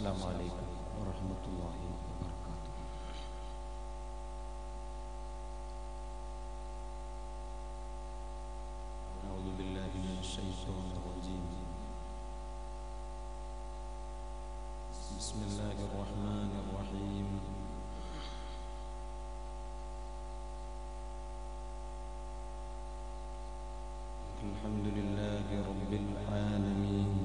السلام عليكم ورحمة الله وبركاته أعوذ بالله من الشيطان الرجيم بسم الله الرحمن الرحيم الحمد لله رب العالمين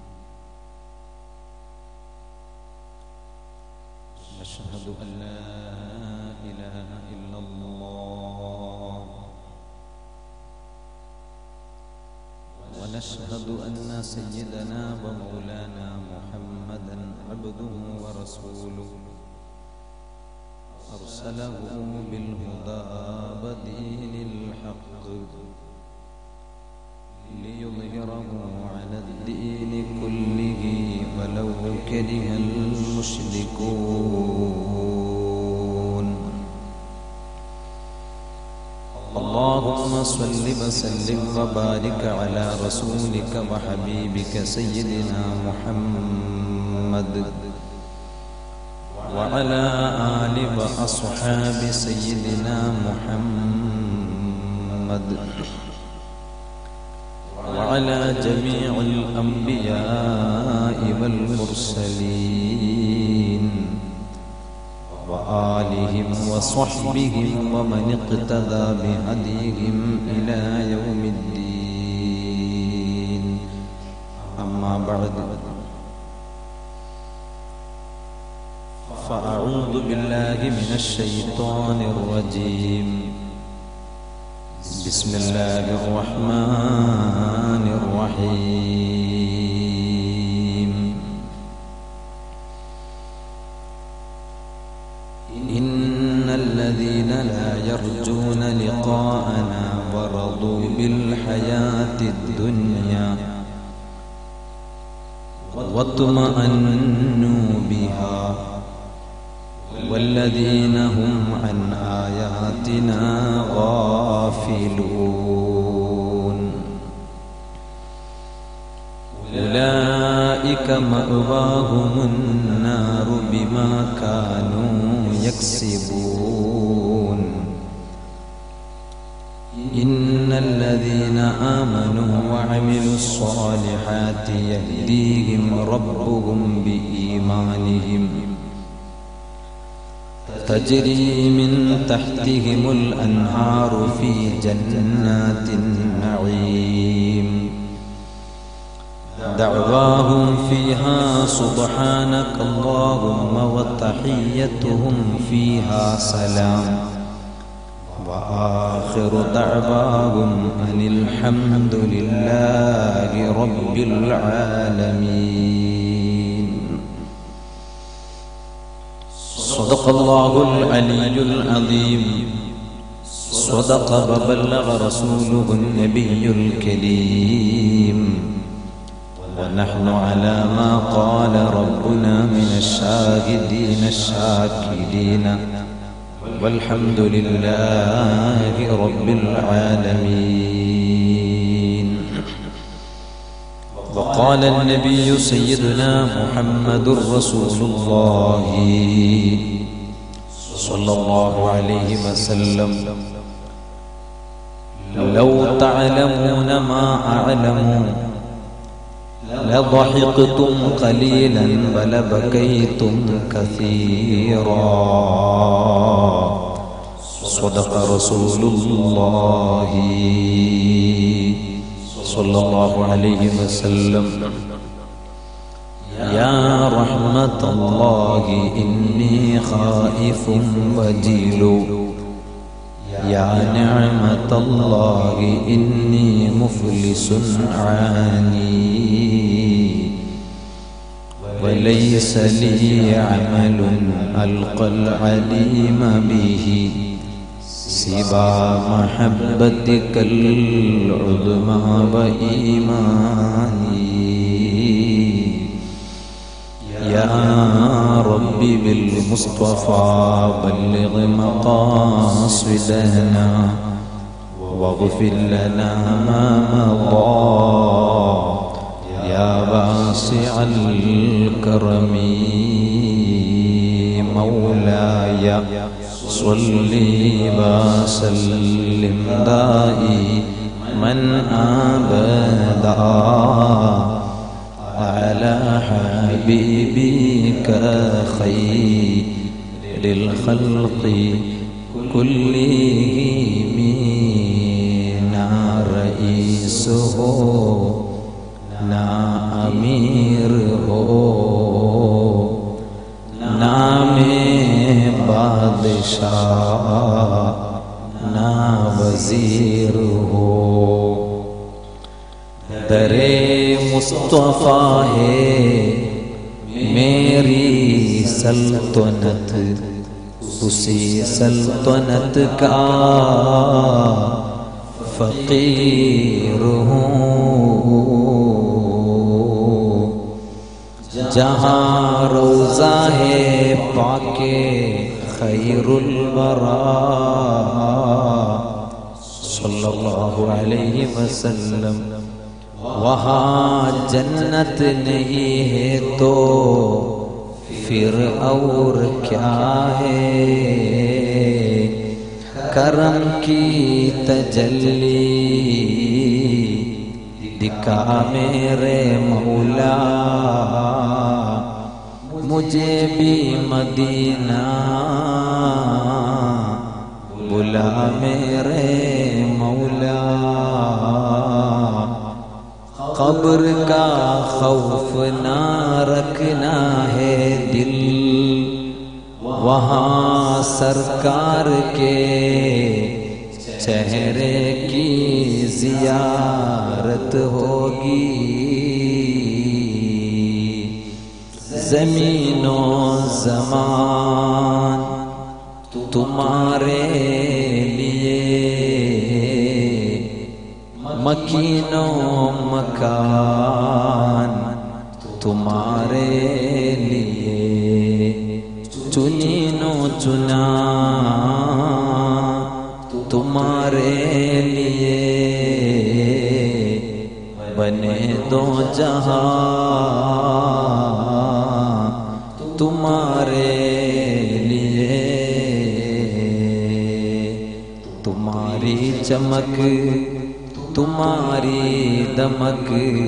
أشهد أن لا إله إلا الله ونشهد أن سيدنا ومولانا محمدا عبده ورسوله أرسله بالهدى ودين الحق ليظهره على الدين كله ولو كره المشركون اللهم صل وسلم وبارك على رسولك وحبيبك سيدنا محمد وعلى آل وأصحاب سيدنا محمد وعلى جميع الأنبياء والمرسلين وآلهم وصحبهم ومن اقتدى بهديهم إلى يوم الدين أما بعد فأعوذ بالله من الشيطان الرجيم بسم الله الرحمن الرحيم إن الذين لا يرجون لقاءنا ورضوا بالحياة الدنيا واطمأنوا بها والذين هم عن آياتنا غافلون أولئك مأواهم النار بما كانوا يكسبون إن الذين آمنوا وعملوا الصالحات يهديهم ربهم بإيمانهم تجري من تحتهم الأنهار في جنات النعيم دعواهم فيها سبحانك اللهم وتحيتهم فيها سلام وآخر دعواهم أن الحمد لله رب العالمين صدق الله العلي العظيم صدق وبلغ رسوله النبي الكريم ونحن على ما قال ربنا من الشاهدين الشاكرين والحمد لله رب العالمين وقال النبي سيدنا محمد رسول الله صلى الله عليه وسلم لو تعلمون ما أعلم لضحكتم قليلا ولبكيتم كثيرا صدق رسول الله صلى الله عليه وسلم يا رحمة الله إني خائف وجيل يا نعمة الله إني مفلس عاني وليس لي عمل ألقى العليم به سوى محبتك العظمى وإيماني يا رب بالمصطفى بلغ مقاصدنا واغفر لنا ما مضى يا واسع الكرم مولاي صل وسلم دائما ابدا على حبيبك خير الخلق كلهم نا رئيسه نا أمير هو نام بادشاہ نا وزیر ہو درے مصطفیٰ ہے میری سلطنت اسی سلطنت کا فقیر ہوں جہاں روزہ ہے پاک خیر الورا صلی اللہ علیہ وسلم وہاں جنت نہیں ہے تو پھر اور کیا ہے کرم کی تجلی دکھا میرے مولا مجھے بھی مدینہ بلا میرے مولا قبر کا خوف نہ رکھنا ہے دل وہاں سرکار کے چہرے کی زیارت ہوگی زمین و زمان تمہارے لیے مکین و مکان تمہارے لیے چنین و چنا تمہارے لیے بنے دو جہاں تمہارے لیے تمہاری چمک تمہاری دمک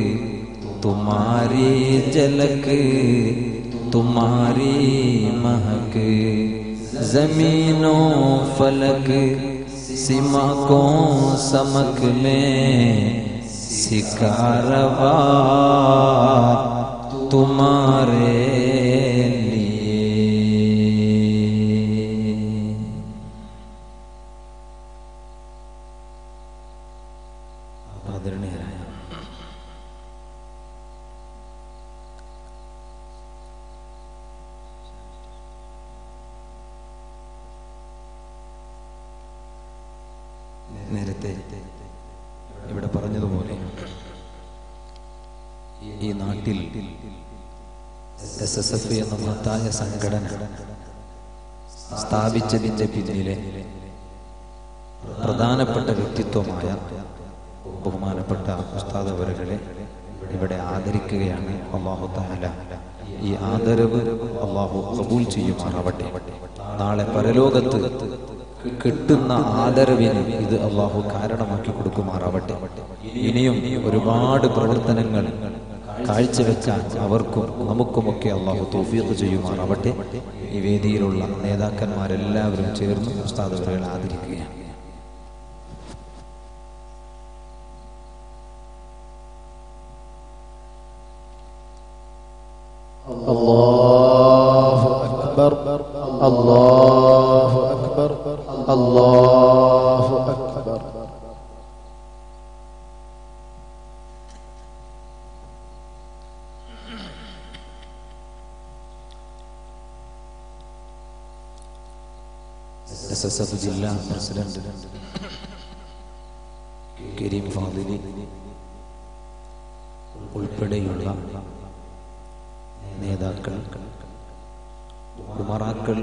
تمہاری جلک تمہاری مہک زمین و فلک سمکوں سمک میں سکاروا تمہارے لیے ആദരണീയരായ നേരത്തെ ഇവിടെ പറഞ്ഞതുപോലെ ഈ നാട്ടിൽ എസ് എസ് എഫ് എന്ന മഹത്തായ സംഘടന സ്ഥാപിച്ചതിന്റെ പിന്നിലെ പ്രധാനപ്പെട്ട വ്യക്തിത്വമായ ബഹുമാനപ്പെട്ട ഉസ്താദ് അവരുകളെ ഇവിടെ ആദരിക്കുകയാണ് അള്ളാഹു താല ഈ ആദരവ് അള്ളാഹു കബൂൽ ചെയ്യുമാറാവട്ടെ നാളെ പരലോകത്ത് കിട്ടുന്ന ആദരവിന് ഇത് അള്ളാഹു കാരണമാക്കി കൊടുക്കുമാറാവട്ടെ ഇനിയും ഒരുപാട് പ്രവർത്തനങ്ങൾ കാഴ്ചവെക്കാൻ അവർക്കും നമുക്കുമൊക്കെ അള്ളാഹു തോഫീഖ് ചെയ്യുമാറാവട്ടെ ഈ വേദിയിലുള്ള നേതാക്കന്മാരെല്ലാവരും ചേർന്ന് ഉസ്താദ് അവരുകളെ ആദരിക്കുകയാണ് الله أكبر الله أكبر الله أكبر എസ് എസ് എഫ് ജില്ലാ പ്രസിഡന്റ് കരീം ഫാദിലി ഉൾപ്പെടെയുള്ള നേതാക്കൾ ഉമറാക്കൾ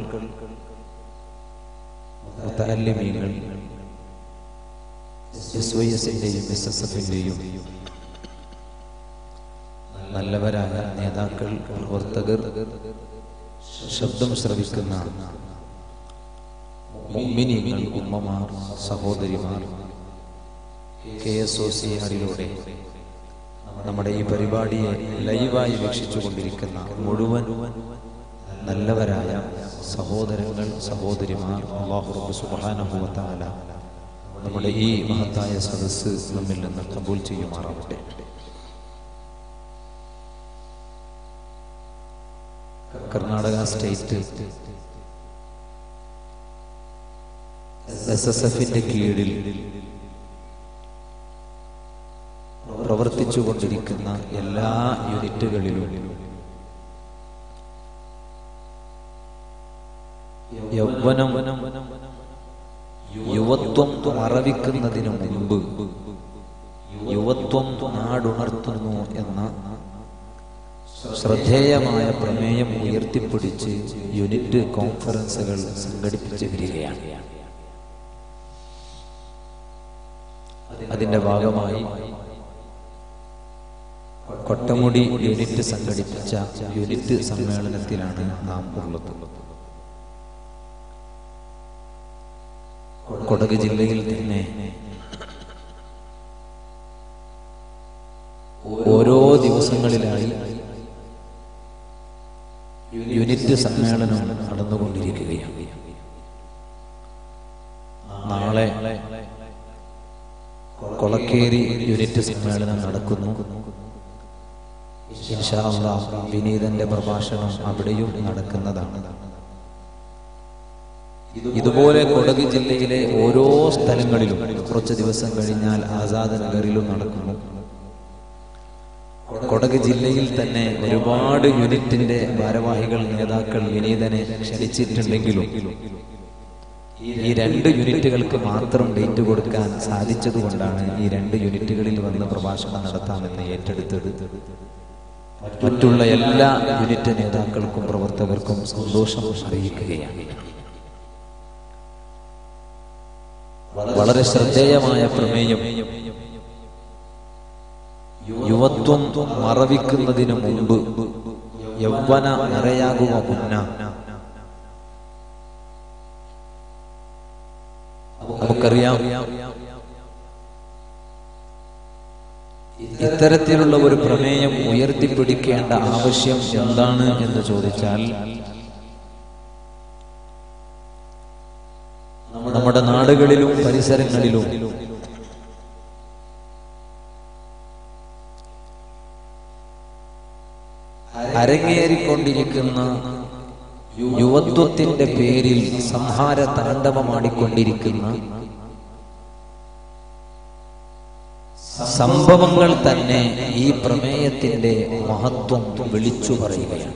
മുത്തല്ലിമീങ്ങൾ എസ് വൈ എസിന്റെയും എസ് എസ് എഫിന്റെയും നല്ലവരായ നേതാക്കൾ പ്രവർത്തകർ ശബ്ദം ശ്രവിക്കുന്ന മുമ്മിനികൾ ഉമ്മമാർ സഹോദരിമാർ കെ എസ് ഒ സി ആറിലൂടെ നമ്മുടെ ഈ പരിപാടിയെ ലൈവായി വീക്ഷിച്ചുകൊണ്ടിരിക്കുന്ന മുഴുവൻ നല്ലവരായ സഹോദരങ്ങൾ സഹോദരിമാർ അള്ളാഹു സുബാനുഭവത്താല നമ്മുടെ ഈ മഹത്തായ സദസ്സ് നമ്മിൽ നിന്ന് കബൂൽ ചെയ്യുമാറാവട്ടെ കർണാടക സ്റ്റേറ്റ് എസ് എസ് എഫിന്റെ കീഴിൽ പ്രവർത്തിച്ചുകൊണ്ടിരിക്കുന്ന എല്ലാ യൂണിറ്റുകളിലും യൗവനം യുവത്വം മറവിക്കുന്നതിന് മുമ്പ് യുവത്വം നാടുണർത്തുന്നു എന്ന ശ്രദ്ധേയമായ പ്രമേയം ഉയർത്തിപ്പിടിച്ച് യൂണിറ്റ് കോൺഫറൻസുകൾ സംഘടിപ്പിച്ചു വരികയാണ് അതിന്റെ ഭാഗമായി കൊട്ടമുടി യൂണിറ്റ് സംഘടിപ്പിച്ച യൂണിറ്റ് സമ്മേളനത്തിലാണ് നാം ഉള്ളത് കൊടക് ജില്ലയിൽ തന്നെ ഓരോ ദിവസങ്ങളിലായി യൂണിറ്റ് സമ്മേളനം നടന്നുകൊണ്ടിരിക്കുകയാണ് നാളെ കൊളക്കേരി യൂണിറ്റ് സമ്മേളനം നടക്കുന്നു ഇൻഷാ അല്ലാഹ് വിനീതന്റെ പ്രഭാഷണം അവിടെയും നടക്കുന്നതാണ് ഇതുപോലെ കൊടക് ജില്ലയിലെ ഓരോ സ്ഥലങ്ങളിലും കുറച്ച് ദിവസം കഴിഞ്ഞാൽ ആസാദ് നഗറിലും നടക്കുന്നു കൊടക് ജില്ലയിൽ തന്നെ ഒരുപാട് യൂണിറ്റിന്റെ ഭാരവാഹികൾ നേതാക്കൾ വിനീതനെ ക്ഷണിച്ചിട്ടുണ്ടെങ്കിലും ഈ രണ്ട് യൂണിറ്റുകൾക്ക് മാത്രം ഡേറ്റ് കൊടുക്കാൻ സാധിച്ചതുകൊണ്ടാണ് ഈ രണ്ട് യൂണിറ്റുകളിൽ വന്ന് പ്രഭാഷണം നടത്താമെന്ന് ഏറ്റെടുത്തത് മറ്റുള്ള എല്ലാ യൂണിറ്റ് നേതാക്കൾക്കും പ്രവർത്തകർക്കും സന്തോഷം അറിയിക്കുകയാണ് വളരെ ശ്രദ്ധേയമായ പ്രമേയം യുവത്വം മറവിക്കുന്നതിന് മുമ്പ് യൗവന നിറയാകുക മുന്ന നമുക്കറിയാം ഇത്തരത്തിലുള്ള ഒരു പ്രമേയം ഉയർത്തിപ്പിടിക്കേണ്ട ആവശ്യം എന്താണ് എന്ന് ചോദിച്ചാൽ നമ്മുടെ നാടുകളിലും പരിസരങ്ങളിലും അരങ്ങേറിക്കൊണ്ടിരിക്കുന്ന യുവത്വത്തിന്റെ പേരിൽ സംഹാര താണ്ഡവമാടിക്കൊണ്ടിരിക്കുന്ന സംഭവങ്ങൾ തന്നെ ഈ പ്രമേയത്തിന്റെ മഹത്വം വിളിച്ചു പറയുകയാണ്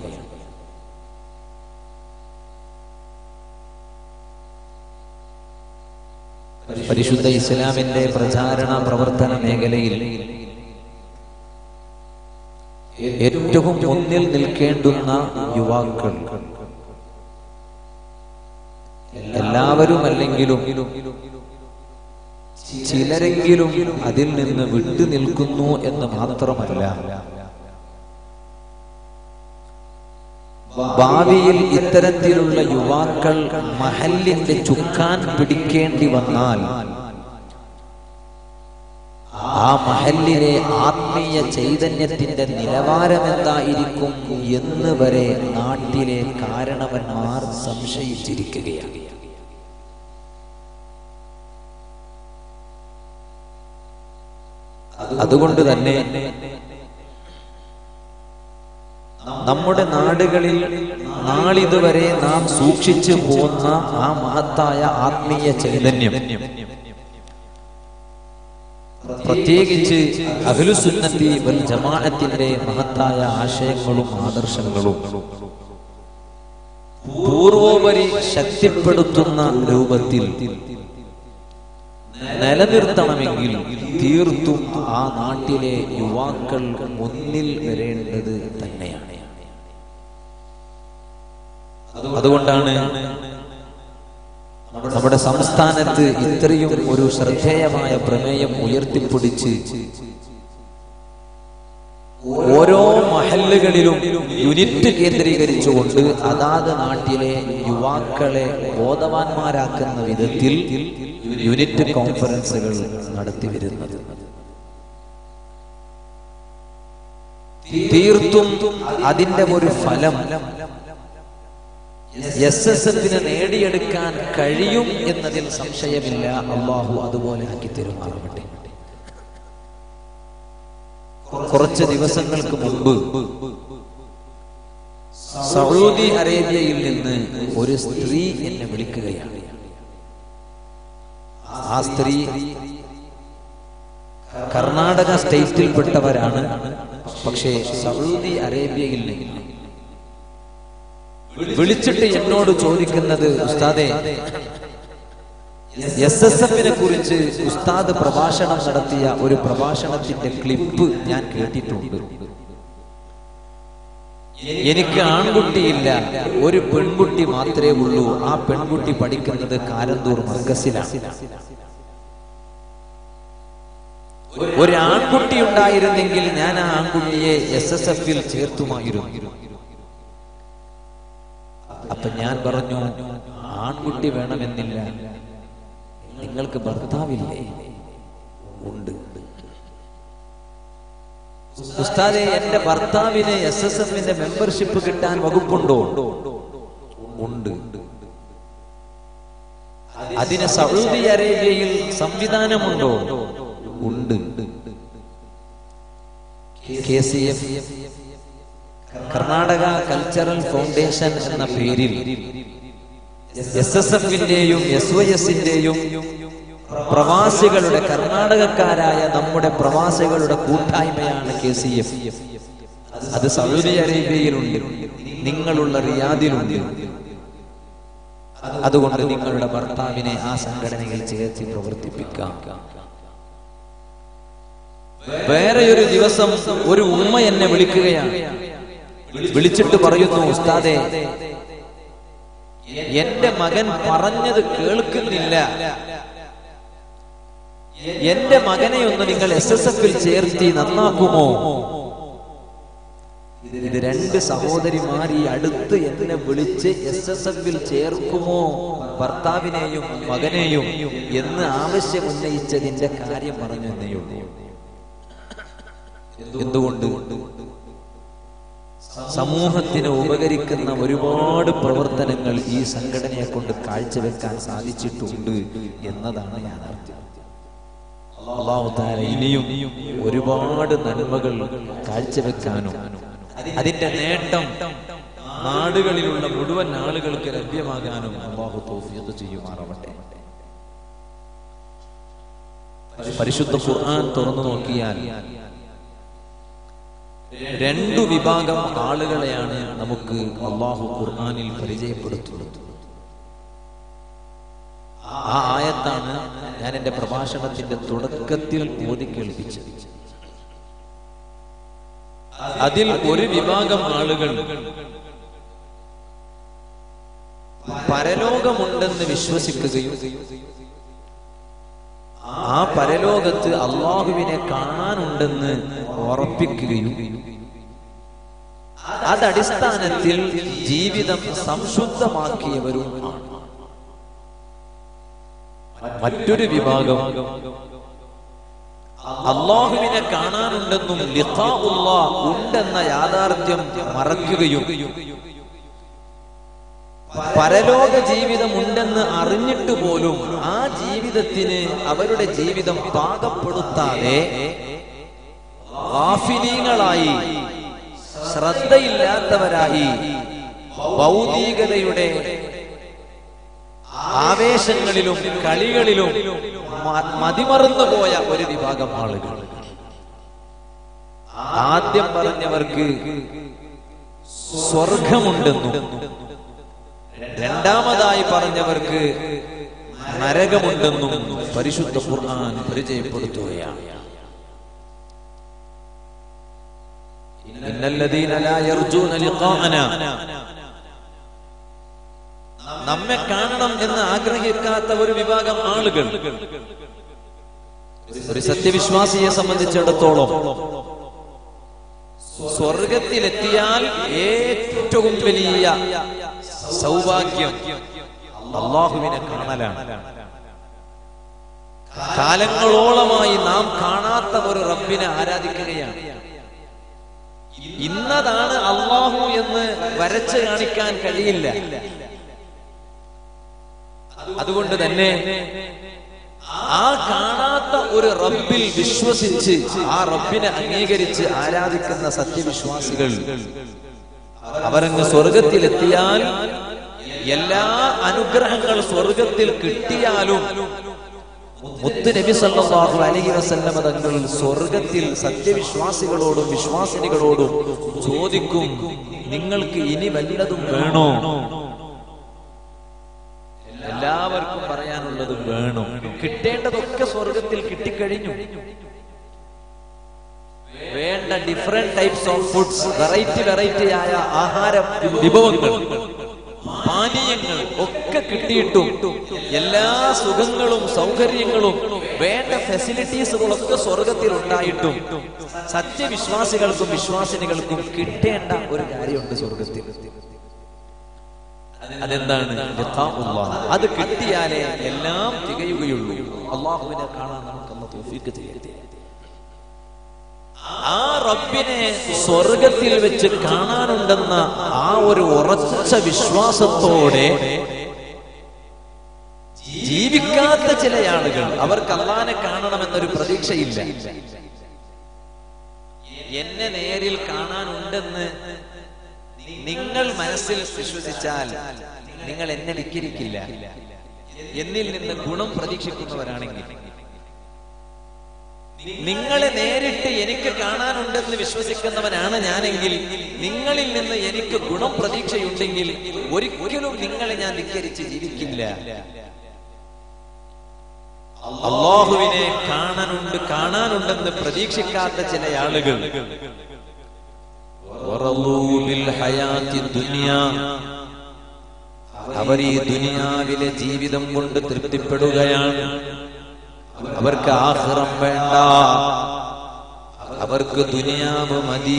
പരിശുദ്ധ ഇസ്ലാമിന്റെ പ്രചാരണ പ്രവർത്തന മേഖലയിൽ ഏറ്റവും മുന്നിൽ നിൽക്കേണ്ടുന്ന യുവാക്കൾ എല്ലാവരും അല്ലെങ്കിലും ചിലരെങ്കിലും അതിൽ നിന്ന് വിട്ടു നിൽക്കുന്നു എന്ന് മാത്രമല്ല ഭാവിയിൽ ഇത്തരത്തിലുള്ള യുവാക്കൾ മഹലിന്റെ ചുക്കാൻ പിടിക്കേണ്ടി വന്നാൽ ആ മഹലിലെ ആത്മീയ ചൈതന്യത്തിന്റെ നിലവാരം എന്തായിരിക്കും എന്ന് വരെ നാട്ടിലെ കാരണവന്മാർ സംശയിച്ചിരിക്കുകയാണ് അതുകൊണ്ട് തന്നെ നമ്മുടെ നാടുകളിൽ നാളിതുവരെ നാം സൂക്ഷിച്ചു പോന്ന ആ മഹത്തായ ആത്മീയ ചൈതന്യം പ്രത്യേകിച്ച് അഖിലുസുന്നത്തി വൽ ജമാഅത്തിന്റെ മഹത്തായ ആശയങ്ങളും ആദർശങ്ങളും പൂർവോപരി ശക്തിപ്പെടുത്തുന്ന രൂപത്തിൽ നിലനിർത്തണമെങ്കിൽ തീർത്തും ആ നാട്ടിലെ യുവാക്കൾ മുന്നിൽ വരേണ്ടത് തന്നെയാണ് അതുകൊണ്ടാണ് നമ്മുടെ സംസ്ഥാനത്ത് ഇത്രയും ഒരു ശ്രദ്ധേയമായ പ്രമേയം ഉയർത്തിപ്പിടിച്ച് ഓരോ മഹല്ലുകളിലും യൂണിറ്റ് കേന്ദ്രീകരിച്ചുകൊണ്ട് അതാത് നാട്ടിലെ യുവാക്കളെ ബോധവാന്മാരാക്കുന്ന വിധത്തിൽ യൂണിറ്റ് കോൺഫറൻസുകൾ നടത്തി വരുന്നത് തീർത്തും അതിന്റെ ഒരു ഫലം എസ് എസ് എഫിന് നേടിയെടുക്കാൻ കഴിയും എന്നതിൽ സംശയമില്ല അള്ളാഹു അതുപോലെ ആക്കി തരുമാറാവട്ടെ കുറച്ച് ദിവസങ്ങൾക്ക് മുമ്പ് സൗദി അറേബ്യയിൽ നിന്ന് ഒരു സ്ത്രീ എന്നെ വിളിക്കുകയാണ് ആ സ്ത്രീ കർണാടക സ്റ്റേറ്റിൽപ്പെട്ടവരാണ് പക്ഷേ സൗദി അറേബ്യയിൽ നിന്ന് വിളിച്ചിട്ട് എന്നോട് ചോദിക്കുന്നത് ഉസ്താദെ എസ് എസ് എഫിനെ കുറിച്ച് ഉസ്താദ് പ്രഭാഷണം നടത്തിയ ഒരു പ്രഭാഷണത്തിന്റെ ക്ലിപ്പ് ഞാൻ കേട്ടിട്ടുണ്ട് എനിക്ക് ആൺകുട്ടിയില്ല ഒരു പെൺകുട്ടി മാത്രമേ ഉള്ളൂ ആ പെൺകുട്ടി പഠിക്കുന്നത് കാരന്തൂർ മർക്കസിലാണ് ഒരു ആൺകുട്ടി ഉണ്ടായിരുന്നെങ്കിൽ ഞാൻ ആ ആൺകുട്ടിയെ എസ് എസ് എഫിൽ ചേർത്തുമായിരുന്നു അപ്പൊ ഞാൻ പറഞ്ഞു ആൺകുട്ടി വേണമെന്നില്ല നിങ്ങൾക്ക് ഭർത്താവില്ലേ ഉണ്ട് ഉസ്താദെ എന്റെ ഭർത്താവിന് എസ് എസ് എഫിന്റെ മെമ്പർഷിപ്പ് കിട്ടാൻ വകുപ്പുണ്ടോ ഉണ്ട് അതിന് സൗദി അറേബ്യയിൽ സംവിധാനമുണ്ടോ ഉണ്ട് K C F Karnataka cultural foundation എന്ന പേരിൽ എസ് എസ് എഫിന്റെയും എസ് വൈ എസിന്റെയും പ്രവാസികളുടെ കർണാടകക്കാരായ നമ്മുടെ പ്രവാസികളുടെ കൂട്ടായ്മയാണ് കെ സി എഫ് അത് സൗദി അറേബ്യയിലുണ്ട് നിങ്ങളുള്ള റിയാദിലുണ്ട് അതുകൊണ്ട് നിങ്ങളുടെ ഭർത്താവിനെ ആ സംഘടനയിൽ ചേർത്ത് പ്രവർത്തിപ്പിക്കാം വേറെ ഒരു ദിവസം ഒരു ഉമ്മ എന്നെ വിളിക്കുകയാണ് വിളിച്ചിട്ട് പറയുന്നു ഉസ്താദെ എന്റെ മകൻ പറഞ്ഞത് കേൾക്കുന്നില്ല എന്റെ മകനെ ഒന്ന് നിങ്ങൾ എസ് എസ് എഫിൽ ചേർത്തി നന്നാക്കുമോ ഇത് രണ്ട് സഹോദരിമാർ ഈ അടുത്ത് എന്നെ വിളിച്ച് എസ് എസ് എഫിൽ ചേർക്കുമോ ഭർത്താവിനെയും മകനെയും എന്ന് ആവശ്യം ഉന്നയിച്ചതിന്റെ കാര്യം പറഞ്ഞു എന്നേയുള്ളൂ എന്തുകൊണ്ട് സമൂഹത്തിന് ഉപകരിക്കുന്ന ഒരുപാട് പ്രവർത്തനങ്ങൾ ഈ സംഘടനയെ കൊണ്ട് കാഴ്ചവെക്കാൻ സാധിച്ചിട്ടുണ്ട് എന്നതാണ് യാഥാർത്ഥ്യം അള്ളാഹു താല ഇനിയും ഒരുപാട് നന്മകൾ കാഴ്ചവെക്കാനും അതിന്റെ നേട്ടം നാടുകളിലുള്ള മുഴുവൻ ആളുകൾക്ക് ലഭ്യമാകാനും അള്ളാഹു തൗഫീഖ് ചെയ്യുമാറാവട്ടെ പരിശുദ്ധ ഖുർആൻ തുറന്നു നോക്കിയാൽ രണ്ടു വിഭാഗം ആളുകളെയാണ് നമുക്ക് അള്ളാഹു ഖുർആനിൽ പരിചയപ്പെടുത്തുന്നത് ആ ആയത്താണ് ഞാൻ എന്റെ പ്രഭാഷണത്തിന്റെ തുടക്കത്തിൽ ഓതി കേൾപ്പിച്ചത് അതിൽ ഒരു വിഭാഗം ആളുകൾ പരലോകമുണ്ടെന്ന് വിശ്വസിക്കുകയും ആ പരലോകത്ത് അള്ളാഹുവിനെ കാണാനുണ്ടെന്ന് ഉറപ്പിക്കുകയും അതടിസ്ഥാനത്തിൽ ജീവിതം സംശുദ്ധമാക്കിയവരും ആണ് മറ്റൊരു വിഭാഗം അള്ളാഹുവിനെ കാണാനുണ്ടെന്നും ലിഖാഉല്ലാ ഉണ്ടെന്ന യാഥാർത്ഥ്യം മറക്കുകയും പരലോക ജീവിതം ഉണ്ടെന്ന് അറിഞ്ഞിട്ട് പോലും ആ ജീവിതത്തിന് അവരുടെ ജീവിതം പാകപ്പെടുത്താതെ ഗാഫിലീങ്ങളായി ശ്രദ്ധയില്ലാത്തവരായി ഭൗതികതയുടെ ആവേശങ്ങളിലും കളികളിലും മ- മതിമറന്നുപോയ ഒരു വിഭാഗം ആളുകൾ ആദ്യം പറഞ്ഞവർക്ക് സ്വർഗമുണ്ടെന്നും രണ്ടാമതായി പറഞ്ഞവർക്ക് നരകമുണ്ടെന്നും പരിശുദ്ധ ഖുർആൻ പരിചയപ്പെടുത്തുകയാണ് ഇന്നല്ലദീന ലാ യർജൂന ലിഖാഅന നമ്മെ കാണണം എന്ന് ആഗ്രഹിക്കാത്ത ഒരു വിഭാഗം ആളുകൾ ഒരു സത്യവിശ്വാസിയെ സംബന്ധിച്ചിടത്തോളം സ്വർഗത്തിലെത്തിയാൽ ഏറ്റവും വലിയ സൗഭാഗ്യം അള്ളാഹുവിനെ കാണലാണ് കാലങ്ങളോളമായി നാം കാണാത്ത ഒരു റബ്ബിനെ ആരാധിക്കുകയാണ് ഇന്നതാണ് അള്ളാഹു എന്ന് വരച്ച് കാണിക്കാൻ കഴിയില്ല അതുകൊണ്ട് തന്നെ ആ കാണാത്ത ഒരു റബ്ബിൽ വിശ്വസിച്ച് ആ റബ്ബിനെ അംഗീകരിച്ച് ആരാധിക്കുന്ന സത്യവിശ്വാസികൾ അവരങ്ങ് സ്വർഗത്തിലെത്തിയാൽ എല്ലാ അനുഗ്രഹങ്ങൾ സ്വർഗത്തിൽ കിട്ടിയാലും മുത്ത് നബി സല്ലല്ലാഹു അലൈഹി വസല്ലമ തങ്ങൾ സ്വർഗത്തിൽ സത്യവിശ്വാസികളോടും വിശ്വാസിനികളോടും ചോദിക്കും നിങ്ങൾക്ക് ഇനി വല്ലതും വേണോ എല്ലാവർക്കും പറയാനുള്ളത് വേണം കിട്ടേണ്ടതൊക്കെ സ്വർഗത്തിൽ കിട്ടിക്കഴിഞ്ഞു വേണ്ട different types of foods variety variety ആയ ആഹാര വിഭവങ്ങൾ പാനീയങ്ങൾ ഒക്കെ കിട്ടിയിട്ടും എല്ലാ സുഖങ്ങളും സൗകര്യങ്ങളും വേണ്ട ഫെസിലിറ്റീസുകളൊക്കെ സ്വർഗത്തിൽ ഉണ്ടായിട്ടും സത്യവിശ്വാസികൾക്കും വിശ്വാസിനികൾക്കും കിട്ടേണ്ട ഒരു കാര്യമുണ്ട് സ്വർഗത്തിൽ അതെന്താണ് ലിഖാഉല്ലാഹ്. അത് കിട്ടിയാലേ എല്ലാം തികയുകയുള്ളൂ അള്ളാഹുവിനെ കാണാൻ നമുക്കൊന്ന് തൗഫീഖ് ചെയ്യട്ടെ ആ റബ്ബിനെ സ്വർഗത്തിൽ വെച്ച് കാണാനുണ്ടെന്ന ആ ഒരു ഉറച്ച വിശ്വാസത്തോടെ ജീവിക്കാത്ത ചില ആളുകൾ അവർക്ക് അള്ളാനെ കാണണമെന്നൊരു പ്രതീക്ഷയില്ല എന്നെ നേരിൽ കാണാനുണ്ടെന്ന് നിങ്ങൾ മനസ്സിൽ വിശ്വസിച്ചാൽ നിങ്ങൾ എന്നെ വിക്കിരിക്കില്ല എന്നിൽ നിന്ന് ഗുണം പ്രതീക്ഷിക്കുന്നവരാണെങ്കിൽ നിങ്ങളെ നേരിട്ട് എനിക്ക് കാണാനുണ്ടെന്ന് വിശ്വസിക്കുന്നവനാണ് ഞാനെങ്കിൽ നിങ്ങളിൽ നിന്ന് എനിക്ക് ഗുണം പ്രതീക്ഷയുണ്ടെങ്കിൽ ഒരിക്കലും നിങ്ങളെ ഞാൻ ധിക്കരിച്ച് ജീവിക്കില്ല അള്ളാഹുവിനെ കാണാനുണ്ട് കാണാനുണ്ടെന്ന് പ്രതീക്ഷിക്കാത്ത ചില ആളുകൾ വറളൂ ബിൽ ഹയാത്തി ദുനിയാ. അവർ ഈ ദുനിയാവിലെ ജീവിതം കൊണ്ട് തൃപ്തിപ്പെടുകയാണ് അവർക്ക് ആഹ്റം വേണ്ട അവർക്ക് ദുനിയാവ് മതി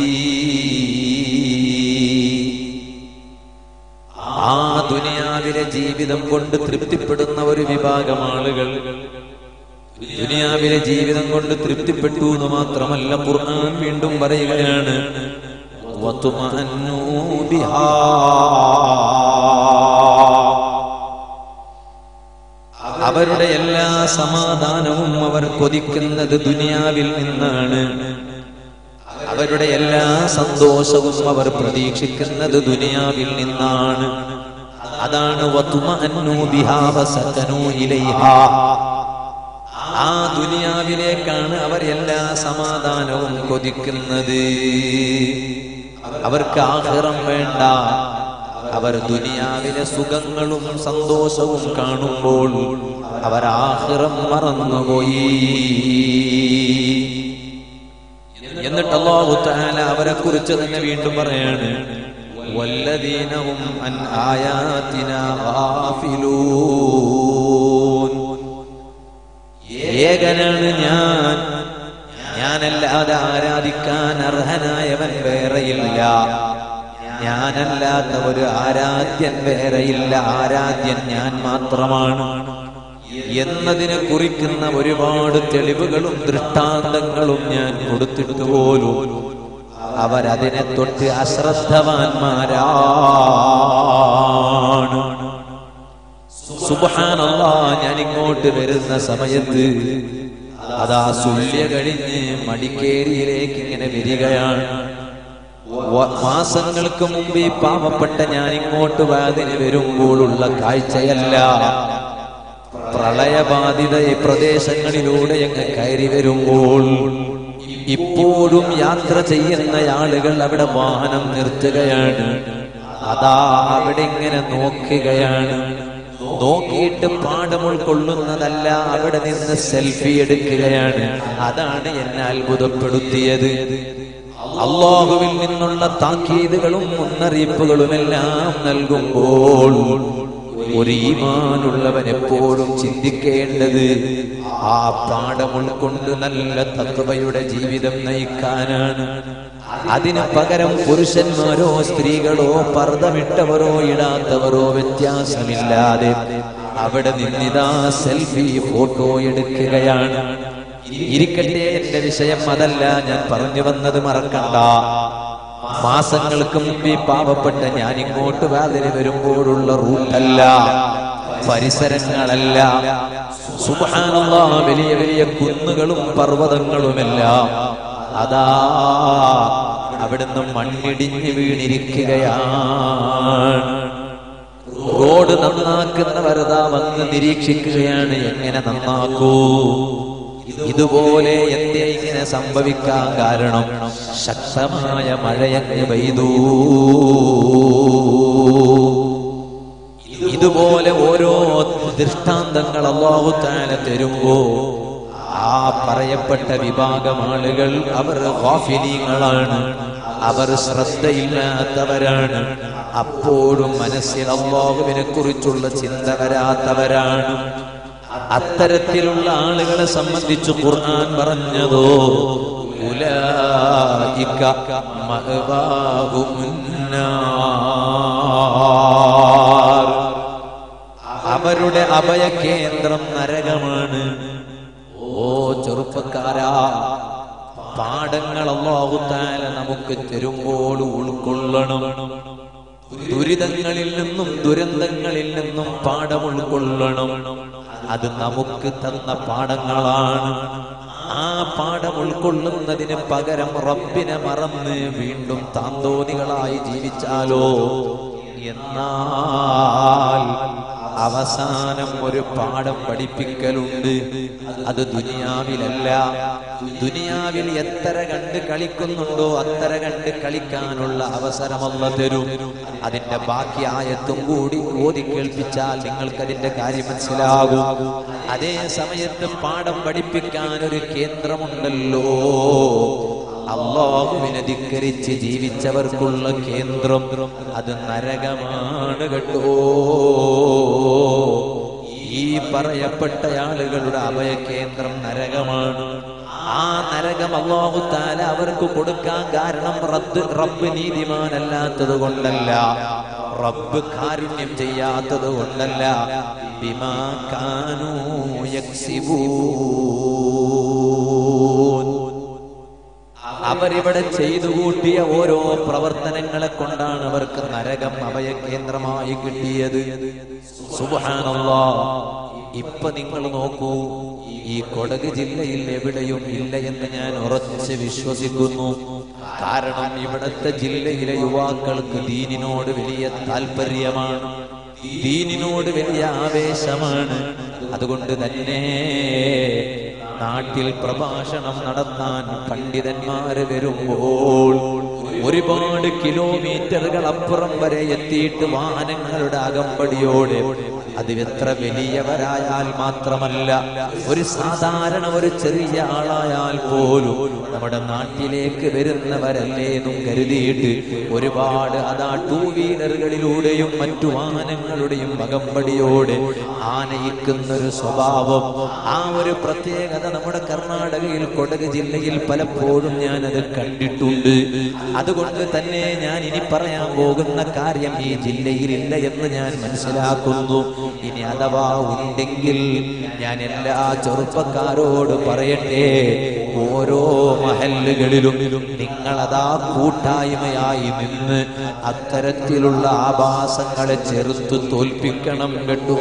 ആ ദുനിയാവിലെ ജീവിതം കൊണ്ട് തൃപ്തിപ്പെടുന്ന ഒരു വിഭാഗം ആളുകൾ ദുനിയാവിലെ ജീവിതം കൊണ്ട് തൃപ്തിപ്പെട്ടു എന്ന് മാത്രമല്ല ഖുർആൻ വീണ്ടും പറയുകയാണ് വതുമഅന്നു ബിഹാ. അവരുടെ എല്ലാ സമാധാനവും അവർ കൊതിക്കുന്നത് ദുനിയാവിൽ നിന്നാണ് അവരുടെ എല്ലാ സന്തോഷവും അവർ പ്രതീക്ഷിക്കുന്നത് ദുനിയാവിൽ നിന്നാണ് അതാണ് വതുമഅന്നു ബിഹാ വസകനു ഇലൈഹാ ആ ദുനിയാവിലേക്കാണ് അവർ എല്ലാ സമാധാനവും കൊതിക്കുന്നത് അവർക്ക് ആഹ്റം വേണ്ട അവർ ദുനിയാവിലെ സുഖങ്ങളും സന്തോഷവും കാണുമ്പോൾ അവർ ആഹ്റം മറന്നുപോയി എന്നിട്ട് അല്ലാഹു തആല അവരെ കുറിച്ച് തന്നെ വീണ്ടും പറയാണ് വല്ലദീനഹും അൻ ആയാതിനാ ഗാഫിലൂൻ ഏകനാണ് ഞാൻ ഞാനല്ലാതെ ആരാധിക്കാൻ അർഹനായവൻ വേറെയില്ല ഞാനല്ലാത്ത ഒരു ആരാധ്യൻ വേറെയില്ല ആരാധ്യൻ ഞാൻ മാത്രമാണ് എന്നതിനെ കുറിക്കുന്ന ഒരുപാട് തെളിവുകളും ദൃഷ്ടാന്തങ്ങളും ഞാൻ കൊടുത്തിട്ട് പോലും അവരതിനെ തൊട്ട് അശ്രദ്ധവാന്മാരാണ് സുബഹാനല്ലാ ഞാൻ ഇങ്ങോട്ട് വരുന്ന സമയത്ത് അതാ സുല്യ കഴിഞ്ഞ് മടിക്കേരിയിലേക്ക് ഇങ്ങനെ വരികയാണ് വ- മാസങ്ങൾക്ക് മുമ്പ് ഈ പാവപ്പെട്ട ഞാൻ ഇങ്ങോട്ട് വാതിന് വരുമ്പോഴുള്ള കാഴ്ചയല്ല പ്രളയബാധിത ഈ പ്രദേശങ്ങളിലൂടെ അങ്ങ് കയറി വരുമ്പോൾ ഇപ്പോഴും യാത്ര ചെയ്യുന്ന ആളുകൾ അവിടെ വാഹനം നിർത്തുകയാണ് അതാ അവിടെ ഇങ്ങനെ നോക്കുകയാണ് നോക്കിയിട്ട് പാഠം ഉൾക്കൊള്ളുന്നതല്ല അവിടെ നിന്ന് സെൽഫി എടുക്കുകയാണ് അതാണ് എന്നെ അത്ഭുതപ്പെടുത്തിയത് അള്ളാഹുവിൽ നിന്നുള്ള താക്കീതുകളും മുന്നറിയിപ്പുകളുമെല്ലാം നൽകുമ്പോൾ ഒരു ഈമാനുള്ളവൻ എപ്പോഴും ചിന്തിക്കേണ്ടത് ആ പാഠം ഉൾക്കൊണ്ട് നല്ല തത്വയുടെ ജീവിതം നയിക്കാനാണ് അതിനു പകരം പുരുഷന്മാരോ സ്ത്രീകളോ പർദ്ദമിട്ടവരോ ഇടാത്തവരോ വ്യത്യാസമില്ലാതെ അവിടെ നിന്നിതാ സെൽഫി ഫോട്ടോ എടുക്കുകയാണ് ഇരിക്കട്ടെ എന്റെ വിഷയം അതല്ല ഞാൻ പറഞ്ഞു വന്നത് മറക്കണ്ട മാസങ്ങൾക്ക് മുമ്പ് ഈ പാവപ്പെട്ട ഞാൻ ഇങ്ങോട്ട് വാതിന് വരുമ്പോഴുള്ള റൂട്ടല്ല പരിസരങ്ങളല്ല സുബ്ഹാനല്ലാ വലിയ വലിയ കുന്നുകളും പർവ്വതങ്ങളുമെല്ലാം അതാ അവിടുന്ന് മണ്ണിടിഞ്ഞ് വീണിരിക്കുകയാണ് റോഡ് നന്നാക്കുന്നവരതാ വന്ന് നിരീക്ഷിക്കുകയാണ് എങ്ങനെ നന്നാക്കൂ ഇതുപോലെ എന്തേ ഇങ്ങനെ സംഭവിക്കാൻ കാരണം ശക്തമായ മഴയങ്ങ് പെയ്തു ഇതുപോലെ ഓരോ ദൃഷ്ടാന്തങ്ങൾ അള്ളാഹു താല തരുമ്പോ ആ പറയപ്പെട്ട വിഭാഗം ആളുകൾ അവർ ഗാഫിലീങ്ങളാണ് അവർ ശ്രദ്ധയില്ലാത്തവരാണ് അപ്പോഴും മനസ്സിൽ അള്ളാഹുവിനെ കുറിച്ചുള്ള ചിന്ത വരാത്തവരാണ് അത്തരത്തിലുള്ള ആളുകളെ സംബന്ധിച്ച് ഖുർആൻ പറഞ്ഞതോ ഉലായിക മഅവാഹുമുന്നാർ. അവരുടെ അഭയ കേന്ദ്രം നരകമാണ് ഓ ചെറുപ്പക്കാരാ പാഠങ്ങൾ അള്ളാഹുത്താല നമുക്ക് തരുമ്പോൾ ഉൾക്കൊള്ളണം ദുരിതങ്ങളിൽ നിന്നും ദുരന്തങ്ങളിൽ നിന്നും പാഠം ഉൾക്കൊള്ളണം അത് നമുക്ക് തന്ന പാഠങ്ങളാണ് ആ പാഠം ഉൾക്കൊള്ളുന്നതിന് പകരം റബ്ബിനെ മറന്ന് വീണ്ടും താന്തോതികളായി ജീവിച്ചാലോ എന്നാൽ അവസാനം ഒരു പാഠം പഠിപ്പിക്കലുണ്ട് അത് ദുനിയാവിലല്ല ദുനിയാവിൽ എത്ര കണ്ട് കളിക്കുന്നുണ്ടോ അത്ര കണ്ട് കളിക്കാനുള്ള അവസരമല്ല തരും അതിന്റെ ബാക്കി ആയത്തും കൂടി ഓതി കേൾപ്പിച്ചാൽ നിങ്ങൾക്ക് അതിന്റെ കാര്യം മനസ്സിലാകും അതേ സമയത്ത് പാഠം പഠിപ്പിക്കാൻ ഒരു കേന്ദ്രമുണ്ടല്ലോ അള്ളാഹുവിനെ ധിക്കരിച്ച് ജീവിച്ചവർക്കുള്ള കേന്ദ്രം അത് നരകമാണ് കേട്ടോ ഈ പറയപ്പെട്ട ആളുകളുടെ അഭയ കേന്ദ്രം നരകമാണ് ആ നരകം അള്ളാഹു താല അവർക്ക് കൊടുക്കാൻ കാരണം റബ്ബ് റബ്ബ് നീതിമാനല്ലാത്തത് കൊണ്ടല്ല റബ്ബ് കാരുണ്യം ചെയ്യാത്തത് കൊണ്ടല്ല ബിമാ കാനൂ യക്സിബൂൻ അവരിവിടെ ചെയ്തു കൂട്ടിയ ഓരോ പ്രവർത്തനങ്ങളെ കൊണ്ടാണ് അവർക്ക് നരകം അഭയ കേന്ദ്രമായി കിട്ടിയത് സുബ്ഹാനല്ലാ ഇപ്പൊ നിങ്ങൾ നോക്കൂ ഈ കൊടക് ജില്ലയിൽ എവിടെയും ഇല്ല എന്ന് ഞാൻ ഉറച്ച് വിശ്വസിക്കുന്നു കാരണം ഇവിടത്തെ ജില്ലയിലെ യുവാക്കൾക്ക് ദീനിനോട് വലിയ താല്പര്യമാണ് ദീനിനോട് വലിയ ആവേശമാണ് അതുകൊണ്ട് തന്നെ നാട്ടിൽ പ്രഭാഷണം നടത്താൻ പണ്ഡിതന്മാര് വരുമ്പോൾ ഒരുപാട് കിലോമീറ്ററുകൾ അപ്പുറം വരെ എത്തിയിട്ട് വാഹനങ്ങളുടെ അകമ്പടിയോടെ അത് എത്ര വലിയവരായാൽ മാത്രമല്ല ഒരു സാധാരണ ഒരു ചെറിയ ആളായാൽ പോലും നമ്മുടെ നാട്ടിലേക്ക് വരുന്നവരല്ലേ എന്നും കരുതിയിട്ട് ഒരുപാട് അതാ ടൂ വീലറുകളിലൂടെയും മറ്റു വാഹനങ്ങളുടെയും അകമ്പടിയോടെ ആനയിക്കുന്ന ഒരു സ്വഭാവം ആ ഒരു പ്രത്യേകത നമ്മുടെ കർണാടകയിൽ കൊടക് ജില്ലയിൽ പലപ്പോഴും ഞാൻ അത് കണ്ടിട്ടുണ്ട് അതുകൊണ്ട് തന്നെ ഞാൻ ഇനി പറയാൻ പോകുന്ന കാര്യം ഈ ജില്ലയിൽ ഇല്ല എന്ന് ഞാൻ മനസ്സിലാക്കുന്നു ഇനി അഥവാ ഉണ്ടെങ്കിൽ ഞാൻ എല്ലാ ചെറുപ്പക്കാരോട് പറയട്ടെ ഓരോ മഹല്ലുകളിലും നിങ്ങളതാ കൂട്ടായ്മയായി നിന്ന് അത്തരത്തിലുള്ള ആഭാസങ്ങളെ ചെറുത്തു തോൽപ്പിക്കണം കേട്ടോ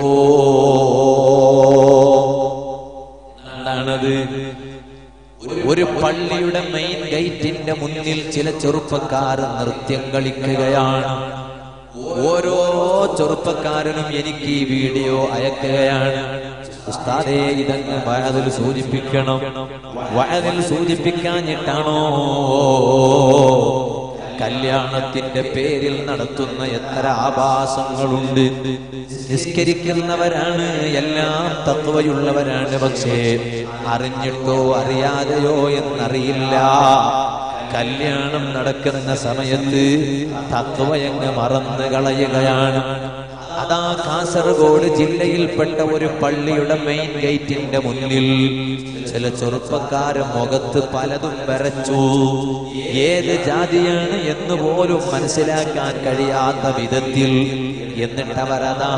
എന്താണത് ഒരു പള്ളിയുടെ മെയിൻ ഗേറ്റിന്റെ മുന്നിൽ ചില ചെറുപ്പക്കാർ നൃത്യം കളിക്കുകയാണ് ഓരോ ചെറുപ്പക്കാരനും എനിക്ക് ഈ വീഡിയോ അയക്കുകയാണ് ഉസ്താദേ ഇതങ്ങ് വയതിൽ സൂചിപ്പിക്കണം വയതിൽ സൂചിപ്പിക്കാഞ്ഞിട്ടാണോ കല്യാണത്തിന്റെ പേരിൽ നടത്തുന്ന എത്ര ആഭാസങ്ങളുണ്ട് നിസ്കരിക്കുന്നവരാണ് എല്ലാം തത്വയുള്ളവരാണ് പക്ഷേ അറിഞ്ഞിട്ടോ അറിയാതെയോ എന്നറിയില്ല കല്യാണം നടക്കുന്ന സമയത്ത് തത്വയങ്ങ് മറന്നു കളയുകയാണ് അതാ കാസർഗോഡ് ജില്ലയിൽപ്പെട്ട ഒരു പള്ളിയുടെ മെയിൻ ഗേറ്റിന്റെ മുന്നിൽ ചില ചെറുപ്പക്കാര് മുഖത്ത് പലതും വരച്ചു ഏത് ജാതിയാണ് എന്ന് പോലും മനസ്സിലാക്കാൻ കഴിയാത്ത വിധത്തിൽ എന്നിട്ട് അവരതാ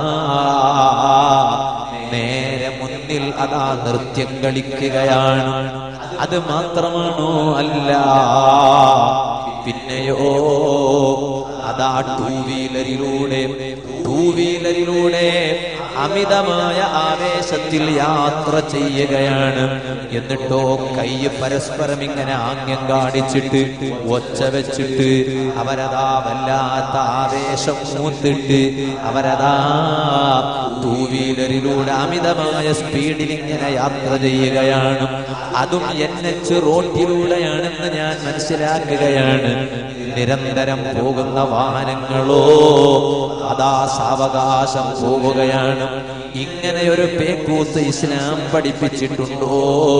നേരെ മുന്നിൽ അതാ നൃത്യം കളിക്കുകയാണ് അത് മാത്രമാണോ അല്ല പിന്നെയോ അതാ ടൂ വീലറിലൂടെ ടൂ വീലറിലൂടെ അമിതമായ ആവേശത്തിൽ യാത്ര ചെയ്യുകയാണ് എന്നിട്ടോ കൈ പരസ്പരം ഇങ്ങനെ ആംഗ്യം കാണിച്ചിട്ട് ഒച്ച വെച്ചിട്ട് അവരതാ വല്ലാത്ത ആവേശം മൂത്തിട്ട് അവരതാ ടൂ വീലറിലൂടെ അമിതമായ സ്പീഡിൽ ഇങ്ങനെ യാത്ര ചെയ്യുകയാണ് അതും എൻ എച്ച് റോഡിലൂടെയാണെന്ന് ഞാൻ മനസ്സിലാക്കുകയാണ് നിരന്തരം പോകുന്ന വാഹനങ്ങളോ അതാ സാവകാശം പോവുകയാണ് ഇങ്ങനെ ഒരു പേക്കൂത്ത് ഇസ്ലാം പഠിപ്പിച്ചിട്ടുണ്ടോ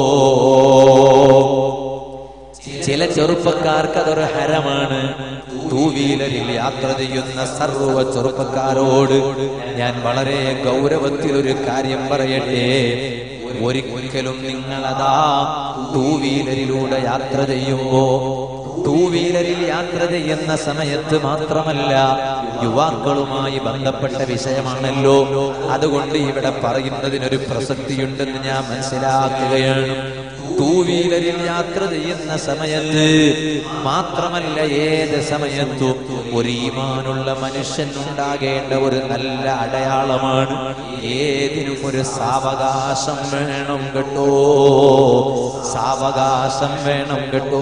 ചില ചെറുപ്പക്കാർക്ക് അതൊരു ഹരമാണ് ടൂ വീലറിൽ യാത്ര ചെയ്യുന്ന സർവ ചെറുപ്പക്കാരോട് ഞാൻ വളരെ ഗൗരവത്തിൽ ഒരു കാര്യം പറയട്ടെ ഒരിക്കലും നിങ്ങളതാ ടൂ വീലറിലൂടെ യാത്ര ചെയ്യുമ്പോ ടൂ വീലറിൽ യാത്ര ചെയ്യുന്ന സമയത്ത് മാത്രമല്ല യുവാക്കളുമായി ബന്ധപ്പെട്ട വിഷയമാണല്ലോ അതുകൊണ്ട് ഇവിടെ പറയുന്നതിനൊരു പ്രസക്തിയുണ്ടെന്ന് ഞാൻ മനസ്സിലാക്കുകയാണ് ടൂ വീലറിൽ യാത്ര ചെയ്യുന്ന സമയത്ത് മാത്രമല്ല ഏത് സമയത്തും ഒരു ഈമാനുള്ള മനുഷ്യൻ ഉണ്ടാകേണ്ട ഒരു നല്ല അടയാളമാണ് ഏതിനും ഒരു സാവകാശം വേണം കേട്ടോ സാവകാശം വേണം കേട്ടോ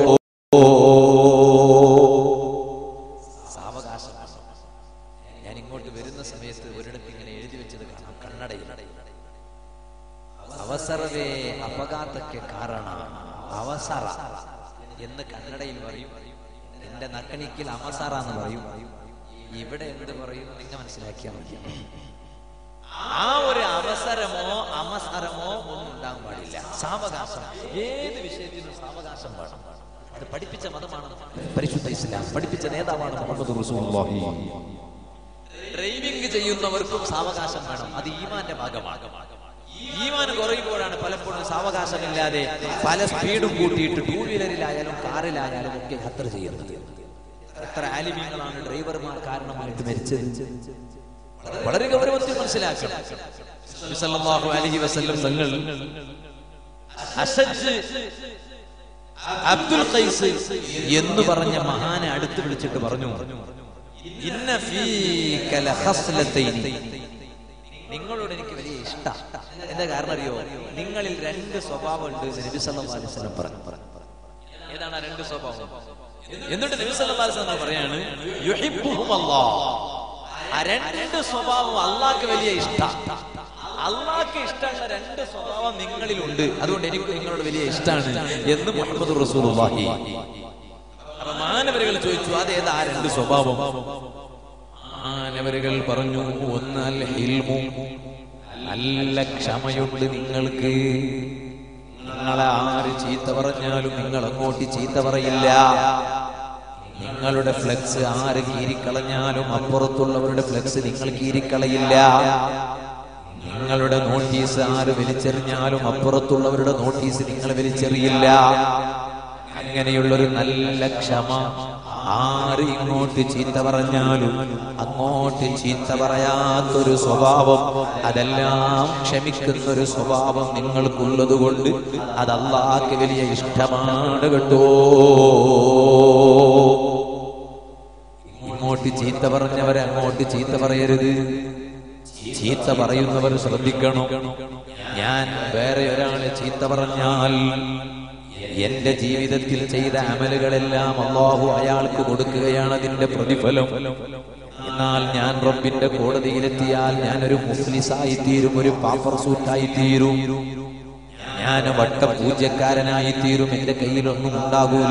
സാവകാശം ഞാൻ ഇങ്ങോട്ട് വരുന്ന സമയത്ത് ഒരിടത്ത് ഇങ്ങനെ എഴുതി വെച്ചത് കാണാം കണ്ണടയിൽ അവസരവേ അപഘാതಕ್ಕೆ ಕಾರಣ അവസര എന്ന് കന്നഡയിൽ പറയും എന്റെ നക്കണിക്കിൽ അവസര എന്ന് പറയും ഇവിടെ എന്ത് പറയും നിങ്ങൾ മനസ്സിലാക്കിയാൽ മതി ആ ഒരു അവസരമോ അവസരമോ ഒന്നും ഉണ്ടാകാൻ പാടില്ല സാവകാശം ഏത് വിഷയത്തിനും സാവകാശം വേണം അത് പഠിപ്പിച്ച മതമാണ് പരിശുദ്ധ ഇസ്ലാം പഠിപ്പിച്ച നേതാവാണ് മുഹമ്മദ് റസൂലുള്ളാഹി ഡ്രൈവിംഗ് ചെയ്യുന്നവർക്കും സാവകാശം വേണം അത് ഈമാന്റെ ഭാഗമാണ് ഈമാൻ കുറയുമ്പോഴാണ് പലപ്പോഴും സാവകാശമില്ലാതെ പല സ്പീഡും കൂട്ടിയിട്ട് ടൂ വീലറിലായാലും കാറിലായാലും ഒക്കെ യാത്ര ചെയ്യുന്നത് എത്ര ആലിമ്യങ്ങളാണ് ഡ്രൈവർമാർ കാരണമായിട്ട് മരിച്ചത് വളരെ ഗൗരവത്തിൽ മനസ്സിലാക്കണം നബി സല്ലല്ലാഹു അലൈഹി വസല്ലം തങ്ങൾ അസജ് അബ്ദുൽ ഖൈസ് എന്ന് പറഞ്ഞ മഹാനെ അടുത്ത് വിളിച്ചിട്ട് പറഞ്ഞു ഇന്ന ഫീക ലഖസ്ലതൈനി നിങ്ങളോട് എനിക്ക് വലിയ ഇഷ്ട എന്താ കാരണം അറിയോ നിങ്ങളിൽ രണ്ട് സ്വഭാവം ഉണ്ട് എന്ന് നബി സല്ലല്ലാഹു അലൈഹി വസല്ലം പറഞ്ഞു ഏതാണ് ആ രണ്ട് സ്വഭാവം എന്നിട്ട് നബി സല്ലല്ലാഹു അലൈഹി വസല്ലം പറയാണ് യുഹിബ്ബുഹും അല്ലാഹ് ആ രണ്ട് സ്വഭാവം അള്ളാഹ്ക്ക് വലിയ ഇഷ്ട അള്ളാഹ്ക്ക് ഇഷ്ടമുള്ള രണ്ട് സ്വഭാവം നിങ്ങളിലുണ്ട് അതുകൊണ്ട് എനിക്ക് നിങ്ങളോട് വലിയ ഇഷ്ടമാണ് എന്ന് മുഹമ്മദ് റസൂലുള്ളാഹി അപ്പൊ മാനവരുകൾ ചോദിച്ചു അതേതാ ആ രണ്ട് സ്വഭാവം മാനവരുകൾ പറഞ്ഞു ഒന്ന് അൽ ഹിൽമു നല്ല ക്ഷമയുണ്ട് നിങ്ങൾക്ക് നിങ്ങളെ ആര് ചീത്ത പറഞ്ഞാലും നിങ്ങൾ അങ്ങോട്ട് ചീത്ത പറയില്ല നിങ്ങളുടെ ഫ്ലെക്സ് ആര് കീരിക്കളഞ്ഞാലും അപ്പുറത്തുള്ളവരുടെ ഫ്ലെക്സ് നിങ്ങൾ കീരിക്കളയില്ല നിങ്ങളുടെ നോട്ടീസ് ആര് വലിച്ചെറിഞ്ഞാലും അപ്പുറത്തുള്ളവരുടെ നോട്ടീസ് നിങ്ങൾ വലിച്ചെറിയില്ല അങ്ങനെയുള്ളൊരു നല്ല ക്ഷമ ആര് ഇങ്ങോട്ട് ചീത്ത പറഞ്ഞാലും അങ്ങോട്ട് ചീത്ത പറയാത്തൊരു സ്വഭാവം അതെല്ലാം ക്ഷമിക്കുന്ന ഒരു സ്വഭാവം നിങ്ങൾക്കുള്ളത് കൊണ്ട് അത് അള്ളാഹ്ക്ക് വലിയ ഇഷ്ടമാണ് കേട്ടോ ഇങ്ങോട്ട് ചീത്ത പറഞ്ഞവരെ അങ്ങോട്ട് ചീത്ത പറയരുത് ചീത്ത പറയുന്നവർ ശ്രദ്ധിക്കണം ഞാൻ വേറെ ഒരാളെ ചീത്ത പറഞ്ഞാൽ എന്റെ ജീവിതത്തിൽ ചെയ്ത അമലുകളെല്ലാം അള്ളാഹു അയാൾക്ക് കൊടുക്കുകയാണ് അതിന്റെ പ്രതിഫലം എന്നാൽ ഞാൻ റബ്ബിന്റെ കോടതിയിലെത്തിയാൽ ഞാൻ ഒരു മുസ്ലിസായി തീരും ഒരു പാപ്പർ സൂട്ടായി തീരും ഞാൻ വട്ട പൂജ്യക്കാരനായി തീരും എന്റെ കയ്യിലൊന്നും ഉണ്ടാകൂല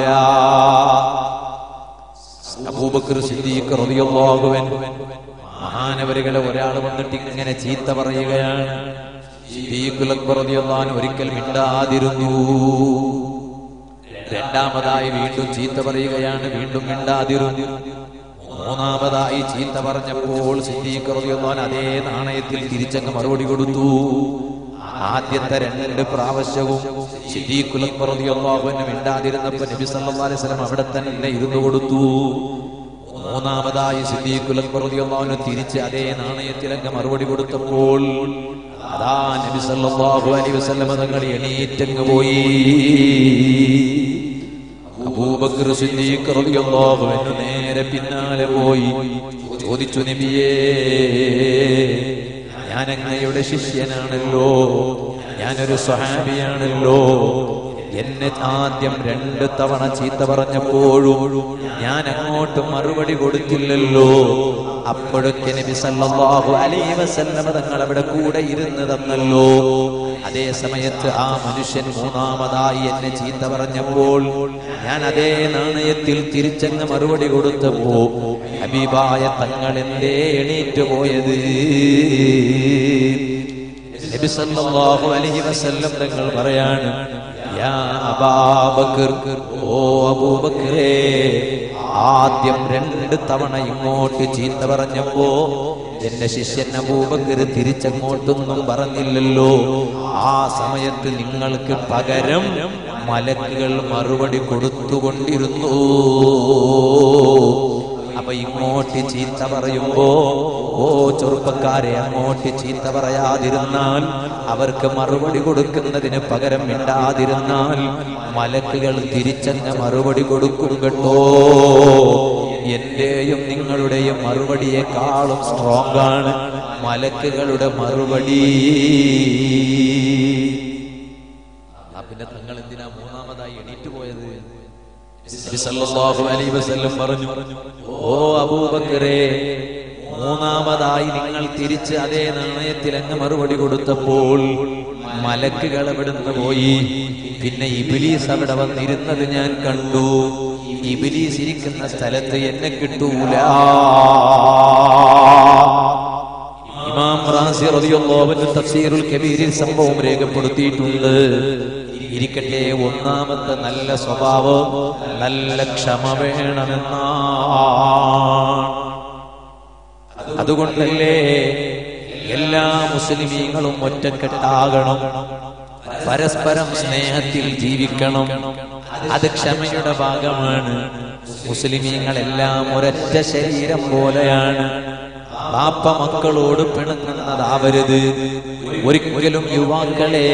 അബൂബക്കർ സിദ്ദീഖ് റളിയല്ലാഹു അൻഹു മഹാനവരുകളെ ഒരാൾ വന്നിട്ട് ഇങ്ങനെ ചീത്ത പറയുകയാണ് സിദ്ദീഖുൽ അക്ബർ റളിയല്ലാഹു അൻഹു ഒരിക്കൽ മിണ്ടാതിരുന്നു രണ്ടാമതായി വീണ്ടും ചീത്ത പറയുകയാണ് വീണ്ടും മിണ്ടാതിരുന്നു മൂന്നാമതായി ചീത്ത പറഞ്ഞപ്പോൾ സിദ്ദീഖ് റളിയല്ലാഹു അൻഹു അതേ നാണയത്തിൽ തിരിച്ചങ്ങ് മറുപടി കൊടുത്തു ആദ്യത്തെ രണ്ട് പ്രാവശ്യവും സിദ്ദീഖുൽ അക്ബർ റളിയല്ലാഹു അൻഹു മിണ്ടാതിരുന്നപ്പോൾ നബി സല്ലല്ലാഹു അലൈഹി വസല്ലം അവിടെ തന്നെ ഇരുന്നു കൊടുത്തു മൂന്നാമതായി സിദ്ദീഖുൽ അക്ബർ റളിയല്ലാഹു അൻഹു തിരിച്ച് അതേ നാണയത്തിലങ്ങ് മറുപടി കൊടുത്തപ്പോൾ അതാ നബി സല്ലല്ലാഹു അലൈഹി വസല്ലം തങ്ങൾ എണീറ്റങ്ങ് പോയി അബൂബക്കർ സിദ്ദീഖ് റളിയല്ലാഹു അൻഹു നേരെ പിന്നാലെ പോയി ചോദിച്ചു നബിയേ ഞാൻ അങ്ങയുടെ ശിഷ്യനാണല്ലോ ഞാനൊരു സ്വഹാബിയാണല്ലോ എന്നെ ആദ്യം രണ്ട് തവണ ചീത്ത പറഞ്ഞപ്പോഴും ഞാൻ അങ്ങോട്ട് മറുപടി കൊടുത്തില്ലല്ലോ അപ്പോഴൊക്കെ നബി സല്ലല്ലാഹു അലൈഹി വസല്ലമ തങ്ങൾ അവിടെ കൂടെ ഇരുന്ന് തന്നല്ലോ അതേ സമയത്ത് ആ മനുഷ്യൻ മൂന്നാമതായി എന്നെ ചീത്ത പറഞ്ഞപ്പോൾ ഞാൻ അതേ നാണയത്തിൽ തിരിച്ചങ്ങ് മറുപടി കൊടുത്തപ്പോ ഹബീബായ തങ്ങൾ എന്തേ എണീറ്റ് പോയത് നബി സല്ലല്ലാഹു അലൈഹി വസല്ലം തങ്ങൾ പറയാണ് യാ അബാബക്കർ ഓ അബൂബക്കറേ ആദ്യം രണ്ട് തവണ ഇങ്ങോട്ട് ചീത്ത പറഞ്ഞപ്പോ എന്റെ ശിഷ്യൻ അബൂബക്കർ തിരിച്ചങ്ങോട്ടൊന്നും പറഞ്ഞില്ലല്ലോ ആ സമയത്ത് നിങ്ങൾക്ക് പകരം മലക്കുകൾ മറുപടി കൊടുത്തുകൊണ്ടിരുന്നു അപ്പൊ ഇങ്ങോട്ട് ചീത്ത പറയുമ്പോ ഓ ചെറുപ്പക്കാരെ അങ്ങോട്ട് ചീത്ത പറയാതിരുന്നാൽ അവർക്ക് മറുപടി കൊടുക്കുന്നതിന് പകരം മിണ്ടാതിരുന്നാൽ മലക്കുകൾ തിരിച്ചങ്ങ് മറുപടി കൊടുക്കും കേട്ടോ എന്റെയും നിങ്ങളുടെയും മറുപടിയെക്കാളും സ്ട്രോങ് ആണ് മലക്കുകളുടെ മറുപടി ആ, പിന്നെ തങ്ങൾ എന്തിനാ മൂന്നാമതായി എണീറ്റ് പോയത് നബി സല്ലല്ലാഹു അലൈഹി വസല്ലം പറഞ്ഞു ഓ അബൂബക്കറേ മൂന്നാമതായി നിങ്ങൾ തിരിച്ച് അതേ നാണയത്തിൽ അങ്ങ് മറുപടി കൊടുത്തപ്പോൾ മലക്കുകൾ അവിടുന്ന് പോയി പിന്നെ ഇബിലീസ് അവിടെ വന്നിരുന്നത് ഞാൻ കണ്ടു ഇബിലീസ് ഇരിക്കുന്ന സ്ഥലത്ത് എന്നെ കിട്ടൂല ഇമാം റാസി റളിയല്ലാഹു അൻഹു തഫ്സീറുൽ കബീരിൽ സംഭവം രേഖപ്പെടുത്തിയിട്ടുണ്ട് ഇരിക്കട്ടെ ഒന്നാമത്തെ നല്ല സ്വഭാവം നല്ല ക്ഷമ വേണമെന്നാണ് അതുകൊണ്ടല്ലേ എല്ലാ മുസ്ലിമീങ്ങളും ഒറ്റക്കെട്ടാകണം പരസ്പരം സ്നേഹത്തിൽ ജീവിക്കണം അത് ക്ഷമയുടെ ഭാഗമാണ് മുസ്ലിമീങ്ങളെല്ലാം ഒരൊറ്റ ശരീരം പോലെയാണ് ബാപ്പ മക്കളോട് പിണങ്ങുന്നതാവരുത് ഒരിക്കലും യുവാക്കളെ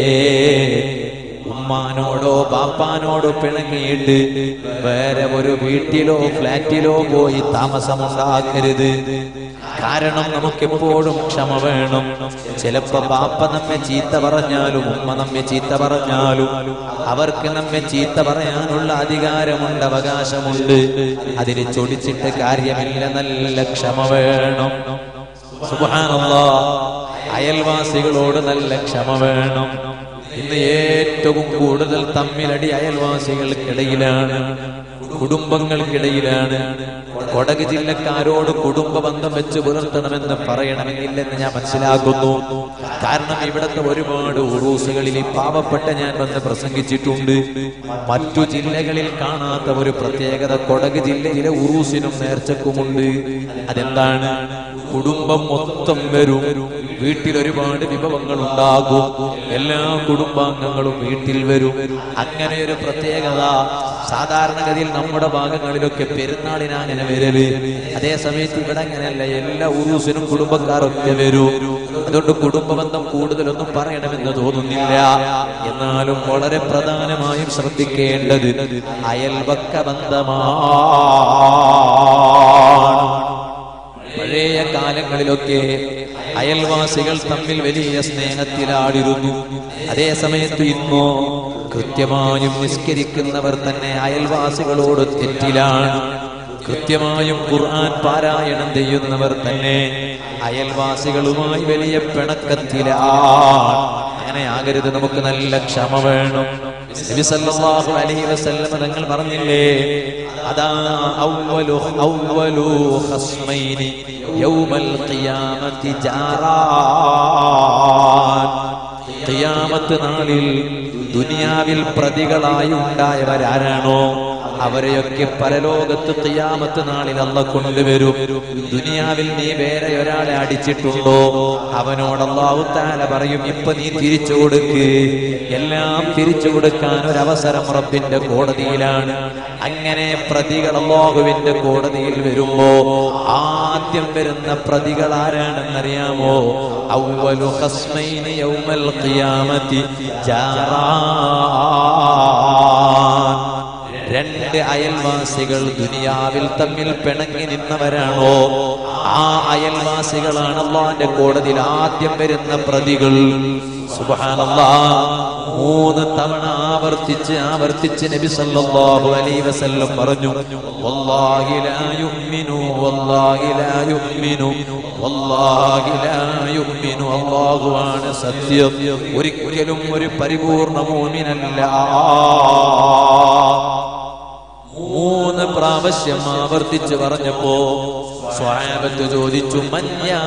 ഉമ്മാനോടോ ബാപ്പാനോടോ പിണങ്ങിയിട്ട് വേറെ ഒരു വീട്ടിലോ ഫ്ലാറ്റിലോ പോയി താമസമുണ്ടാക്കരുത് കാരണം നമുക്ക് എപ്പോഴും ക്ഷമ വേണം ചിലപ്പോ ബാപ്പ നമ്മെ ചീത്ത പറഞ്ഞാലും ഉമ്മ നമ്മെ ചീത്ത പറഞ്ഞാലും അവർക്ക് നമ്മെ ചീത്ത പറയാനുള്ള അധികാരമുണ്ട് അവകാശമുണ്ട് അതിന് ചൊടിച്ചിട്ട് കാര്യമില്ല നല്ല ക്ഷമ വേണം സുബ്ഹാനല്ലാ അയൽവാസികളോട് നല്ല ക്ഷമ വേണം ഇന്ന് ഏറ്റവും കൂടുതൽ തമ്മിലടി അയൽവാസികൾക്കിടയിലാണ് കുടുംബങ്ങൾക്കിടയിലാണ് കൊടക് ജില്ലക്കാരോട് കുടുംബ ബന്ധം വെച്ച് പുലർത്തണമെന്ന് പറയണമെന്നില്ലെന്ന് ഞാൻ മനസ്സിലാക്കുന്നു കാരണം ഇവിടുത്തെ ഒരുപാട് ഉറൂസുകളിൽ ഈ പാവപ്പെട്ട ഞാൻ വന്ന് പ്രസംഗിച്ചിട്ടുണ്ട് മറ്റു ജില്ലകളിൽ കാണാത്ത ഒരു പ്രത്യേകത കൊടക് ജില്ലയിലെ ഉറൂസിനും നേർച്ചക്കുമുണ്ട് അതെന്താണ് കുടുംബം മൊത്തം വരും വീട്ടിൽ ഒരുപാട് വിഭവങ്ങൾ ഉണ്ടാകും എല്ലാ കുടുംബാംഗങ്ങളും വീട്ടിൽ വരും അങ്ങനെ ഒരു പ്രത്യേകത സാധാരണഗതിയിൽ നമ്മുടെ ഭാഗങ്ങളിലൊക്കെ പെരുന്നാളിന് അങ്ങനെ വരല് അതേ സമയത്ത് ഇവിടെ അങ്ങനെയല്ല എല്ലാ ഉറൂസിനും കുടുംബക്കാരൊക്കെ വരും അതുകൊണ്ട് കുടുംബ ബന്ധം കൂടുതലൊന്നും പറയണമെന്ന് തോന്നുന്നില്ല എന്നാലും വളരെ പ്രധാനമായും ശ്രദ്ധിക്കേണ്ടത് അയൽവക്ക ബന്ധമാണ് പഴയ കാലങ്ങളിലൊക്കെ അയൽവാസികൾ തമ്മിൽ വലിയ സ്നേഹത്തിലാടിരുന്നു അതേ സമയത്ത് ഇന്നോ കൃത്യമായും നിസ്കരിക്കുന്നവർ തന്നെ അയൽവാസികളോട് തെറ്റിലാണ് കൃത്യമായും ഖുർആൻ പാരായണം ചെയ്യുന്നവർ തന്നെ അയൽവാസികളുമായി വലിയ പിണക്കത്തിലാണ് അങ്ങനെ ആകരുത് നമുക്ക് നല്ല ക്ഷമ വേണം നബി സല്ലല്ലാഹു അലൈഹി വസല്ലം തങ്ങൾ പറഞ്ഞില്ലേ അതാ അവ്വലു അവ്വലു ഖസ്മൈനി യൗമൽ ഖിയാമത്തി ജാറാൻ ഖിയാമത്ത് നാളിൽ ദുനിയാവിൽ പ്രതികളായി ഉണ്ടായവരാരാണോ അവരെയൊക്കെ പരലോകത്ത് ഖിയാമത്ത് നാളിൽ അല്ല കൊണ്ടുവരും ദുനിയാവിൽ നീ വേറെ ഒരാളെ അടിച്ചിട്ടുണ്ടോ അവനോട് അള്ളാഹു താല പറയും ഇപ്പൊ നീ തിരിച്ചു കൊടുക്ക് എല്ലാം തിരിച്ചു കൊടുക്കാൻ ഒരു അവസരം റബ്ബിന്റെ കോടതിയിലാണ് അങ്ങനെ പ്രതികൾ അള്ളാഹുവിന്റെ കോടതിയിൽ വരുമ്പോ ആദ്യം വരുന്ന പ്രതികൾ ആരാണെന്നറിയാമോ അവലു ഖസ്മൈനി യൗമൽ ഖിയാമത്തി ജാറാൻ രണ്ട് അയൽവാസികൾ ദുനിയാവിൽ തമ്മിൽ പിണങ്ങി നിന്നവരാണോ ആ അയൽവാസികളാണ് അള്ളാന്റെ കോടതിയിൽ ആദ്യം വരുന്ന പ്രതികൾ സുബ്ഹാനല്ലാ മൂന്ന് തവണ ആവർത്തിച്ച് ആവർത്തിച്ച് നബി സല്ലല്ലാഹു അലൈഹി വസല്ലം പറഞ്ഞു വല്ലാഹി ലാ യുഅ്മിനു വല്ലാഹി ലാ യുഅ്മിനു വല്ലാഹി ലാ യുഅ്മിനു അല്ലാഹുവാണ് സത്യം ഒരിക്കലും ഒരു പരിപൂർണ മുഅ്മിനല്ല മൂന്ന് പ്രാവശ്യം ആവർത്തിച്ച് പറഞ്ഞപ്പോ സ്വാബത്ത് ചോദിച്ചു മഞ്ഞാ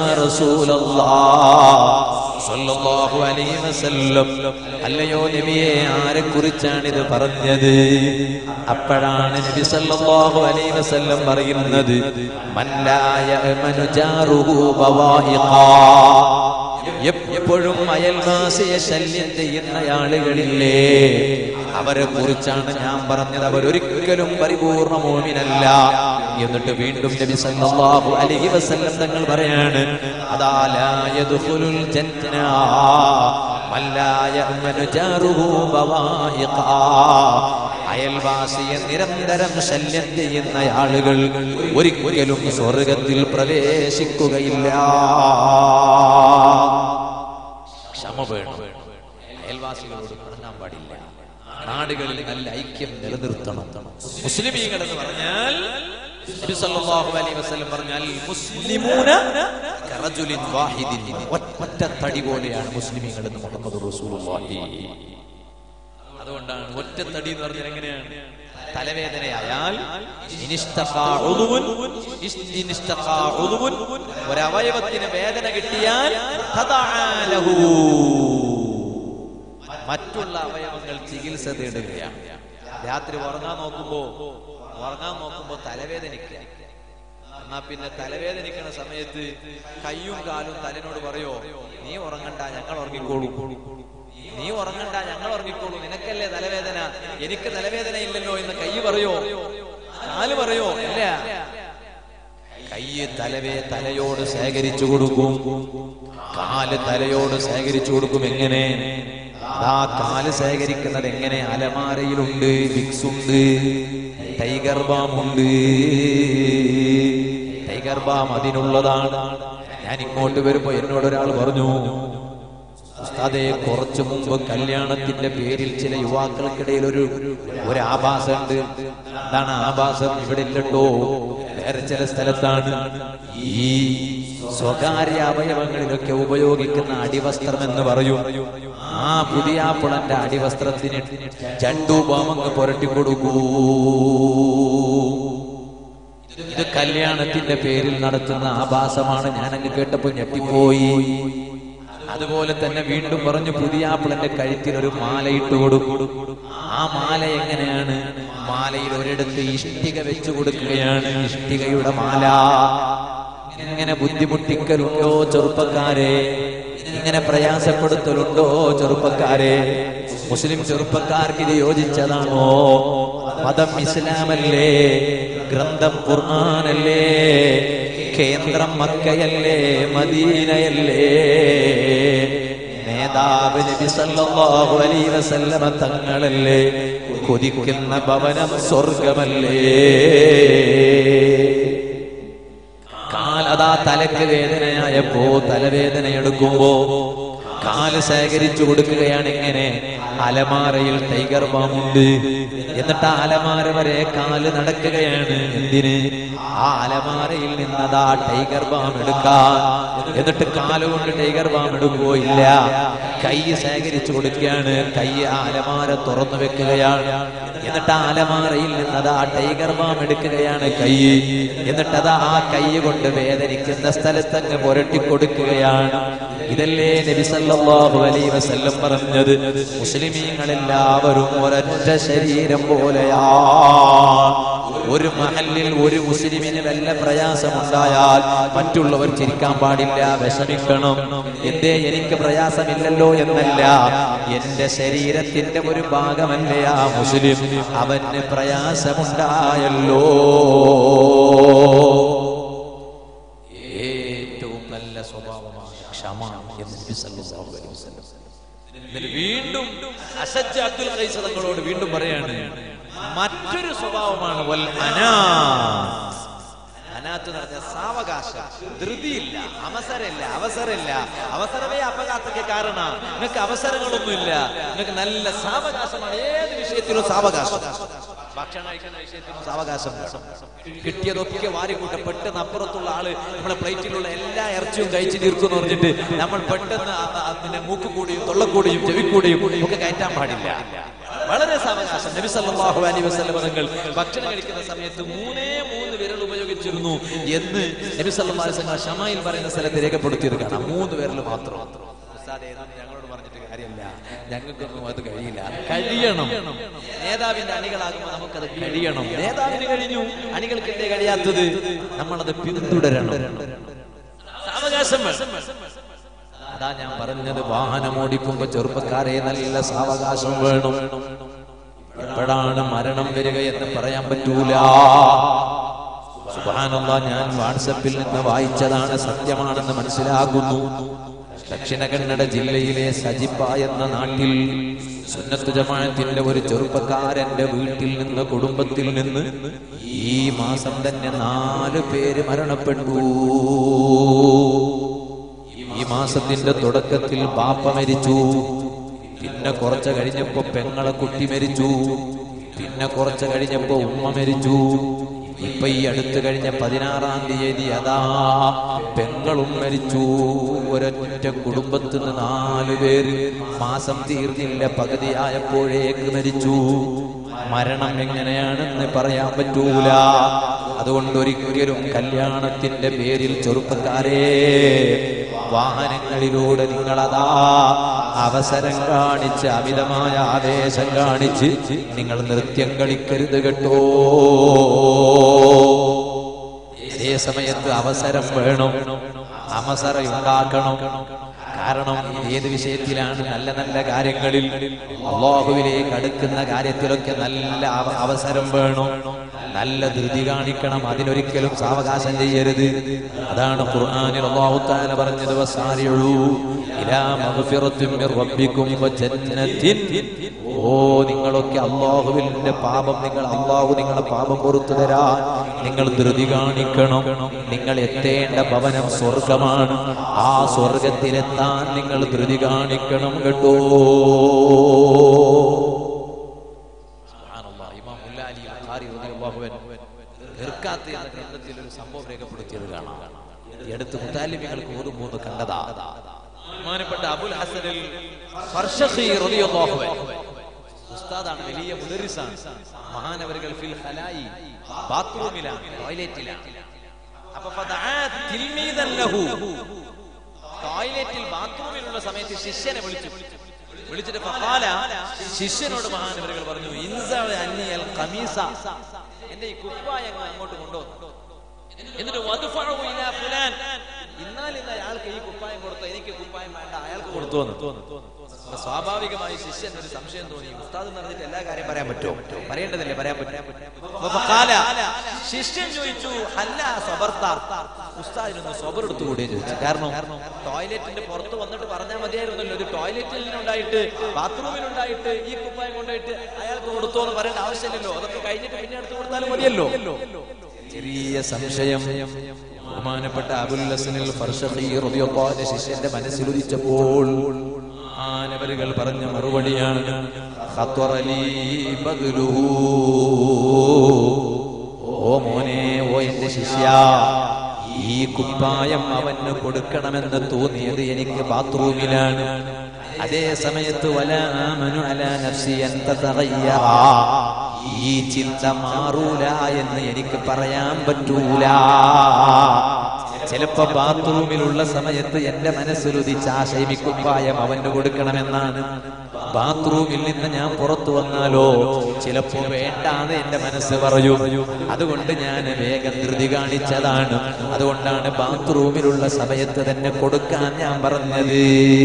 റസൂലല്ലാഹു അലൈഹി വസല്ലം അല്ലയോ നബിയെ ആരെ കുറിച്ചാണ് ഇത് പറഞ്ഞത് അപ്പോഴാണ് നബി സല്ലല്ലാഹു അലൈഹി വസല്ലം പറയുന്നത് മല്ലായ മനുജാറുഹു ബവാഹിഖാ എപ്പോഴും അയൽവാസിയെ ശല്യം ചെയ്യുന്ന ആളുകളില്ലേ അവരെ കുറിച്ചാണ് ഞാൻ പറഞ്ഞത് അവരൊരിക്കലും പരിപൂർണ മോമിനല്ല എന്നിട്ട് വീണ്ടും നബി സല്ലല്ലാഹു അലൈഹി വസല്ലം തങ്ങൾ പറയാണ് അതാ ലാ യദ്ഖുലുൽ ജന്ന മൻ ലാ യഅ്മനു ജാറുഹു ബവാഹിഖാ അയൽവാസിയെ നിരന്തരം ശല്യം ചെയ്യുന്ന ആളുകൾ ഒരിക്കലും സ്വർഗത്തിൽ പ്രവേശിക്കുകയില്ല ക്ഷമ വേണം അയൽവാസികളോട് പിണങ്ങാൻ പാടില്ല നാടുകളിൽ നല്ല ഐക്യം നിലനിർത്തണം മുസ്ലിമീങ്ങൾ എന്ന് പറഞ്ഞാൽ നബി സല്ലല്ലാഹു അലൈഹി വസല്ലം പറഞ്ഞാൽ മുസ്ലിമൂന കറജുലിൻ വാഹിദിൻ ഒറ്റ തടി പോലെയാണ് മുസ്ലിമീങ്ങൾ എന്ന് മുഹമ്മദ് റസൂലുള്ളാഹി അതുകൊണ്ടാണ് ഒറ്റത്തടി എന്ന് പറഞ്ഞാൽ എങ്ങനെയാണ് തലവേദനയായാൽ ഇനിഷ്തഖാ ഉദുവുൻ, ഇസ്- ഇനിഷ്തഖാ ഉദുവുൻ, ഒരവയവത്തിന് വേദന കിട്ടിയാൽ തദഅ ലഹു. മറ്റുള്ള അവയവങ്ങൾ ചികിത്സ തേടുകയാണ് രാത്രി ഉറങ്ങാൻ നോക്കുമ്പോ ഉറങ്ങാൻ നോക്കുമ്പോ തലവേദനിക്കുക എന്നാ പിന്നെ തലവേദനിക്കുന്ന സമയത്ത് കയ്യും കാലും തലനോട് പറയോ നീ ഉറങ്ങണ്ട ഞങ്ങൾ ഉറങ്ങിക്കോളൂ നീ ഉറങ്ങണ്ട ഞങ്ങൾ ഉറങ്ങിക്കോളൂ നിനക്കല്ലേ തലവേദന എനിക്ക് തലവേദന ഇല്ലല്ലോ എന്ന് കൈ പറയോ കാല് പറയോ ഇല്ല കൈ തലവേ തലയോട് ശേഖരിച്ചു കൊടുക്കും കാല് തലയോട് ശേഖരിച്ചു കൊടുക്കും എങ്ങനെ ആ കാല് ശേഖരിക്കുന്നത് എങ്ങനെ അലമാരയിലുണ്ട് വിക്സ് ഉണ്ട് ടൈഗർ ബാം ഉണ്ട് ടൈഗർ ബാം അതിനുള്ളതാണ് ഞാൻ ഇങ്ങോട്ട് വരുമ്പോ എന്നോട് ഒരാൾ പറഞ്ഞു ഉസ്താദെ കുറച്ചു മുമ്പ് കല്യാണത്തിന്റെ പേരിൽ ചില യുവാക്കൾക്കിടയിൽ ഒരു ഒരു ആഭാസമുണ്ട് എന്താണ് ആഭാസം ഇവിടെ ഇല്ലട്ടോ വേറെ ചില സ്ഥലത്താണ് ഈ സ്വകാര്യ അവയവങ്ങളിലൊക്കെ ഉപയോഗിക്കുന്ന അടിവസ്ത്രം എന്ന് പറയും ആ പുതിയ പുളന്റെ അടിവസ്ത്രത്തിന് ചണ്ടു ബാമങ്ങ് പുരട്ടി കൊടുക്കൂ ഇത് കല്യാണത്തിന്റെ പേരിൽ നടത്തുന്ന ആഭാസമാണ് ഞാനങ്ങ് കേട്ടപ്പോ ഞെട്ടിപ്പോയി അതുപോലെ തന്നെ വീണ്ടും പറഞ്ഞു പുതിയാപ്പിളന്റെ കഴുത്തിൽ ഒരു മാല ഇട്ട് കൊടുക്കും ആ മാല എങ്ങനെയാണ് മാലയിൽ ഒരിടത്ത് ഇഷ്ടിക വെച്ചു കൊടുക്കുകയാണ് ഇഷ്ടികയുടെ മാല ഇങ്ങനെ ബുദ്ധിമുട്ടിക്കലുണ്ടോ ചെറുപ്പക്കാരെ ഇങ്ങനെ പ്രയാസപ്പെടുത്തലുണ്ടോ ചെറുപ്പക്കാരെ മുസ്ലിം ചെറുപ്പക്കാർക്ക് ഇത് യോജിച്ചതാണോ മതം ഇസ്ലാമല്ലേ ഗ്രന്ഥം ഖുർആനല്ലേ കേന്ദ്രം മക്കയല്ലേ മദീനയല്ലേ നേതാവ് നബി സല്ലല്ലാഹു അലൈഹി വസല്ലമ തങ്ങളല്ലേ കൊതിക്കുന്ന ഭവനം സ്വർഗമല്ലേ കാലതാ തലക്ക് വേദനയായപ്പോ തലവേദന എടുക്കുമ്പോ കാല് ശേഖരിച്ചു കൊടുക്കുകയാണ് ഇങ്ങനെ അലമാരയിൽ ടൈഗർ ബാമുണ്ട് എന്നിട്ട് ആ അലമാര വരെ കാല് നടക്കുകയാണ് എന്തിന് ആ അലമാരയിൽ നിന്നതാ ടൈഗർ ബാം എടുക്കാൻ എന്നിട്ട് കാലുകൊണ്ട് ടൈഗർ ബാം എടുക്കുകയോ ഇല്ല കൈ ശേഖരിച്ചു കൊടുക്കുകയാണ് കൈ ആ അലമാര തുറന്നു വെക്കുകയാണ് എന്നിട്ട് ആ അലമാരയിൽ നിന്നതാ ടൈഗർ ബാം എടുക്കുകയാണ് കൈ എന്നിട്ട് അതാ ആ കൈ കൊണ്ട് വേദനിക്കുന്ന സ്ഥലത്തങ്ങ് പുരട്ടി കൊടുക്കുകയാണ് ഇതല്ലേ നബി സല്ലല്ലാഹു അലൈഹി വസല്ലം പറഞ്ഞത് മുസ്ലിമീങ്ങൾ എല്ലാവരും ഒരൊറ്റ ശരീരം പോലെയാ ഒരു മഹലിൽ ഒരു മുസ്ലിമിന് വല്ല പ്രയാസമുണ്ടായാൽ മറ്റുള്ളവർ ചിരിക്കാൻ പാടില്ല വിഷമിക്കണം എന്തേ എനിക്ക് പ്രയാസമില്ലല്ലോ എന്നല്ല എന്റെ ശരീരത്തിന്റെ ഒരു ഭാഗമല്ലേ ആ മുസ്ലിം അവന് പ്രയാസമുണ്ടായല്ലോ ഏറ്റവും നല്ല സ്വഭാവമാണ് ക്ഷമ എന്ന് നബി സല്ലല്ലാഹു അലൈഹി വസല്ലം എന്നിട്ട് വീണ്ടും അസജ്ജ അബ്ദുൽ ഖൈസ് തങ്ങളോട് വീണ്ടും പറയാണ് മറ്റൊരു സ്വഭാവമാണ് വൽ അനാത്ത് അനാത്ത് എന്ന് പറഞ്ഞ സാവകാശം ധൃതിയില്ല അവസരമില്ല അവസരമില്ല അവസരമേ അപഘാതಕ್ಕೆ കാരണ നിങ്ങൾക്ക് അവസരങ്ങളൊന്നുമില്ല നിങ്ങൾക്ക് നല്ല സാവകാശമാണ് ഏത് വിഷയത്തിലും സാവകാശം ഭക്ഷണം കഴിക്കുന്ന വിഷയത്തിലും സാവകാശം വേണം. കിട്ടിയതൊക്കെ വാരിക്കൂട്ട പെട്ടെന്ന് അപ്പുറത്തുള്ള ആള് നമ്മളെ പ്ലേറ്റിലുള്ള എല്ലാ ഇറച്ചിയും കഴിച്ചു തീർക്കുന്നു പറഞ്ഞിട്ട് നമ്മൾ പെട്ടെന്ന് ആ- ആ പിന്നെ മൂക്കുകൂടിയും തൊള്ളക്കൂടിയും ചെവിക്കൂടിയും ഒക്കെ കയറ്റാൻ പാടില്ല വളരെ സാവകാശം നബി സല്ലല്ലാഹു അലൈഹി വസല്ലം തങ്ങൾ ഭക്ഷണം കഴിക്കുന്ന സമയത്ത് മൂന്നേ മൂന്ന് വിരൽ ഉപയോഗിച്ചിരുന്നു എന്ന് നബി സല്ലല്ലാഹു അലൈഹി വസല്ലം ഷമായിൽ പറയുന്ന സ്ഥലത്ത് രേഖപ്പെടുത്തിയത് കാണാം മൂന്ന് വിരൽ മാത്രം ഉസ്താദേ, ഇതൊന്നും ഞങ്ങളോട് പറഞ്ഞിട്ട് കാര്യമില്ല ഞങ്ങൾക്കൊന്നും അത് കഴിയില്ല കഴിയണം നേതാവിന്റെ അണികളാകുമ്പോൾ നമുക്കത് കഴിയണം നേതാവിന് കഴിഞ്ഞു അണികൾക്കല്ലേ കഴിയാത്തത് നമ്മളത് പിന്തുടരണം സാവകാശം വേണം. അതാ ഞാൻ പറഞ്ഞത് വാഹനം ഓടിക്കുമ്പോ ചെറുപ്പക്കാരെ നല്ല സാവകാശം വേണം എപ്പോഴാണ് മരണം വരിക എന്ന് പറയാൻ പറ്റൂല സുബാനല്ല ഞാൻ വാട്സപ്പിൽ നിന്ന് വായിച്ചതാണ് സത്യമാണെന്ന് മനസ്സിലാകുന്നു ദക്ഷിണ കന്നഡ ജില്ലയിലെ സജിപ്പ എന്ന നാട്ടിൽ സുന്നത്ത് ജമാഅത്തിന്റെ ഒരു ചെറുപ്പക്കാരന്റെ വീട്ടിൽ നിന്ന് കുടുംബത്തിൽ നിന്ന് ഈ മാസം തന്നെ നാല് പേര് മരണപ്പെട്ടു ഈ മാസത്തിന്റെ തുടക്കത്തിൽ ബാപ്പ മരിച്ചു പിന്നെ കുറച്ച് കഴിഞ്ഞപ്പോ പെങ്ങളെ കുട്ടി മരിച്ചു പിന്നെ കുറച്ച് കഴിഞ്ഞപ്പോ ഉമ്മ മരിച്ചു ഇപ്പൊ ഈ അടുത്ത് കഴിഞ്ഞ പതിനാറാം തീയതി അതാ പെങ്ങളും മരിച്ചു ഒരൊറ്റ കുടുംബത്തിൽ നിന്ന് നാലു പേര് മാസം തീർന്നില്ല പകുതിയായപ്പോഴേക്ക് മരിച്ചു മരണം എങ്ങനെയാണെന്ന് പറയാൻ പറ്റൂല അതുകൊണ്ട് ഒരിക്കലും കല്യാണത്തിന്റെ പേരിൽ ചെറുപ്പക്കാരെ വാഹനങ്ങളിലൂടെ നിങ്ങളതാ അവസരം കാണിച്ച് അമിതമായ ആവേശം കാണിച്ച് നിങ്ങൾ നൃത്യം കളിക്കരുത് കേട്ടോ അതേ സമയത്ത് അവസരം വേണം അവസരമുണ്ടാക്കണം കാരണം ഏത് വിഷയത്തിലാണ് നല്ല നല്ല കാര്യങ്ങളിൽ അള്ളാഹുവിലേക്ക് അടുക്കുന്ന കാര്യത്തിലൊക്കെ നല്ല അവ- അവസരം വേണം നല്ല ധൃതി കാണിക്കണം അതിനൊരിക്കലും സാവകാശം ചെയ്യരുത് അതാണ് ഖുർആനിൽ അല്ലാഹു തആല പറഞ്ഞത് വസാരിഉ ഇലാ മഗ്ഫിറത്തിൻ മിർ റബ്ബിക്കും വജന്നത്തിൻ ഓ നിങ്ങളൊക്കെ അള്ളാഹുവിന്റെ പാപം നിങ്ങൾ അള്ളാഹു നിങ്ങളെ പാപം പുറത്തു തരാൻ നിങ്ങൾ ധൃതി കാണിക്കണം നിങ്ങൾ എത്തേണ്ട ഭവനം സ്വർഗമാണ് ആ സ്വർഗത്തിലെത്താൻ നിങ്ങൾ ധൃതി കാണിക്കണം കേട്ടോ സുബ്ഹാനല്ലാഹ്. ഇമാം മുല്ലാലി ബുഖാരി റളിയല്ലാഹു അൻഹു ഇർക്കാത്ത് എന്ന ഗ്രന്ഥത്തിൽ ഒരു സംഭവം രേഖപ്പെടുത്തിയത് കാണാം ഈ അടുത്ത് മുത്താലിമികൾക്ക് ഒരു മൂന്ന് കണ്ടതാ ബഹുമാനപ്പെട്ട അബുൽ ഹസനിൽ ഫർഷഖി റളിയല്ലാഹു അൻഹു ഉസ്താദാണ് വലിയ മുദരിസാണ് മഹാനവരുകൾ ഫിൽ ഖലായി ബാത്റൂമിലാണ് ടോയ്ലറ്റിലാണ് അപ്പൊ ഫദആ തിൽമീദൻ ലഹു ടോയ്ലറ്റിൽ ബാത്റൂമിലുള്ള സമയത്ത് ശിഷ്യനെ വിളിച്ചു വിളിച്ചിട്ട് ഫഖാല ശിഷ്യനോട് മഹാനവരുകൾ പറഞ്ഞു ഇൻസഅ അന്നിയൽ ഖമീസ എന്റെ ഈ കുപ്പായം അങ്ങ് അങ്ങോട്ട് കൊണ്ടുവന്നു എന്നിട്ട് വദ്ഫഉ ഇലാ ഫുലാൻ ഇന്നാൽ ഇന്ന് അയാൾക്ക് ഈ കുപ്പായം കൊടുത്തു എനിക്ക് കുപ്പായം വേണ്ട അയാൾക്ക് കൊടുത്തു വന്നു അപ്പൊ സ്വാഭാവികമായി ശിഷ്യൻ ഒരു സംശയം തോന്നി ഉസ്താദ് എന്ന് പറഞ്ഞിട്ട് എല്ലാ കാര്യം പറയാൻ പറ്റുമോ പറയേണ്ടതല്ലേ പറയാൻ പറ്റും അപ്പൊ ഫഖാല, ശിഷ്യൻ ചോദിച്ചു അല്ല സ്വബർത്ത ഉസ്താദിനൊന്ന് സ്വബർ എടുത്തുകൂടിയേ ചോദിച്ചു കാരണം ടോയ്ലറ്റിന്റെ പുറത്ത് വന്നിട്ട് പറഞ്ഞാൽ മതിയായിരുന്നല്ലോ ഒരു ടോയ്ലറ്റിൽ ഉണ്ടായിട്ട് ബാത്റൂമിലുണ്ടായിട്ട് ഈ കുപ്പായം കൊണ്ടുപോയിട്ട് അയാൾക്ക് കൊടുത്തോ എന്ന് പറയേണ്ട ആവശ്യമില്ലല്ലോ അതൊക്കെ കഴിഞ്ഞിട്ട് പിന്നെ എടുത്ത് കൊടുത്താലും മതിയല്ലോ ചെറിയ സംശയം ബഹുമാനപ്പെട്ട അബുൽ ഹസനിൽ ഫർഷഖി റളിയല്ലാഹു അൻഹു ശിഷ്യന്റെ മനസ്സിൽ ഉദിച്ചപ്പോൾ ആനവരുകൾ പറഞ്ഞ മറുപടിയാണ് ഖത്വറലി ബദ്ലുഹു. ഓ മോനെ ഓ എന്റെ ശിഷ്യ ഈ കുപ്പായം അവന് കൊടുക്കണമെന്ന് തോന്നിയത് എനിക്ക് ബാത്റൂമിലാണ് അതേ സമയത്ത് വലാമനു അലാ നഫ്സി അൻ തതഗയ്യറ. ഈ ചിന്ത മാറൂല എന്ന് എനിക്ക് പറയാൻ പറ്റൂല ചിലപ്പോ ബാത്റൂമിലുള്ള സമയത്ത് എന്റെ മനസ്സിലുദിച്ച ആ ശൈമിക്കുപ്പായം അവന് കൊടുക്കണമെന്നാണ് ബാത്റൂമിൽ നിന്ന് ഞാൻ പുറത്തു വന്നാലോ ചിലപ്പോ വേണ്ടാന്ന് എന്റെ മനസ്സ് പറയൂ അതുകൊണ്ട് ഞാൻ വേഗം ധൃതി കാണിച്ചതാണ് അതുകൊണ്ടാണ് ബാത്റൂമിലുള്ള സമയത്ത് തന്നെ കൊടുക്കാൻ ഞാൻ പറഞ്ഞത്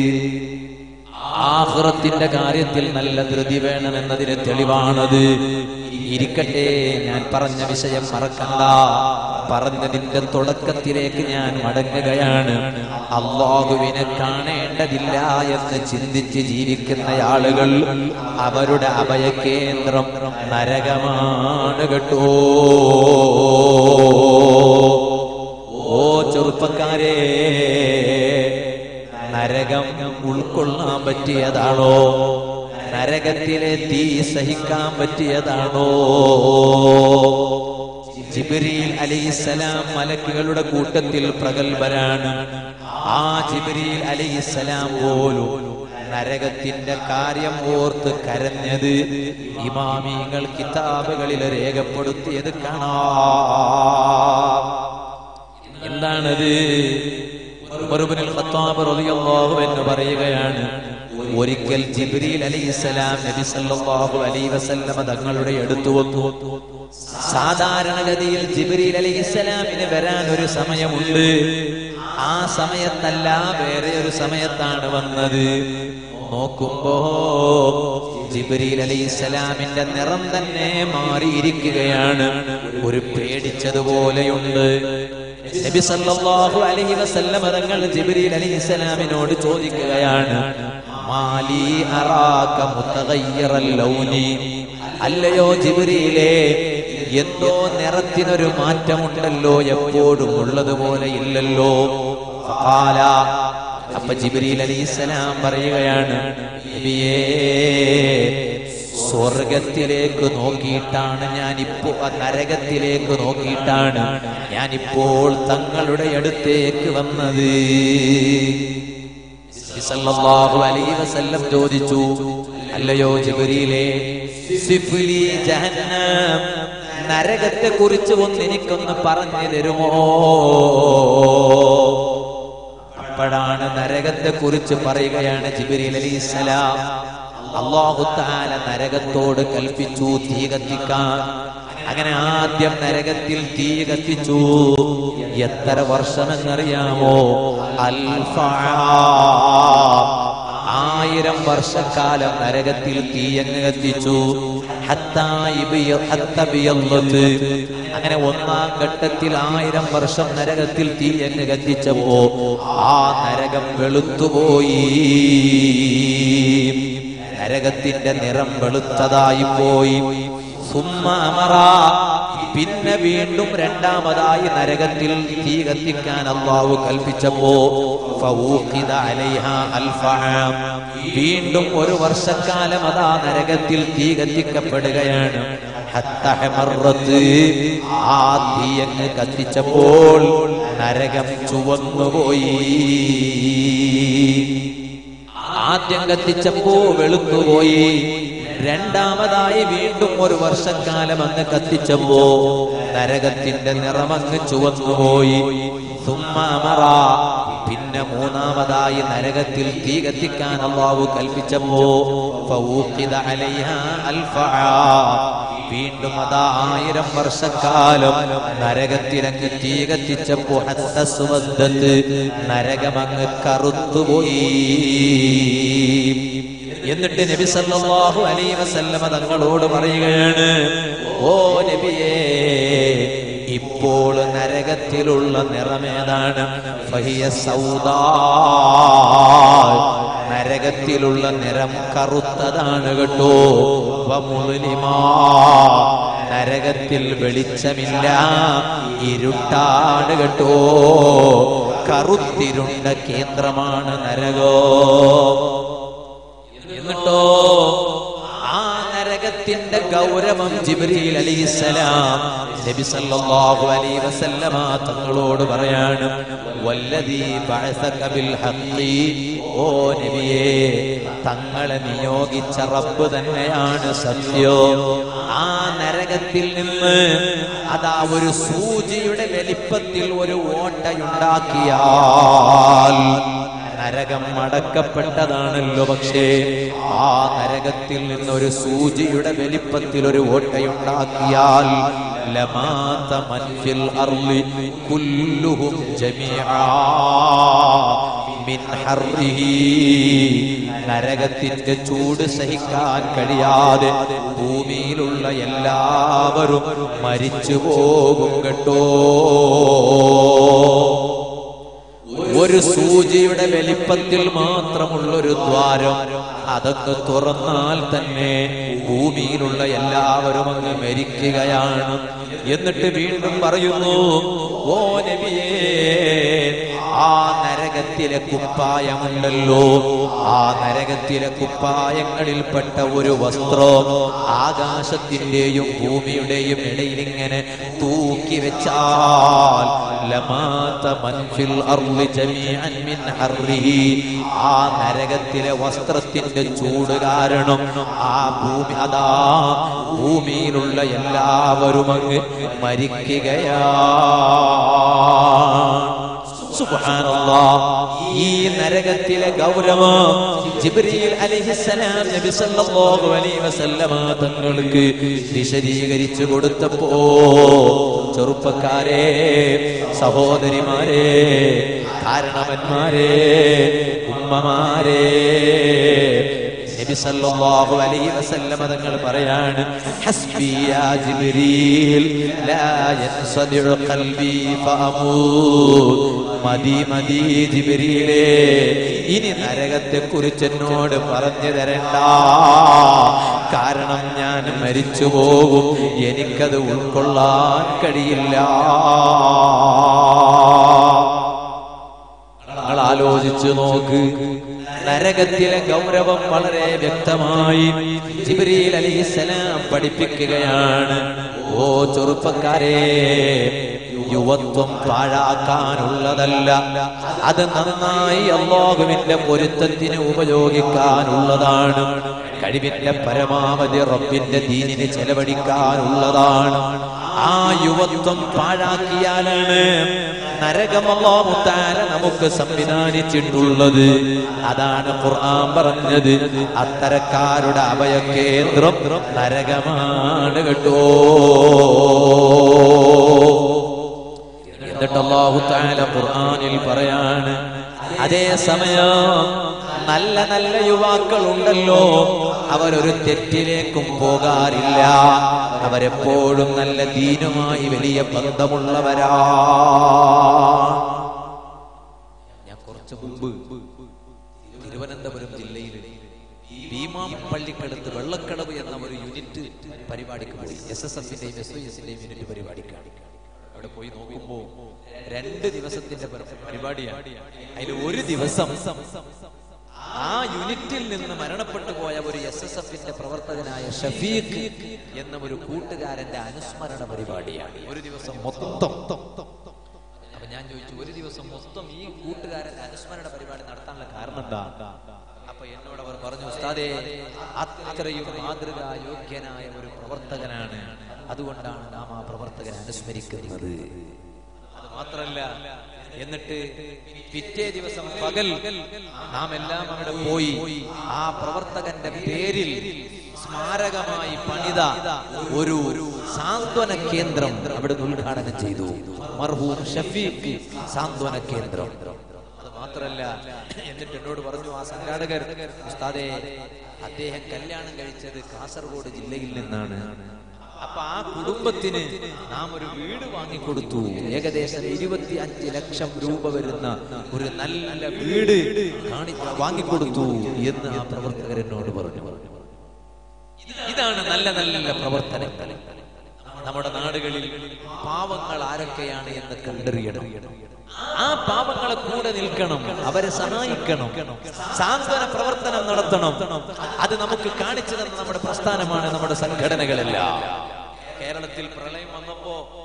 ആഹ്റത്തിന്റെ കാര്യത്തിൽ നല്ല ധൃതി വേണമെന്നതിന് തെളിവാണത് ഇരിക്കട്ടെ ഞാൻ പറഞ്ഞ വിഷയം മറക്കണ്ട പറഞ്ഞതിന്റെ തുടക്കത്തിലേക്ക് ഞാൻ മടങ്ങുകയാണ് അള്ളാഹുവിനെ കാണേണ്ടതില്ല എന്ന് ചിന്തിച്ച് ജീവിക്കുന്ന ആളുകൾ അവരുടെ അഭയകേന്ദ്രം നരകമാണ് കേട്ടോ ഓ ചെറുപ്പക്കാരെ നരകം ഉൾക്കൊള്ളാൻ പറ്റിയതാണോ നരകത്തിലെ തീ സഹിക്കാൻ പറ്റിയതാണോ ജിബ്രീൽ അലൈഹിസ്സലാം മലക്കുകളുടെ കൂട്ടത്തിൽ പ്രഗത്ഭരാണ് ആ ജിബ്രീൽ അലൈഹിസ്സലാം പോലും നരകത്തിന്റെ കാര്യം ഓർത്ത് കരഞ്ഞത് ഇമാമിങ്ങൾ കിതാബുകളിൽ രേഖപ്പെടുത്തിയത് കാണാം എന്താണത് ഉമറുബ്നുൽ ഖത്താബ് റളിയല്ലാഹു എന്ന് പറയുകയാണ് ഒരിക്കൽ ജിബ്രീൽ അലൈഹിസ്സലാം നബി സല്ലല്ലാഹു അലൈഹി വസല്ലമ തങ്ങളുടെ അടുത്ത് വന്നു സാധാരണഗതിയിൽ ജിബ്രീൽ അലൈഹിസ്സലാമിന് വരാൻ ഒരു സമയമുണ്ട് ആ സമയത്തല്ല വേറെ ഒരു സമയത്താണ് വന്നത് നോക്കുമ്പോ ജിബ്രീൽ അലൈഹിസ്സലാമിന്റെ നിറം തന്നെ മാറിയിരിക്കുകയാണ് ഒരു പേടിച്ചതുപോലെയുണ്ട് നബി സല്ലല്ലാഹു അലൈഹി വസല്ലം തങ്ങൾ ജിബ്രീൽ അലൈഹിസ്സലാമിനോട് ചോദിക്കുകയാണ് മാലി അറാക മുതഗയ്യിറൽ ലൗനി അല്ലയോ ജിബ്രീലേ എന്തോ നിറത്തിനൊരു മാറ്റമുണ്ടല്ലോ എപ്പോഴും ഉള്ളതുപോലെ ഇല്ലല്ലോ ഫഖാല അപ്പൊ ജിബ്രീൽ അലൈഹിസ്സലാം പറയുകയാണ് നബിയേ സ്വർഗത്തിലേക്ക് നോക്കിയിട്ടാണ് ഞാനിപ്പോ നരകത്തിലേക്ക് നോക്കിയിട്ടാണ് ഞാനിപ്പോൾ തങ്ങളുടെ അടുത്തേക്ക് വന്നത് സല്ലല്ലാഹു അലൈഹി വസല്ലം ചോദിച്ചു അല്ലയോ ജിബ്രീലേ സിഫ്ലി ജഹന്നം നരകത്തെ കുറിച്ച് ഒന്ന് എനിക്കൊന്ന് പറഞ്ഞു തരുമോ അപ്പോഴാണ് നരകത്തെ കുറിച്ച് പറയുകയാണ് ജിബ്രീൽ അലൈഹിസ്സലാം അള്ളാഹു താല നരകത്തോട് കൽപ്പിച്ചു തീ കത്തിക്കാൻ അങ്ങനെ ആദ്യം നരകത്തിൽ തീ കത്തിച്ചു എത്ര വർഷമെന്നറിയാമോ അൽഫാ ആയിരം വർഷക്കാലം നരകത്തിൽ തീയങ്ങ് കത്തിച്ചു ഹത്താ ഇബിയ- ഹത്ത ബിയല്ലത്ത്. അങ്ങനെ ഒന്നാം ഘട്ടത്തിൽ ആയിരം വർഷം നരകത്തിൽ തീയങ്ങ് കത്തിച്ചപ്പോ ആ നരകം വെളുത്തുപോയി നരകത്തിന്റെ നിറം വെളുത്തതായി പോയി സുമ്മ അമറ പിന്നെ വീണ്ടും രണ്ടാമതായി നരകത്തിൽ തീ കത്തിക്കാൻ അള്ളാഹു കൽപ്പിച്ചപ്പോ ഫഊഖിദ അലൈഹ അൽഫഅം. വീണ്ടും ഒരു വർഷക്കാലം അതാ നരകത്തിൽ തീ കത്തിക്കപ്പെടുകയാണ് ഹത്ത ഹമറത്ത്. ആ തീ അങ്ങ് കത്തിച്ചപ്പോൾ നരകം ചുവന്നുപോയി ആദ്യം കത്തിച്ചപ്പോ വെളുത്തുപോയി രണ്ടാമതായി വീണ്ടും ഒരു വർഷക്കാലം അങ്ങ് കത്തിച്ചപ്പോ നരകത്തിന്റെ നിറമങ്ങ് ചുവന്നുപോയി സുമ്മാമറ പിന്നെ മൂന്നാമതായി നരകത്തിൽ തീ കത്തിക്കാൻ അള്ളാഹു കൽപ്പിച്ചപ്പോ ഫഊഖിദ അലൈഹ അൽഫആ. വീണ്ടും അതാ ആയിരം വർഷക്കാലം നരകത്തിലങ്ങ് തീ കത്തിച്ചപ്പോ ഹത്തസ്വദ്ദത്ത് നരകമങ്ങ് കറുത്തുപോയി എന്നിട്ട് നബി സല്ലല്ലാഹു അലൈഹി വസല്ലമ തങ്ങളോട് പറയുകയാണ് ഓ നബിയേ ഇപ്പോൾ നരകത്തിലുള്ള നിറമേതാണ് ഫഹിയ സൗദാ നരകത്തിലുള്ള നിറം കറുത്തതാണ് കേട്ടോ വമുളിമാ നരകത്തിൽ വെളിച്ചമില്ല ഇരുട്ടാണ് കേട്ടോ കറുത്തിരുണ്ട കേന്ദ്രമാണ് നരകോ എന്നിട്ടോ ആ നരകത്തിന്റെ ഗൗരവം ജിബ്രീൽ അലൈഹിസ്സലാം നബി സല്ലല്ലാഹു അലൈഹി വസല്ലമ തങ്ങളോട് പറയാണ് വല്ലദീ ബഅസക ബിൽ ഹഖി ഓ ഓ നബിയേ തങ്ങളെ നിയോഗിച്ച റബ്ബ് തന്നെയാണ് സത്യം ആ നരകത്തിൽ നിന്ന് അതാ ഒരു സൂചിയുടെ വലിപ്പത്തിൽ ഒരു ഓട്ടയുണ്ടാക്കിയാൽ നരകം അടക്കപ്പെട്ടതാണല്ലോ പക്ഷേ ആ നരകത്തിൽ നിന്ന് ഒരു സൂചിയുടെ വലിപ്പത്തിൽ ഒരു ഓട്ടയുണ്ടാക്കിയാൽ ലമാത മൻഫിൽ അർളി കുല്ലുഹും ജമീആ മിൻ ഹർറിഹി നരകത്തിന്റെ ചൂട് സഹിക്കാൻ കഴിയാതെ ഭൂമിയിലുള്ള എല്ലാവരും മരിച്ചു പോകും കേട്ടോ ഒരു സൂചിയുടെ വലിപ്പത്തിൽ മാത്രമുള്ള ഒരു ദ്വാരം അതൊക്കെ തുറന്നാൽ തന്നെ ഭൂമിയിലുള്ള എല്ലാവരും അങ്ങ് മരിക്കുകയാണ് എന്നിട്ട് വീണ്ടും പറയുന്നു ഓ നബിയേ ആ നരകത്തിലെ കുപ്പായമുണ്ടല്ലോ ആ നരകത്തിലെ കുപ്പായങ്ങളിൽപ്പെട്ട ഒരു വസ്ത്രം ആകാശത്തിന്റെയും ഭൂമിയുടെയും ഇടയിൽ ഇങ്ങനെ തൂക്കി വെച്ചാൽ ലമാത മൻഫിൽ അർളി ജമീഅൻ മിൻ ഹർറിഹി ആ നരകത്തിലെ വസ്ത്രത്തിന്റെ ചൂട് കാരണം ആ ഭൂമി അതാ ഭൂമിയിലുള്ള എല്ലാവരും അങ്ങ് മരിക്കുകയാണ് സുബ്ഹാനല്ലാഹ്. ഈ നരകത്തിലെ ഗൗരവം ജിബ്രീൽ അലൈഹിസ്സലാം നബി സല്ലല്ലാഹു അലൈഹി വസല്ലമ തങ്ങൾക്ക് വിശദീകരിച്ചു കൊടുത്തപ്പോ ചെറുപ്പക്കാരെ സഹോദരിമാരെ കാരണവന്മാരെ ഉമ്മമാരെ നബി സല്ലല്ലാഹു അലൈഹി വസല്ലമ തങ്ങൾ പറയാണ് ഹസ്ബി യാ ജിബ്രീൽ ലാ യൻസദിഉ ഖൽബി ഫഅമൂത് മതി മതി ജിബ്രീലേ ഇനി നരകത്തെ കുറിച്ച് എന്നോട് പറഞ്ഞു തരണ്ട കാരണം ഞാൻ മരിച്ചു പോകും എനിക്കത് ഉൾക്കൊള്ളാൻ കഴിയില്ല നിങ്ങൾ ആലോചിച്ചു നോക്ക് നരകത്തിലെ ഗൗരവം വളരെ വ്യക്തമായി ജിബ്രീൽ അലിസ്സലാം പഠിപ്പിക്കുകയാണ് ഓ ചെറുപ്പക്കാരെ യുവത്വം പാഴാക്കാനുള്ളതല്ല അത് നന്നായി അള്ളാഹുവിന്റെ പൊരുത്തത്തിന് ഉപയോഗിക്കാനുള്ളതാണ് കഴിവിന്റെ പരമാവധി റബ്ബിന്റെ ദീനിന് ചെലവഴിക്കാനുള്ളതാണ് ആ യുവത്വം പാഴാക്കിയാലാണ് നരകമല്ലാമുത്താല നമുക്ക് സംവിധാനിച്ചിട്ടുള്ളത് അതാണ് ഖുർആൻ പറഞ്ഞത് അത്തരക്കാരുടെ അഭയകേന്ദ്രം നരകമാണ് കേട്ടോ എന്നിട്ട് അല്ലാഹു തആല ഖുർആനിൽ പറയാണ് അതേ സമയം നല്ല നല്ല യുവാക്കൾ ഉണ്ടല്ലോ അവരൊരു തെറ്റിലേക്കും പോകാറില്ല അവരെപ്പോഴും നല്ല ദീനുമായി വലിയ ബന്ധമുള്ളവരാ ഞാൻ കുറച്ച് മുമ്പ് തിരുവനന്തപുരം ജില്ലയിൽ ഭീമാം പള്ളിക്കടുത്ത് വെള്ളക്കടവ് എന്ന ഒരു യൂണിറ്റ് പരിപാടിക്ക് പോയി എസ് എസ് എഫിന്റെയും എസ് ഐ എസിന്റെയും യൂണിറ്റ് പരിപാടിക്കാണ് അവിടെ പോയി നോക്കുമ്പോ രണ്ട് ദിവസത്തിന്റെ പരി- പരിപാടിയാണ് അതിൽ ഒരു ദിവസം ആ യൂണിറ്റിൽ നിന്ന് മരണപ്പെട്ടു പോയ ഒരു എസ് എസ് എഫിന്റെ പ്രവർത്തകനായ ഷഫീഖ് എന്ന ഒരു കൂട്ടുകാരന്റെ അനുസ്മരണ പരിപാടിയാണ് ഒരു ദിവസം മൊത്തം അപ്പൊ ഞാൻ ചോദിച്ചു ഒരു ദിവസം മൊത്തം ഈ കൂട്ടുകാരന്റെ അനുസ്മരണ പരിപാടി നടത്താനുള്ള കാരണം എന്താ അപ്പൊ എന്നോട് അവർ പറഞ്ഞു ഉസ്താദേ അത്രയും മാതൃകാ യോഗ്യനായ ഒരു പ്രവർത്തകനാണ് അതുകൊണ്ടാണ് നാം ആ പ്രവർത്തകനെ അനുസ്മരിക്കുന്നത് അത് മാത്രല്ല എന്നിട്ട് പിറ്റേ ദിവസം പകൽ നാം എല്ലാം അവിടെ പോയി ആ പ്രവർത്തകന്റെ പേരിൽ സ്മാരകമായി പണിത ഒരു സാന്ത്വന കേന്ദ്രം അവിടെ ഉദ്ഘാടനം ചെയ്തു മർഹൂം ഷഫീഖ് സാന്ത്വന കേന്ദ്രം അത് മാത്രല്ല എന്നിട്ട് എന്നോട് പറഞ്ഞു ആ സംഘാടകർ ഉസ്താദെ അദ്ദേഹം കല്യാണം കഴിച്ചത് കാസർഗോഡ് ജില്ലയിൽ നിന്നാണ് അപ്പൊ ആ കുടുംബത്തിന് നാം ഒരു വീട് വാങ്ങിക്കൊടുത്തു ഏകദേശം ഇരുപത്തി അഞ്ച് ലക്ഷം രൂപ വരുന്ന ഒരു നല്ല വീട് കാണി വാങ്ങിക്കൊടുത്തു എന്ന് ആ പ്രവർത്തകർ എന്നോട് പറഞ്ഞു ഇതാണ് നല്ല നല്ല പ്രവർത്തനങ്ങൾ നമ്മുടെ നാടുകളിൽ പാവങ്ങൾ ആരൊക്കെയാണ് എന്ന് കണ്ടറിയണം ആ പാവങ്ങളെ കൂടെ നിൽക്കണം അവരെ സഹായിക്കണം സാന്ത്വന പ്രവർത്തനം നടത്തണം അത് നമുക്ക് കാണിച്ചു തന്ന നമ്മുടെ പ്രസ്ഥാനമാണ് നമ്മുടെ സംഘടനകളെല്ലാം കേരളത്തിൽ പ്രളയം വന്നപ്പോ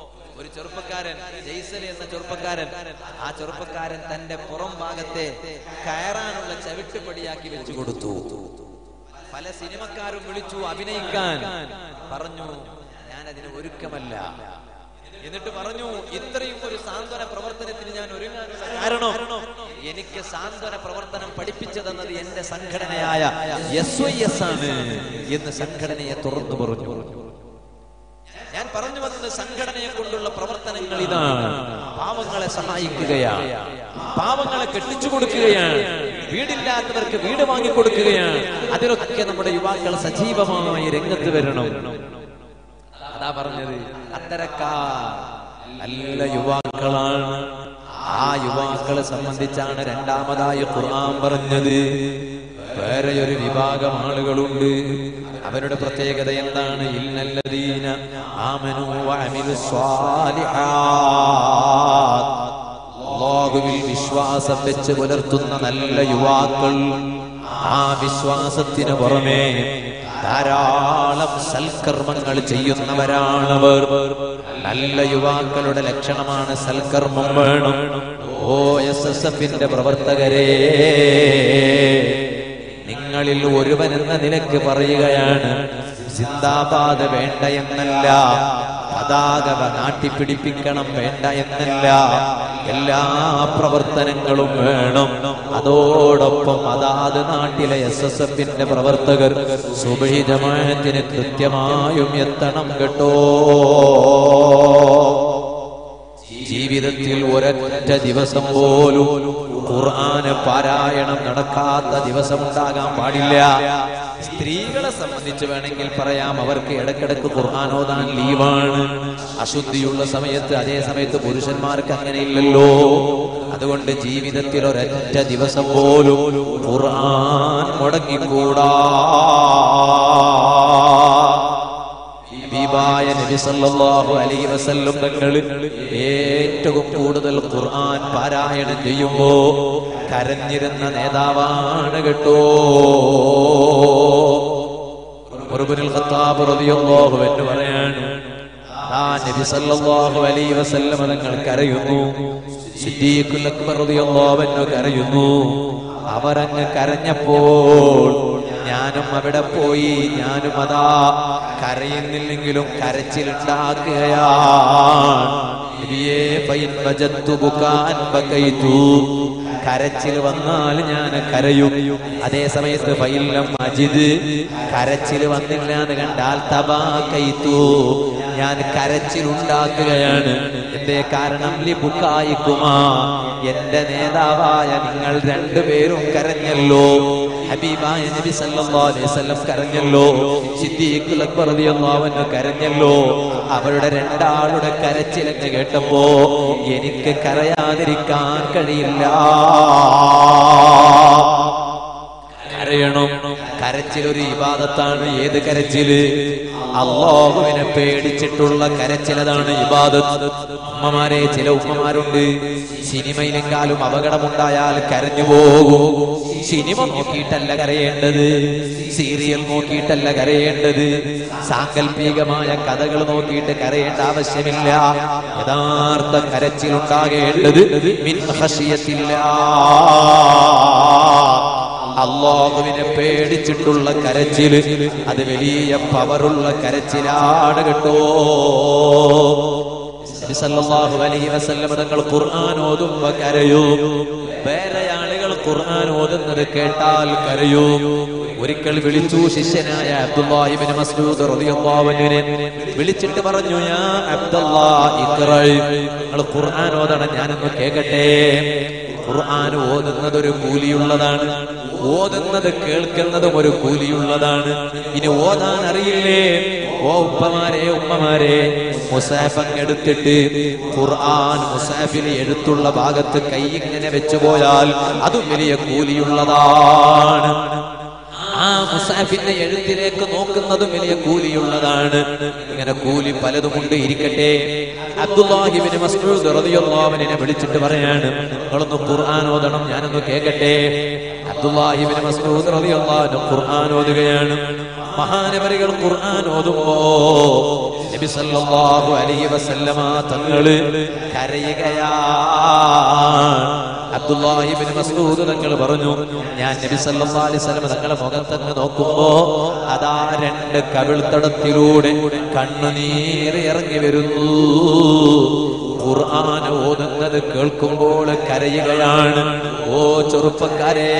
ഒരു ചെറുപ്പക്കാരൻ ജയ്സൽ എന്ന ചെറുപ്പക്കാരൻ ആ ചെറുപ്പക്കാരൻ തന്റെ പുറം ഭാഗത്തെ കയറാനുള്ള ചവിട്ടുപടിയാക്കി വെച്ചു കൊടുത്തു പല സിനിമക്കാരും വിളിച്ചു അഭിനയിക്കാൻ പറഞ്ഞു ഞാൻ അതിന് ഒരുക്കമല്ല എന്നിട്ട് പറഞ്ഞു ഇത്രയും ഒരു സാന്ത്വന പ്രവർത്തനത്തിന് ഞാൻ ഒരുങ്ങാനുള്ള കാരണം എനിക്ക് സാന്ത്വന പ്രവർത്തനം പഠിപ്പിച്ചു തന്നത് എന്റെ സംഘടനയായ എസ് വൈ എസ് ആണ് എന്ന് സംഘടനയെ തുറന്നു പറഞ്ഞു ഞാൻ പറഞ്ഞു വന്നത് സംഘടനയെ കൊണ്ടുള്ള പ്രവർത്തനങ്ങൾ ഇതാണ് പാവങ്ങളെ സഹായിക്കുകയാണ് പാവങ്ങളെ കെട്ടിച്ചു കൊടുക്കുകയാണ് വീടില്ലാത്തവർക്ക് വീട് വാങ്ങിക്കൊടുക്കുകയാണ് അതിലൊക്കെ നമ്മുടെ യുവാക്കൾ സജീവമായി രംഗത്ത് വരണം അതാ പറഞ്ഞത് അത്തരക്കാർ നല്ല യുവാക്കളാണ് ആ യുവാക്കളെ സംബന്ധിച്ചാണ് രണ്ടാമതായി ഖുർആൻ പറഞ്ഞത് വേറെ ഒരു വിഭാഗം ആളുകളുണ്ട് അവരുടെ പ്രത്യേകത എന്താണ് ഇന്നല്ലദീന ആമനു വഅമിലു സ്വാലിഹാത്ത് അള്ളാഹുവിൽ വിശ്വാസം വെച്ച് പുലർത്തുന്ന നല്ല യുവാക്കൾ ആ വിശ്വാസത്തിന് പുറമെ ധാരാളം സൽക്കർമ്മങ്ങൾ ചെയ്യുന്നവരാണവർ നല്ല യുവാക്കളുടെ ലക്ഷണമാണ് സൽക്കർമ്മം വേണം ഓ എസ് എസ് എഫിന്റെ പ്രവർത്തകരെ നിങ്ങളിൽ ഒരുവൻ എന്ന നിലക്ക് പറയുകയാണ് സിന്ദാബാദ് വേണ്ട എന്നല്ല പതാക നാട്ടിപ്പിടിപ്പിക്കണം വേണ്ട എന്നല്ല എല്ലാ പ്രവർത്തനങ്ങളും വേണം അതോടൊപ്പം അതാത് നാട്ടിലെ എസ് എസ് എഫിന്റെ പ്രവർത്തകർ സുബഹി ജമാഅത്തിന് കൃത്യമായും എത്തണം കേട്ടോ ജീവിതത്തിൽ ഒരൊറ്റ ദിവസം പോലും ഖുർആന് പാരായണം നടക്കാത്ത ദിവസം ഉണ്ടാകാൻ പാടില്ല സ്ത്രീകളെ സംബന്ധിച്ച് വേണമെങ്കിൽ പറയാം അവർക്ക് ഇടക്കിടക്ക് ഖുർആൻ ഓതാൻ ലീവാണ് അശുദ്ധിയുള്ള സമയത്ത് അതേ സമയത്ത് പുരുഷന്മാർക്ക് അങ്ങനെയില്ലല്ലോ അതുകൊണ്ട് ജീവിതത്തിൽ ഒരൊറ്റ ദിവസം പോലും ഖുർആൻ മുടങ്ങിക്കൂടാ ഹബീബായ നബി സല്ലല്ലാഹു അലൈഹി വസല്ലം തങ്ങൾ ഏറ്റവും കൂടുതൽ ഖുർആൻ പാരായണം ചെയ്യുമ്പോ കരഞ്ഞിരുന്ന നേതാവാണ് കേട്ടോ ഉമറുബ്നുൽ ഖത്താബ് റളിയല്ലാഹു അൻഹു പറയാണ് ആ നബി സല്ലല്ലാഹു അലൈഹി വസല്ലം തങ്ങൾ കരയുന്നു സിദ്ദീഖുൽ അക്ബർ റളിയല്ലാഹു അൻഹു കരയുന്നു അവരങ്ങ് കരഞ്ഞപ്പോൾ ഞാനും അവിടെ പോയി ഞാനും അതാ കരയുന്നില്ലെങ്കിലും കരച്ചിലുണ്ടാക്കുകയാണ് നബിയേ, ഫൈൻ വജദ്തു ബുകാൻ ബകൈതു. കരച്ചിൽ വന്നാൽ ഞാൻ കരയും അതേ സമയത്ത് ഫൈലം അജിദ് കരച്ചിൽ വന്നില്ല എന്ന് കണ്ടാൽ തബാക്കൈത്തു ഞാൻ കരച്ചിൽ ഉണ്ടാക്കുകയാണ് എന്തേ കാരണം ലിബുക്കായിക്കുമാ എന്റെ നേതാവായ നിങ്ങൾ രണ്ടുപേരും കരഞ്ഞല്ലോ ഹബീബായ നബി സല്ലല്ലാഹു അലൈഹി വസല്ലം കരഞ്ഞല്ലോ സിദ്ദീഖുൽ അക്ബർ റളിയല്ലാഹു അൻഹു കരഞ്ഞല്ലോ അവരുടെ രണ്ടാളുടെ കരച്ചിലെന്ന് കേട്ടപ്പോ എനിക്ക് കരയാതിരിക്കാൻ കഴിയില്ല കരയണം കരച്ചിൽ ഒരു ഇബാദത്താണ് ഏത് കരച്ചില് അള്ളാഹുവിനെ പേടിച്ചിട്ടുള്ള കരച്ചിലതാണ് ഇബാദത്ത് ഉമ്മമാരെ ചില ഉമ്മമാരുണ്ട് സിനിമയിലെങ്കാലും അപകടമുണ്ടായാൽ കരഞ്ഞു പോകും സിനിമ നോക്കിയിട്ടല്ല കരയേണ്ടത് സീരിയൽ നോക്കിയിട്ടല്ല കരയേണ്ടത് സാങ്കല്പികമായ കഥകൾ നോക്കിയിട്ട് കരയേണ്ട ആവശ്യമില്ല യഥാർത്ഥ കരച്ചിലുണ്ടാകേണ്ടത് മിൻ ഖശിയത്തില്ല അള്ളാഹുവിനെ പേടിച്ചിട്ടുള്ള കരച്ചില് അത് വലിയ പവറുള്ള കരച്ചിലാണ് കേട്ടോ നബി സല്ലല്ലാഹു അലൈഹി വസല്ലം തങ്ങൾ ഖുർആൻ ഓതുമ്പോ കരയും വേറെ ആളുകൾ ഖുർആൻ ഓതുന്നത് കേട്ടാൽ കരയും ഒരിക്കൽ വിളിച്ചു ശിഷ്യനായ അബ്ദുല്ലാഹിബിൻ മസ്ഊദ് റളിയല്ലാഹു അൻഹുവിനെ വിളിച്ചിട്ട് പറഞ്ഞു ഞാൻ അബ്ദുല്ലാ ഇഖ്റ നിങ്ങൾ ഖുർആൻ ഓതണം ഞാനൊന്ന് കേൾക്കട്ടെ ഖുർആൻ ഓതുന്നത് ഒരു കൂലിയുള്ളതാണ് ഓതുന്നത് കേൾക്കുന്നതും ഒരു കൂലിയുള്ളതാണ് ഇനി ഓതാൻ അറിയില്ലേ ഓ ഉപ്പമാരെ ഉമ്മമാരെ മുസാഫ് അങ്ങ് എടുത്തിട്ട് ഖുർആൻ മുസാഫിൽ എഴുത്തുള്ള ഭാഗത്ത് കൈ ഇങ്ങനെ വെച്ചു പോയാൽ അതും വലിയ കൂലിയുള്ളതാണ് ആ മുസാഫിന്റെ എഴുത്തിലേക്ക് നോക്കുന്നതും വലിയ കൂലിയുള്ളതാണ് ഇങ്ങനെ കൂലി പലതുമുണ്ട് ഇരിക്കട്ടെ അബ്ദുല്ലാഹിബിന് മസ്ഊദ് റളിയല്ലാഹു അൻഹുവിനെ വിളിച്ചിട്ട് പറയാണ് നിങ്ങളൊന്ന് ഖുർആൻ ഓതണം ഞാനൊന്ന് കേൾക്കട്ടെ അബ്ദുല്ലാഹിബിന് മസ്ഊദ് റളിയല്ലാഹു അൻഹു ഖുർആൻ ഓതുകയാണ് മഹാനവരികൾ ഖുർആൻ ഓതുമ്പോ നബി സല്ലല്ലാഹു അലൈഹി വസല്ലമ തങ്ങള് കരയുകയാണ് അബ്ദുല്ലാഹിബിൻ മസ്ഊദ് തങ്ങൾ പറഞ്ഞു ഞാൻ നബി സല്ലല്ലാഹു അലൈഹി വസല്ലമ തങ്ങളെ മുഖത്തങ്ങ് നോക്കുമ്പോ അതാ രണ്ട് കവിൾത്തടത്തിലൂടെ കണ്ണുനീർ ഇറങ്ങി വരുന്നു ഖുർആൻ ഓതുന്നത് കേൾക്കുമ്പോൾ കരയുകയാണ് ഓ ചെറുപ്പക്കാരേ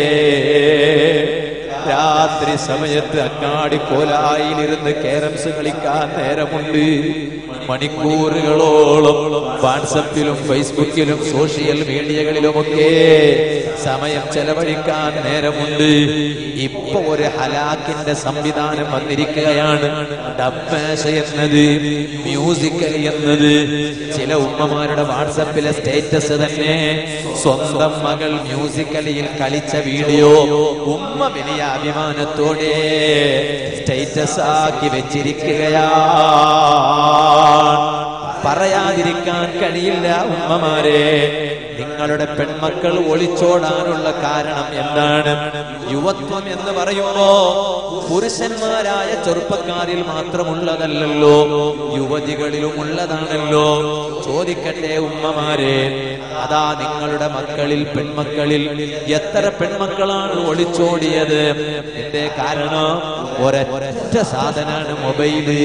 രാത്രി സമയത്ത് അങ്ങാടി കോലായിലിരുന്ന് കേരംസ് കളിക്കാൻ നേരമുണ്ട് മണിക്കൂറുകളോളം വാട്സപ്പിലും ഫേസ്ബുക്കിലും സോഷ്യൽ മീഡിയകളിലുമൊക്കെ സമയം ചെലവഴിക്കാൻ നേരമുണ്ട് ഇപ്പൊ ഒരു ഹലാക്കിന്റെ സംവിധാനം വന്നിരിക്കുകയാണ് ഡബ്ബേശ എന്നത് മ്യൂസിക്കൽ എന്നത് ചില ഉമ്മമാരുടെ വാട്സപ്പിലെ സ്റ്റേറ്റസ് തന്നെ സ്വന്തം മകൾ മ്യൂസിക്കലിയിൽ കളിച്ച വീഡിയോ ഉമ്മ വലിയ അഭിമാനത്തോടെ സ്റ്റേറ്റസ് ആക്കി വെച്ചിരിക്കുകയാണ് പറയാതിരിക്കാൻ കഴിയില്ല ഉമ്മമാരെ നിങ്ങളുടെ പെൺമക്കൾ ഒളിച്ചോടാനുള്ള കാരണം എന്താണ് യുവത്വം എന്ന് പറയുമ്പോ പുരുഷന്മാരായ ചെറുപ്പക്കാരിൽ മാത്രമുള്ളതല്ലല്ലോ യുവതികളിലും ഉള്ളതാണല്ലോ ചോദിക്കട്ടെ ഉമ്മമാരെ അതാ നിങ്ങളുടെ മക്കളിൽ പെൺമക്കളിൽ എത്ര പെൺമക്കളാണ് ഒളിച്ചോടിയത് എന്റെ കാരണം ഒരൊറ്റ സാധനാണ് മൊബൈല്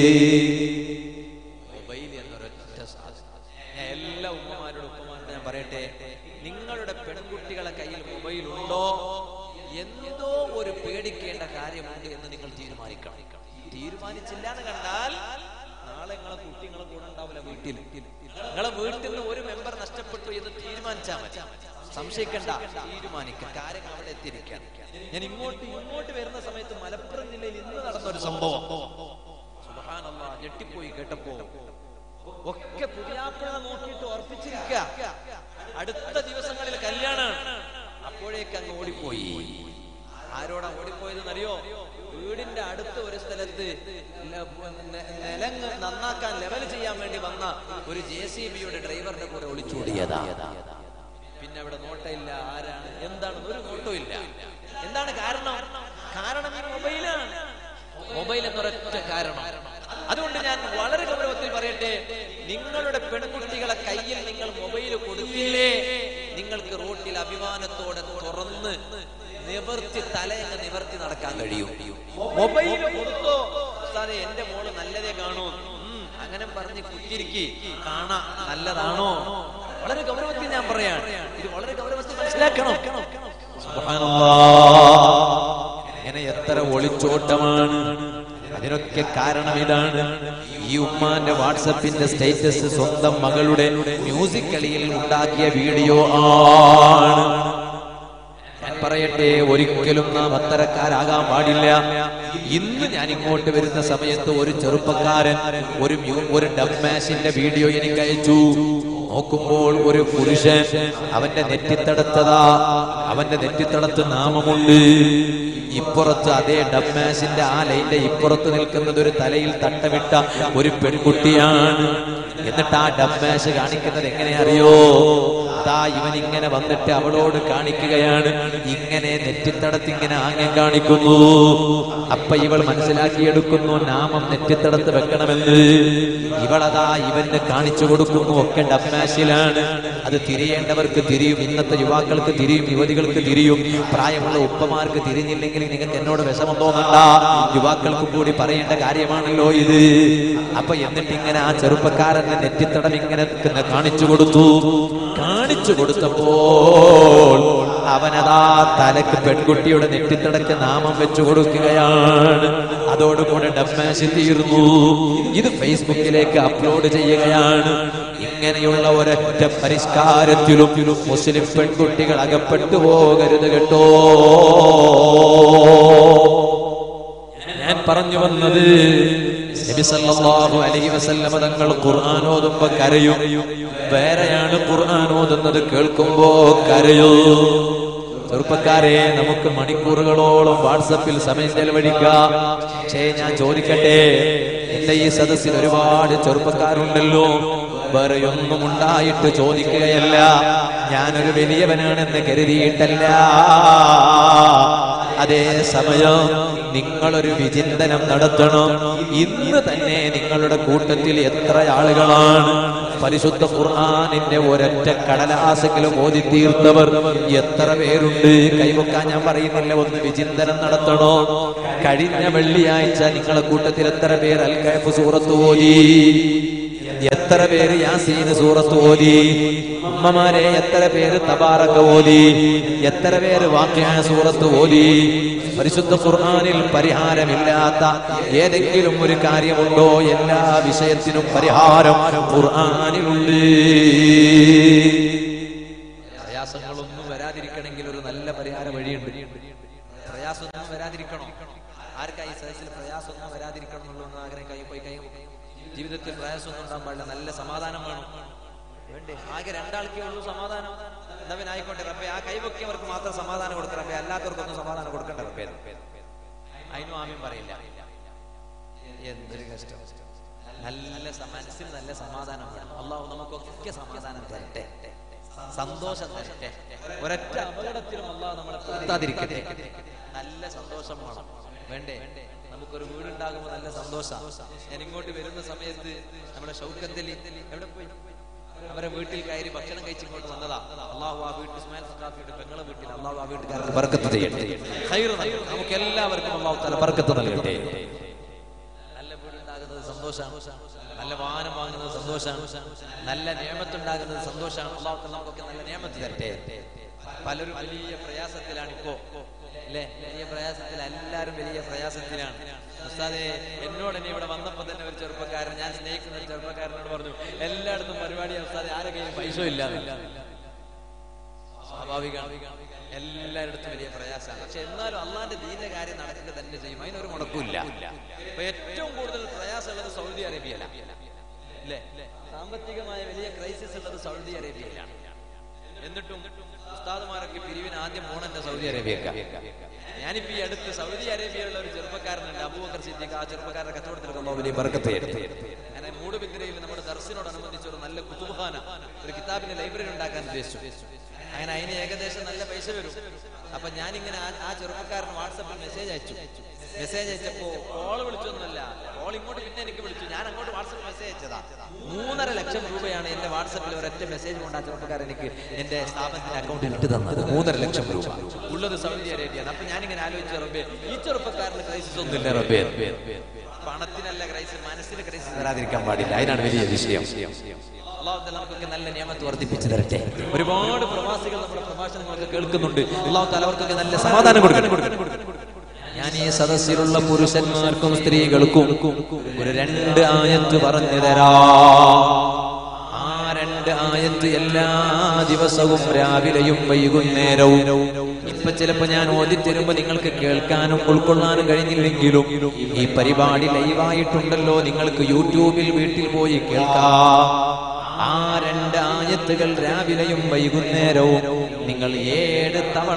മൊബൈൽ എന്നൊരൊറ്റ സാധനം ഞാൻ എല്ലാ ഉമ്മമാരോടും ഉപ്പമാരോടും ഞാൻ പറയട്ടെ നിങ്ങളുടെ പെൺകുട്ടികളെ കയ്യിൽ മൊബൈൽ ഉണ്ടോ എന്തോ ഒരു പേടിക്കേണ്ട കാര്യമുണ്ട് എന്ന് നിങ്ങൾ തീരുമാനിക്കണം തീരുമാനിച്ചില്ല എന്ന് കണ്ടാൽ നാളെ നിങ്ങളെ കുട്ടി നിങ്ങളെ കൂടെ ഉണ്ടാവില്ല വീട്ടിൽ നിങ്ങളെ വീട്ടിൽ നിന്ന് ഒരു മെമ്പർ നഷ്ടപ്പെട്ടു എന്ന് തീരുമാനിച്ചാൽ മതി സംശയിക്കണ്ട തീരുമാനിക്കുക കാര്യങ്ങൾ അവിടെ എത്തിയിരിക്കാൻ ഞാൻ ഇങ്ങോട്ട് ഇങ്ങോട്ട് വരുന്ന സമയത്ത് മലപ്പുറം ജില്ലയിൽ ഇന്ന് നടന്ന ഒരു സംഭവം സുബ്ഹാനല്ലാ, ഞെട്ടിപ്പോയി കേട്ടപ്പോ ഒക്കെ പുതിയാപ്പിള നോക്കിയിട്ട് ഉറപ്പിച്ചിരിക്ക അടുത്ത ദിവസങ്ങളിൽ കല്യാണാണ് അപ്പോഴേക്ക് അങ്ങ് ഓടിപ്പോയി ആരോടാ ഓടിപ്പോയതെന്ന് അറിയോ വീടിന്റെ അടുത്ത ഒരു സ്ഥലത്ത് ല- നെ- നിലങ്ങ് നന്നാക്കാൻ ലെവൽ ചെയ്യാൻ വേണ്ടി വന്ന ഒരു ജെ സി ബിയുടെ ഡ്രൈവറിന്റെ കൂടെ ഒളിച്ചോടിയതാ പിന്നെ അവിടെ നോട്ടമില്ല ആരാണ് എന്താണ് ഒരു നോട്ടവും ഇല്ല എന്താണ് കാരണം കാരണം ഈ മൊബൈലാണ് മൊബൈൽ എന്നൊരൊറ്റ കാരണം അതുകൊണ്ട് ഞാൻ വളരെ ഗൗരവത്തിൽ പറയട്ടെ നിങ്ങളുടെ പെൺകുട്ടികളെ കയ്യിൽ നിങ്ങൾ മൊബൈൽ കൊടുത്തില്ലേ നിങ്ങൾക്ക് റോട്ടിൽ അഭിമാനത്തോടെ തുറന്ന് നിവർത്തി തലയങ്ങ് നിവർത്തി നടക്കാൻ കഴിയും മൊബൈൽ കൊടുത്തോ ഉസ്താദേ എന്റെ മോള് നല്ലതേ കാണൂ ഉം, അങ്ങനെ പറഞ്ഞ് കുത്തിരിക്കി കാണാ നല്ലതാണോ വളരെ ഗൗരവത്തിൽ ഞാൻ പറയാണ് ഇത് വളരെ ഗൗരവത്തിൽ മനസ്സിലാക്കണം സുബ്ഹാനല്ലാഹ്. ഇങ്ങനെ എത്ര ഒളിച്ചോട്ടമാണ് അതിനൊക്കെ കാരണം ഇതാണ് ഈ ഉമ്മാന്റെ വാട്സപ്പിന്റെ സ്റ്റേറ്റസ് സ്വന്തം മകളുടെ മ്യൂസിക് കളിയിൽ ഉണ്ടാക്കിയ വീഡിയോ ആണ് ഞാൻ പറയട്ടെ ഒരിക്കലും നാം അത്തരക്കാരാകാൻ പാടില്ല ഇന്ന് ഞാൻ ഇങ്ങോട്ട് വരുന്ന സമയത്ത് ഒരു ചെറുപ്പക്കാരൻ ഒരു മ്യൂ- ഒരു ഡബ്മാഷിന്റെ വീഡിയോ എനിക്ക് അയച്ചു നോക്കുമ്പോൾ ഒരു പുരുഷൻ അവന്റെ നെറ്റിത്തടത്തതാ അവന്റെ നെറ്റിത്തടത്ത് നാമമുണ്ട് ഇപ്പുറത്ത് അതേ ഡബ്മാഷിന്റെ ആ ലൈന്റെ ഇപ്പുറത്ത് നിൽക്കുന്നത് ഒരു തലയിൽ തട്ടമിട്ട ഒരു പെൺകുട്ടിയാണ് എന്നിട്ട് ആ ഡബ്മാഷ് കാണിക്കുന്നത് എങ്ങനെ അറിയോ അതാ ഇവൻ ഇങ്ങനെ വന്നിട്ട് അവളോട് കാണിക്കുകയാണ് ഇങ്ങനെ നെറ്റിത്തടത്ത് ഇങ്ങനെ ആംഗ്യം കാണിക്കുന്നു അപ്പൊ ഇവൾ മനസ്സിലാക്കിയെടുക്കുന്നു നാമം നെറ്റിത്തടത്ത് വെക്കണമെന്ന് ഇവളതാ ഇവന് കാണിച്ചു കൊടുക്കുന്നു ഒക്കെ ഡബ്മാഷിലാണ് അത് തിരിയേണ്ടവർക്ക് തിരിയും ഇന്നത്തെ യുവാക്കൾക്ക് തിരിയും യുവതികൾക്ക് തിരിയും പ്രായമുള്ള ഉപ്പമാർക്ക് തിരിഞ്ഞില്ലെങ്കിൽ നിങ്ങൾക്ക് എന്നോട് വിഷമം തോന്നണ്ട യുവാക്കൾക്കും കൂടി പറയേണ്ട കാര്യമാണല്ലോ ഇത് അപ്പൊ എന്നിട്ട് ഇങ്ങനെ ആ ചെറുപ്പക്കാരന്റെ നെറ്റിത്തടം ഇങ്ങനെ കാണിച്ചു കൊടുത്തു കാണിച്ചു കൊടുത്തപ്പോൾ അവനതാ തലക്ക് പെൺകുട്ടിയുടെ നെറ്റിത്തടക്ക് നാമം വെച്ചു കൊടുക്കുകയാണ് അതോടുകൂടെ ഡബ്മാശി തീർന്നു ഇത് ഫേസ്ബുക്കിലേക്ക് അപ്ലോഡ് ചെയ്യുകയാണ് ഇങ്ങനെയുള്ള ഒരൊറ്റ പരിഷ്കാരത്തിലും മുസ്ലിം പെൺകുട്ടികൾ അകപ്പെട്ടു പോകരുത് കേട്ടോ ഞാൻ പറഞ്ഞു വന്നത് നബി സല്ലല്ലാഹു അലൈഹി വസല്ലമ തങ്ങൾ ഖുർആൻ ഓതുമ്പോ കരയും വേറെയാണ് ഖുർആൻ ഓതുന്നത് കേൾക്കുമ്പോ കരയൂ ചെറുപ്പക്കാരെ നമുക്ക് മണിക്കൂറുകളോളം വാട്സപ്പിൽ സമയം ചെലവഴിക്കാം പക്ഷേ ഞാൻ ചോദിക്കട്ടെ എന്റെ ഈ സദസ്സിൽ ഒരുപാട് ചെറുപ്പക്കാരുണ്ടല്ലോ വേറെ ഒന്നും ഉണ്ടായിട്ട് ചോദിക്കുകയല്ല ഞാനൊരു വലിയവനാണെന്ന് കരുതിയിട്ടല്ല അതേ സമയം നിങ്ങളൊരു വിചിന്തനം നടത്തണം ഇന്ന് തന്നെ നിങ്ങളുടെ കൂട്ടത്തിൽ എത്ര ആളുകളാണ് പരിശുദ്ധ ഖുർആാനിന്റെ ഒരൊറ്റ കടലാസെങ്കിലും ഓതി തീർത്തവർ എത്ര പേരുണ്ട് കൈവക്കാൻ ഞാൻ പറയുന്നില്ല ഒന്ന് വിചിന്തനം നടത്തണോ കഴിഞ്ഞ വെള്ളിയാഴ്ച നിങ്ങളെ കൂട്ടത്തിൽ എത്ര പേർ അൽ കൈഫ് സൂറത്ത് ഓതി എത്ര പേര് യാസീന് സൂറത്ത് ഓതി ഉമ്മമാരെ എത്ര പേര് തബാറക്ക ഓതി എത്ര പേര് വാക്യ സൂറത്ത് ഓതി പരിശുദ്ധ ഖുർആനിൽ പരിഹാരമില്ലാത്ത ഏതെങ്കിലും ഒരു കാര്യമുണ്ടോ എല്ലാ വിഷയത്തിനും പരിഹാരം ഖുർആനിലുണ്ട് പ്രയാസങ്ങളൊന്നും വരാതിരിക്കണമെങ്കിൽ ഒരു നല്ല പരിഹാര വഴിയുണ്ട് പ്രയാസമൊന്നും വരാതിരിക്കണോ ആർക്കാ ഈ സദസ്സിൽ പ്രയാസമൊന്നും വരാതിരിക്കണം എന്നുള്ള ആഗ്രഹം കൈ പോയി കൈ ജീവിതത്തിൽ പ്രയാസമൊന്നും ഉണ്ടാകാൻ പാടില്ല നല്ല സമാധാനം വേണം വേണ്ടേ ആകെ രണ്ടാൾക്കേ ഉള്ളൂ സമാധാനം എന്നവൻ ആയിക്കോട്ടെ റബ്ബെ ആ കൈവക്കിയവർക്ക് മാത്രം സമാധാനം കൊടുക്കണം റബ്ബെ അല്ലാത്തവർക്കൊന്നും സമാധാനം കൊടുക്കണ്ട റബ്ബെ അതിനും ആമ്യം പറയില്ല എന്തൊരു കഷ്ടം നല്ല സ- മനസ്സിന് നല്ല സമാധാനം വേണം അള്ളാഹു നമുക്കൊക്കെ സമാധാനം തരട്ടെ സന്തോഷം തരട്ടെ ഒരൊറ്റ അപകടത്തിലും അള്ളാഹു നമ്മളെ പെടുത്താതിരിക്കട്ടെ നല്ല സന്തോഷം വേണം വേണ്ടേ നമുക്കൊരു വീടുണ്ടാകുമ്പോൾ നല്ല സന്തോഷം ഞാൻ ഇങ്ങോട്ട് വരുന്ന സമയത്ത് നമ്മുടെ ഷൗക്കത്തിൽ എവിടെ പോയി അവരെ വീട്ടിൽ കയറി ഭക്ഷണം കഴിച്ച് ഇങ്ങോട്ട് വന്നതാ അള്ളാഹു ആ വീട്ടിൽ ഇസ്മായിൽ സഖാഫിയുടെ പെങ്ങളെ വീട്ടിൽ അള്ളാഹു ആ വീട്ടുകാർക്ക് ബർക്കത്ത് ചെയ്യട്ടെ ഖൈറ് നൽകട്ടെ. നമുക്ക് എല്ലാവർക്കും അള്ളാഹു തല ബർക്കത്ത് നൽകട്ടെ നല്ല വീടുണ്ടാകുന്നത് സന്തോഷമാണ് നല്ല വാഹനം വാങ്ങുന്നത് സന്തോഷമാണ് നല്ല നിയമത്തുണ്ടാകുന്നത് സന്തോഷമാണ് അള്ളാഹു തആല നമുക്കൊക്കെ നല്ല നിയമത്ത് തരട്ടെ പലരും വലിയ പ്രയാസത്തിലാണ് ഇപ്പോ അല്ലേ വലിയ പ്രയാസത്തിൽ എല്ലാവരും വലിയ പ്രയാസത്തിലാണ് ഉസ്താദെ എന്നോട് എന്നെ ഇവിടെ വന്നപ്പോ തന്നെ ഒരു ചെറുപ്പക്കാരൻ ഞാൻ സ്നേഹിക്കുന്ന ഒരു ചെറുപ്പക്കാരനോട് പറഞ്ഞു എല്ലായിടത്തും പരിപാടി ഉസ്താദെ ആരെ കയ്യിൽ പൈസ ഇല്ല സ്വാഭാവികമാണ് എല്ലായിടത്തും വലിയ പ്രയാസമാണ് പക്ഷെ എന്നാലും അള്ളാന്റെ ദീന കാര്യം നടക്കുക തന്നെ ചെയ്യും അതിനൊരു മുടക്കില്ല അപ്പൊ ഏറ്റവും കൂടുതൽ പ്രയാസമുള്ളത് സൗദി അറേബ്യയിലാണ് അല്ലേ സാമ്പത്തികമായ വലിയ ക്രൈസിസ് ഉള്ളത് സൗദി അറേബ്യയിലാണ് എന്നിട്ടും ഉസ്താദുമാരൊക്കെ പിരിവിന് ആദ്യം പോണെന്നെ സൗദി അറേബ്യക്ക ഞാനിപ്പോ ഈ അടുത്ത് സൗദി അറേബ്യയിലുള്ള ഒരു ചെറുപ്പക്കാരനുണ്ട് അബൂബക്കർ സിദ്ദീഖ് ആ ചെറുപ്പക്കാരന്റെ കച്ചവടത്തിൽ അള്ളാഹു വലിയ ബർക്കത്ത് ചെയ്യട്ടെ. അങ്ങനെ മൂടുബിദ്രയിൽ നമ്മുടെ ദർശനോടനുബന്ധിച്ച് ഒരു നല്ല കുത്തുബാന ഒരു കിതാബിന്റെ ലൈബ്രറി ഉണ്ടാക്കാൻ ഉദ്ദേശിച്ചു അങ്ങനെ അതിന് ഏകദേശം നല്ല പൈസ വരും അപ്പൊ ഞാനിങ്ങനെ ആ- ആ ചെറുപ്പക്കാരന് വാട്സപ്പിൽ മെസ്സേജ് അയച്ചു മെസ്സേജ് അയച്ചപ്പോ കോൾ വിളിച്ചൊന്നുമല്ല കോൾ ഇങ്ങോട്ട് പിന്നെ എനിക്ക് വിളിച്ചു ഞാൻ അങ്ങോട്ട് വാട്സപ്പിൽ മെസ്സേജ് അയച്ചതാ മൂന്നര ലക്ഷം രൂപയാണ് എന്റെ വാട്സപ്പിൽ ഒരൊറ്റ മെസ്സേജ് കൊണ്ട് ആ ചെറുപ്പക്കാരൻ എനിക്ക് എന്റെ സ്ഥാപനത്തിന്റെ അക്കൗണ്ടിൽ ഇട്ട് തന്നത് മൂന്നര ലക്ഷം രൂപ ഉള്ളത് സൗദി അറേബ്യയാണ് അപ്പൊ ഞാനിങ്ങനെ ആലോചിച്ച റബ്ബേ ഈ ചെറുപ്പക്കാരന് ക്രൈസിസ് ഒന്നുമില്ല റബ്ബേ പണത്തിനല്ല ക്രൈസിസ് മനസ്സിന് ക്രൈസിസ് വരാതിരിക്കാൻ പാടില്ല അതിനാണ് വലിയ വിഷയം അള്ളാഹു തആല നമുക്കൊക്കെ നല്ല നിയമത്ത് വർദ്ധിപ്പിച്ചു തരട്ടെ ഒരുപാട് പ്രവാസികൾ നമ്മുടെ പ്രഭാഷണങ്ങളൊക്കെ കേൾക്കുന്നുണ്ട് അള്ളാഹു തആല അവർക്കൊക്കെ നല്ല സമാധാനം കൊടുക്കട്ടെ ഞാൻ ഈ സദസ്സിലുള്ള പുരുഷന്മാർക്കും സ്ത്രീകൾക്കും ഒരു രണ്ട് ആയത്ത് പറഞ്ഞു തരാം ആ രണ്ട് ആയത്ത് എല്ലാ ദിവസവും രാവിലെയും വൈകുന്നേരവും ഇപ്പൊ ചിലപ്പോ ഞാൻ ഓതിത്തരുമ്പോ നിങ്ങൾക്ക് കേൾക്കാനും ഉൾക്കൊള്ളാനും കഴിഞ്ഞില്ലെങ്കിലും ഈ പരിപാടി ലൈവായിട്ടുണ്ടല്ലോ നിങ്ങൾക്ക് യൂട്യൂബിൽ വീട്ടിൽ പോയി കേൾക്കാം ആ രണ്ട് ആയത്തുകൾ രാവിലെയും വൈകുന്നേരവും നിങ്ങൾ ഏഴ് തവണ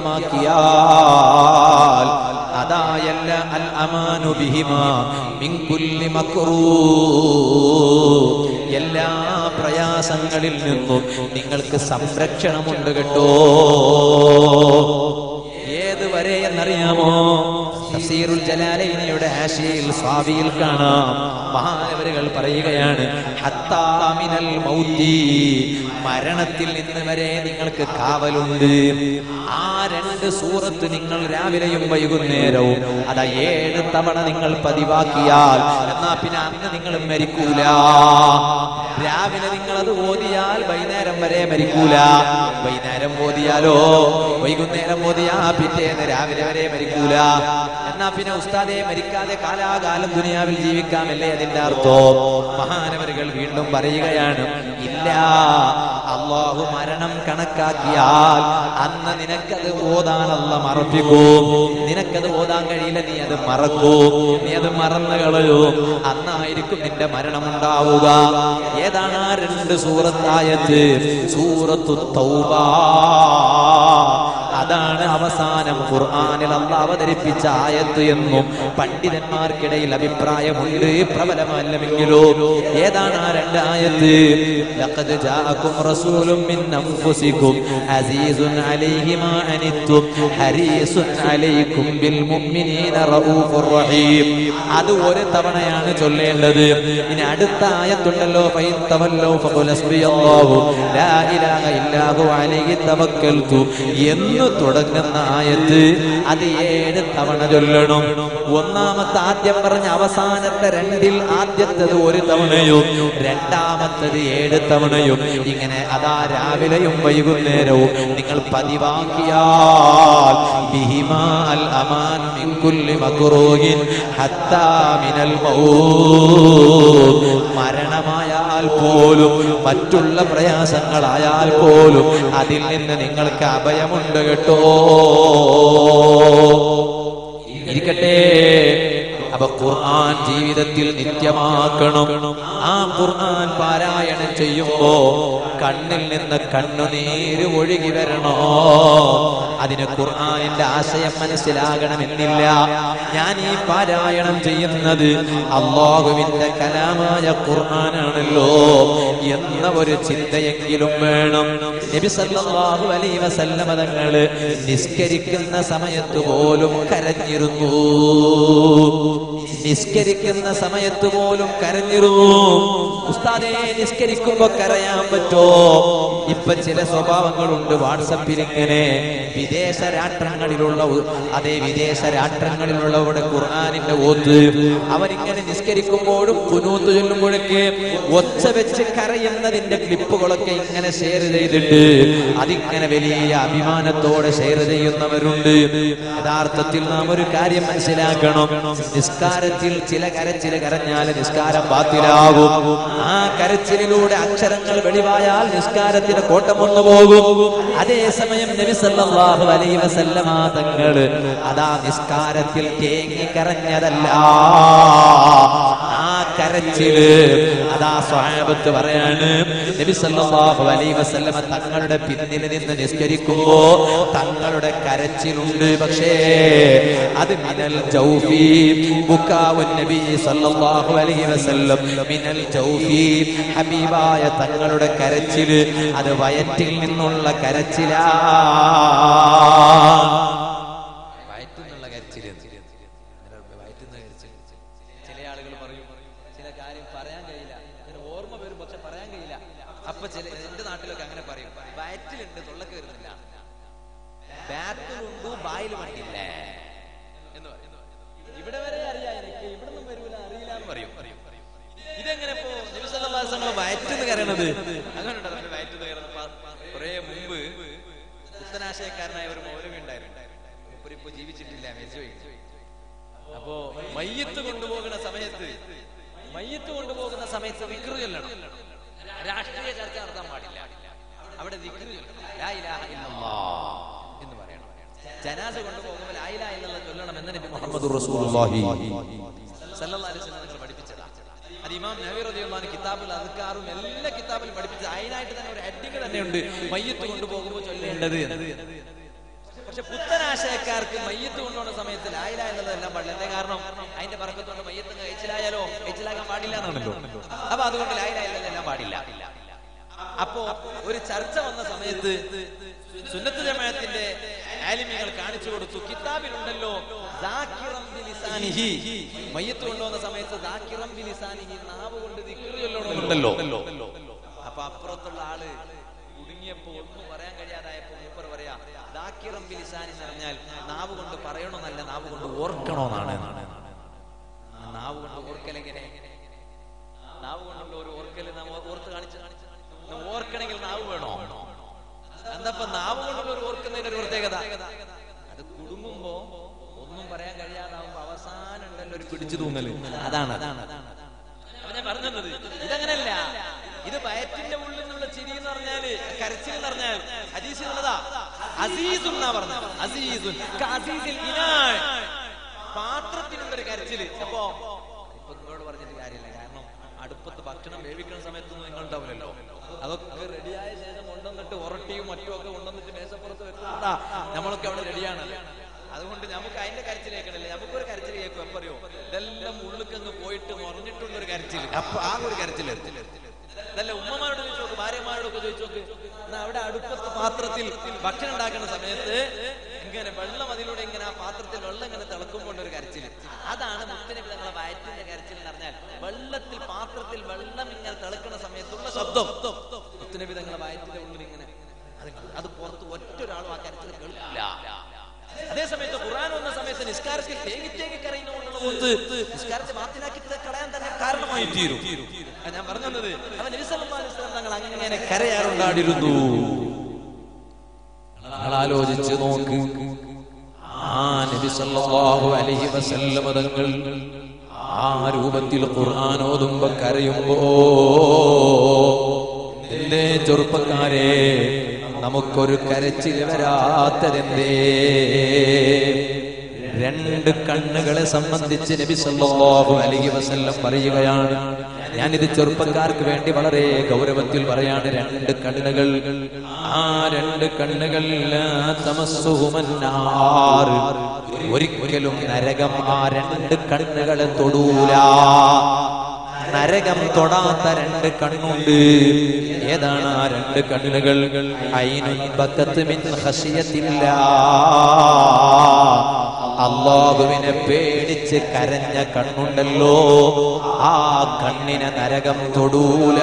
നിത്യമാക്കിയാൽ അതായല്ല അൽ അമാനു ബിഹിമാ മിൻ കുല്ലി മക്റൂ എല്ലാ പ്രയാസങ്ങളിൽ നിന്നും നിങ്ങൾക്ക് സംരക്ഷണമുണ്ട് കേട്ടോ ഏതുവരെ എന്നറിയാമോ തഫ്സീറുൽ ജലാലൈനിയുടെ ആശയിൽ സ്വാവിയിൽ കാണാം മഹാനവരുകൾ പറയുകയാണ് ഹത്താ മിനൽ മൗത്തി മരണത്തിൽ നിന്ന് വരെ നിങ്ങൾക്ക് കാവലുണ്ട് ആ രണ്ട് സൂറത്ത് നിങ്ങൾ രാവിലെയും വൈകുന്നേരവും അതാ ഏഴ് തവണ നിങ്ങൾ പതിവാക്കിയാൽ എന്നാ പിന്നെ അന്ന് നിങ്ങൾ മരിക്കൂല രാവിലെ നിങ്ങൾ അത് ഓതിയാൽ വൈകുന്നേരം വരെ മരിക്കൂല വൈകുന്നേരം ഓതിയാലോ വൈകുന്നേരം ഓതിയാ പിറ്റേന്ന് രാവിലെ വരെ മരിക്കൂല എന്നാ പിന്നെ ഉസ്താദെ മരിക്കാതെ കാലാകാലം ദുനിയാവിൽ ജീവിക്കാമല്ലേ അതിന്റെ അർത്ഥം മഹാനവരുകൾ വീണ്ടും പറയുകയാണ് ഇല്ല അള്ളാഹു മരണം കണക്കാക്കിയാൽ അന്ന് നിനക്കത് ഓതാനല്ല മറപ്പിക്കും നിനക്കത് ഓതാൻ കഴിയില്ല നീ അത് മറക്കും നീ അത് മറന്നു കളയൂ അന്നായിരിക്കും നിന്റെ മരണം ഉണ്ടാവുക ഏതാണ് ആ രണ്ട് സൂറത്തായത് സൂറത്തു തൗബ അതാണ് അവസാനം ഖുർആനിൽ അള്ളാഹ് അവതരിപ്പിച്ച ആയത്ത് എന്നും പണ്ഡിതന്മാർക്കിടയിൽ അഭിപ്രായമുണ്ട് പ്രബലമല്ലെങ്കിലോ ഏതാണ് ആ രണ്ട് ആയത്ത് ലഖദ് ജാഅകും റസൂലും മിൻ അൻഫുസികും അസീസുൻ അലൈഹി മാ അനിത്തും ഹരീസുൻ അലൈക്കും ബിൽ മുഅ്മിനീന റഊഫുർ റഹീം അത് ഒരു തവണയാണ് ചൊല്ലേണ്ടത് ഇനി അടുത്ത ആയത്തുണ്ടല്ലോ ഫൈൻ തവല്ലൗ ഫഖുൽ ഹസ്ബിയല്ലാഹു ലാ ഇലാഹ ഇല്ലാഹു അലൈഹി തവക്കൽതു എന്ന് തുടങ്ങുന്ന ആയത്ത് അത് ഏഴ് തവണ ചൊല്ലണം ഒന്നാമത്തെ ആദ്യം പറഞ്ഞ അവസാനത്തെ രണ്ടിൽ ആദ്യത്തത് ഒരു തവണയും രണ്ടാമത്തത് ഏഴ് തവണയും ഇങ്ങനെ അതാ രാവിലെയും വൈകുന്നേരവും നിങ്ങൾ പതിവാക്കിയാൽ ബിഹിമാ അൽ അമാൻ മിൻ കുല്ലി മക്റൂഹിൻ ഹത്താ മിനൽ മൗത്ത് മരണമായാൽ പോലും മറ്റുള്ള പ്രയാസങ്ങളായാൽ പോലും അതിൽ നിന്ന് നിങ്ങൾക്ക് അഭയമുണ്ട് കേട്ടോ ഇരിക്കട്ടെ അപ്പൊ ഖുർആൻ ജീവിതത്തിൽ നിത്യമാക്കണം ആ ഖുർആൻ പാരായണം ചെയ്യുമ്പോ കണ്ണിൽ നിന്ന് കണ്ണുനീര് ഒഴുകി വരണോ അതിന് ഖുർആനിന്റെ ആശയം മനസ്സിലാകണമെന്നില്ല ഞാൻ ഈ പാരായണം ചെയ്യുന്നത് അള്ളാഹുവിന്റെ കലാമായ ഖുർആനാണല്ലോ എന്ന ഒരു ചിന്തയെങ്കിലും വേണം നബി സല്ലല്ലാഹു അലൈഹി വസല്ലമ തങ്ങള് നിസ്കരിക്കുന്ന സമയത്ത് പോലും കരഞ്ഞിരുന്നു നിസ്കരിക്കുന്ന സമയത്ത് പോലും കരഞ്ഞിരുന്നു ഉസ്താദേ നിസ്കരിക്കുമ്പോ കരയാൻ പറ്റോ ഇപ്പൊ ചില സ്വഭാവങ്ങളുണ്ട് വാട്സപ്പിൽ ഇങ്ങനെ വിദേശ രാഷ്ട്രങ്ങളിലുള്ള ഉ- അതേ വിദേശ രാഷ്ട്രങ്ങളിലുള്ളവരുടെ ഖുർആാനിന്റെ ഓത്ത് അവരിങ്ങനെ നിസ്കരിക്കുമ്പോഴും കുനൂത്ത് ചൊല്ലുമ്പോഴൊക്കെ ഒച്ച വെച്ച് കരയുന്നതിന്റെ ക്ലിപ്പുകളൊക്കെ ഇങ്ങനെ ഷെയർ ചെയ്തിട്ട് അതിങ്ങനെ വലിയ അഭിമാനത്തോടെ ഷെയർ ചെയ്യുന്നവരുണ്ട് യഥാർത്ഥത്തിൽ നാം ഒരു കാര്യം മനസ്സിലാക്കണം നിസ്കാരത്തിൽ ചില കരച്ചിൽ കരഞ്ഞാൽ നിസ്കാരം ബാത്തിലാകും ആ കരച്ചിലിലൂടെ അക്ഷരങ്ങൾ വെളിവായാൽ നിസ്കാരത്തിന് കോട്ടം വന്നു പോകും അതേസമയം നബി സല്ലല്ലാഹു അലൈഹി വസല്ലമ തങ്ങള് അതാ നിസ്കാരത്തിൽ തേങ്ങി കരഞ്ഞതല്ല ആ കരച്ചില് അതാ സ്വഹാബത്ത് പറയാണ് നബി സല്ലല്ലാഹു അലൈഹി വസല്ലമ തങ്ങളുടെ പിന്നിൽ നിന്ന് നിസ്കരിക്കുമ്പോ തങ്ങളുടെ കരച്ചിലുണ്ട് പക്ഷേ അത് മിനൽ ജൗഫി ബുക്കാവുൻ നബി സല്ലല്ലാഹു അലൈഹി വസല്ലം മിനൽ ജൗഫി ഹബീബായ തങ്ങളുടെ കരച്ചില് അത് വയറ്റിൽ നിന്നുള്ള കരച്ചിലാ വയറ്റിൽ നിന്നുള്ള കരച്ചില് വയറ്റിൽ നിന്ന് കരച്ചിൽ ചില ആളുകൾ പറയും ചില കാര്യം പറയാൻ കഴിയില്ല ഇങ്ങനെ ഓർമ്മ വരും പക്ഷെ പറയാൻ കഴിയില്ല അപ്പൊ ചില എന്റെ നാട്ടിലൊക്കെ അങ്ങനെ പറയും വയറ്റിലുണ്ട് തൊള്ളക്ക് വരുന്നില്ല ബാറ്റിലുണ്ട് ബായിൽ വണ്ടിയില്ലേ എന്ന് പറയും ഇവിടെ വരെ അറിയാം എനിക്ക് ഇവിടെ നിന്നും വരൂല അറിയില്ല എന്ന് പറയും ഇതെങ്ങനെ ഇപ്പോ നിമിഷങ്ങൾ വയറ്റിന്ന് കയറണത് അങ്ങനെ വയറ്റിന്ന് കയറുന്ന കുറെ മുമ്പ് പുത്തനാശയക്കാരനായ ഒരു മൗലവി ഉണ്ടായിരുന്നു മൂപ്പര് ഇപ്പൊ ജീവിച്ചിട്ടില്ല മരിച്ചു പോയി. അപ്പോ മയ്യത്ത് കൊണ്ടുപോകുന്ന സമയത്ത് മയ്യത്ത് കൊണ്ടുപോകുന്ന സമയത്ത് വിക്രു ചൊല്ലണം രാഷ്ട്രീയ ചർച്ച നടത്താൻ പാടില്ല അവിടെ വിക്രു ചൊല്ലണം ലാ ഇലാഹ ഇല്ലല്ലാഹ് എന്ന് പറയണം ജനാസ കൊണ്ടുപോകുമ്പോൾ ലാ ഇലാഹ ഇല്ലല്ലാഹ് ചൊല്ലണം എന്ന് നബി മുഹമ്മദ് റസൂലുള്ളാഹി സല്ലല്ലാഹു അലൈഹി വസല്ലം തങ്ങൾ പഠിപ്പിച്ചതാ അത് ഇമാം നബി റളിയല്ലാഹു അൻഹു കിതാബിൽ അദ്കാറും എല്ലാ കിതാബിലും പഠിപ്പിച്ച അതിനായിട്ട് തന്നെ ഒരു ഹെഡിങ് തന്നെയുണ്ട് മയ്യത്ത് കൊണ്ടുപോകുമ്പോൾ ചൊല്ലേണ്ടത് എന്ന്. പക്ഷെ പുത്തനാശയക്കാർക്ക് മയ്യത്ത് കൊണ്ടുപോകുന്ന സമയത്ത് ലായില എന്നതെല്ലാം പാടില്ല എന്തേ കാരണം അതിന്റെ പറക്കത്തോണ്ട് മയ്യത്ത് കഴിച്ചിലായാലോ കഴിച്ചിലാകാൻ പാടില്ല എന്നാണല്ലോ അപ്പൊ അതുകൊണ്ട് ലായില എന്നതെല്ലാം പാടില്ല അപ്പോ ഒരു ചർച്ച വന്ന സമയത്ത് സുന്നത്ത് ജമാഅത്തിന്റെ ആലിമികൾ കാണിച്ചു കൊടുത്തു കിതാബിലുണ്ടല്ലോ ദാക്കിറം ബിലിസാനിഹി. മയ്യത്ത് കൊണ്ടുവന്ന സമയത്ത് ദാക്കിറം ബിലിസാനിഹി, നാവ് കൊണ്ട് ദിക്റ് ചൊല്ലണമെന്നുണ്ടല്ലോ അപ്പൊ അപ്പുറത്തുള്ള ആള് കുടുങ്ങിയപ്പോ ഒന്നും പറയാൻ കഴിയാതായപ്പോ മൂപ്പർ പറയാ ദാക്കിറം ബിലിസാനി എന്ന് പറഞ്ഞാൽ നാവ് കൊണ്ട് പറയണമെന്നല്ല നാവ് കൊണ്ട് ഓർക്കണമെന്നാണ് ആ നാവ് കൊണ്ട് ഓർക്കലെങ്ങനെ നാവ് കൊണ്ടുള്ള ഒരു ഓർക്കല് നാം ഓർത്ത് കാണിച്ച് നാം ഓർക്കണമെങ്കിൽ നാവ് വേണോ എന്തപ്പോ നാവ് കൊണ്ടുള്ള ഒരു ഓർക്കുന്നതിന്റെ ഒരു പ്രത്യേകത അത് കുടുങ്ങുമ്പോ ഒന്നും പറയാൻ കഴിയാതാവുമ്പോ അവസാനം ഉണ്ടല്ലോ ഒരു പിടിച്ചു തൂങ്ങല് അതാണ് അപ്പൊ ഞാൻ പറഞ്ഞത് ഇതങ്ങനല്ല ഇത് വയറ്റിന്റെ ഉള്ളിൽ നിന്നുള്ള ചിരി എന്ന് പറഞ്ഞാല് കരച്ചിൽ എന്ന് പറഞ്ഞാൽ ഹദീസിലുള്ളതാ അസീസുൻ എന്നാ പറഞ്ഞത് അസീസുൻ കഅസീസിൽ ഇനാൻ. പാത്രത്തിനുള്ളൊരു കരച്ചില് അപ്പോ ഇപ്പൊ നിങ്ങളോട് പറഞ്ഞിട്ട് കാര്യമില്ല കാരണം അടുപ്പത്ത് ഭക്ഷണം വേവിക്കുന്ന സമയത്തൊന്നും നിങ്ങൾ ഉണ്ടാവില്ലല്ലോ അതൊക്കെ റെഡിയായ ശേഷം കൊണ്ടുവന്ന് കൊണ്ടുവന്നിട്ട് ഉറട്ടിയും മറ്റും ഒക്കെ കൊണ്ടുവന്നിട്ട് മേശപ്പുറത്ത് വെക്കുന്നുണ്ടാ നമ്മളൊക്കെ അവിടെ റെഡിയാണ് അതുകൊണ്ട് നമുക്ക് അതിന്റെ കരച്ചിൽ കേൾക്കണില്ല നമുക്കൊരു കരച്ചിൽ കേൾക്കും എപ്പോ അറിയോ ഇതെല്ലാം ഉള്ളിക്കങ്ങ് പോയിട്ട് മറിഞ്ഞിട്ടുള്ള ഒരു കരച്ചിൽ അപ്പൊ ആ ഒരു കരച്ചിൽ അതല്ല ഉമ്മമാരോട് ചോദിച്ചു നോക്ക് ഭാര്യമാരോടൊക്കെ ചോദിച്ചു നോക്ക് എന്നാ അവിടെ അടുപ്പത്ത് പാത്രത്തിൽ ഭക്ഷണം ഉണ്ടാക്കുന്ന സമയത്ത് ഇങ്ങനെ വെള്ളം അതിലൂടെ ഇങ്ങനെ ആ പാത്രത്തിൽ വെള്ളം ഇങ്ങനെ തിളക്കുമ്പോൾ ഒരു കരച്ചിൽ അതാണ് മുത്തിനബി തങ്ങളെ വയറ്റിന്റെ കരച്ചിൽ എന്ന് പറഞ്ഞാൽ വെള്ളത്തിൽ പാത്രത്തിൽ വെള്ളം ഇങ്ങനെ തിളക്കുന്ന സമയത്തുള്ള ശബ്ദം മുത്തുനബി തങ്ങളെ വയറ്റിന്റെ ഉള്ളിൽ ഇങ്ങനെ അത് അത് പുറത്ത് ഒറ്റ ഒരാളും ആ കരച്ചിൽ കേൾക്കില്ല അതേ സമയത്ത് ഖുർആൻ വന്ന സമയത്ത് നിസ്കാരത്തിൽ തേങ്ങി തേങ്ങി കരയുന്നതുകൊണ്ടുള്ള മുത്ത് നിസ്കാരത്തെ മാറ്റിലാക്കി കളയാൻ തന്നെ കാരണമായി തീരും അത് ഞാൻ പറഞ്ഞു തന്നത് അവൻ നബി സല്ലല്ലാഹു അലൈഹി വസല്ലം തങ്ങൾ അങ്ങനെ കരയാറുണ്ടായിരുന്നു നിങ്ങൾ ആലോചിച്ച് നോക്ക് ആ നബി സല്ലല്ലാഹു അലൈഹി വസല്ലം തങ്ങൾ ആ രൂപത്തിൽ ഖുർആൻ ഓതുമ്പോ കരയുമ്പോ എന്തേ ചെറുപ്പക്കാരെ നമുക്കൊരു കരച്ചിൽ വരാത്തതെന്തേ രണ്ട് കണ്ണുകളെ സംബന്ധിച്ച് നബി സല്ലല്ലാഹു അലൈഹി വസല്ലം പറയുകയാണ് ഞാനിത് ചെറുപ്പക്കാർക്ക് വേണ്ടി വളരെ ഗൗരവത്തിൽ പറയാണ് രണ്ട് കണ്ണുകൾ ആ രണ്ട് കണ്ണുകൾ ലാ തമസ്സുഹുമന്നാർ. ഒരിക്കലും നരകം ആ രണ്ട് കണ്ണുകളെ തൊടൂല നരകം തൊടാത്ത രണ്ട് കണ്ണുണ്ട് ഏതാണ് ആ രണ്ട് കണ്ണുകൾ ഐനുൻ ബക്കത്ത് മിൻ ഖശിയത്തില്ലാ അള്ളാഹുവിനെ പേടിച്ച് കരഞ്ഞ കണ്ണുണ്ടല്ലോ ആ കണ്ണിനെ നരകം തൊടൂല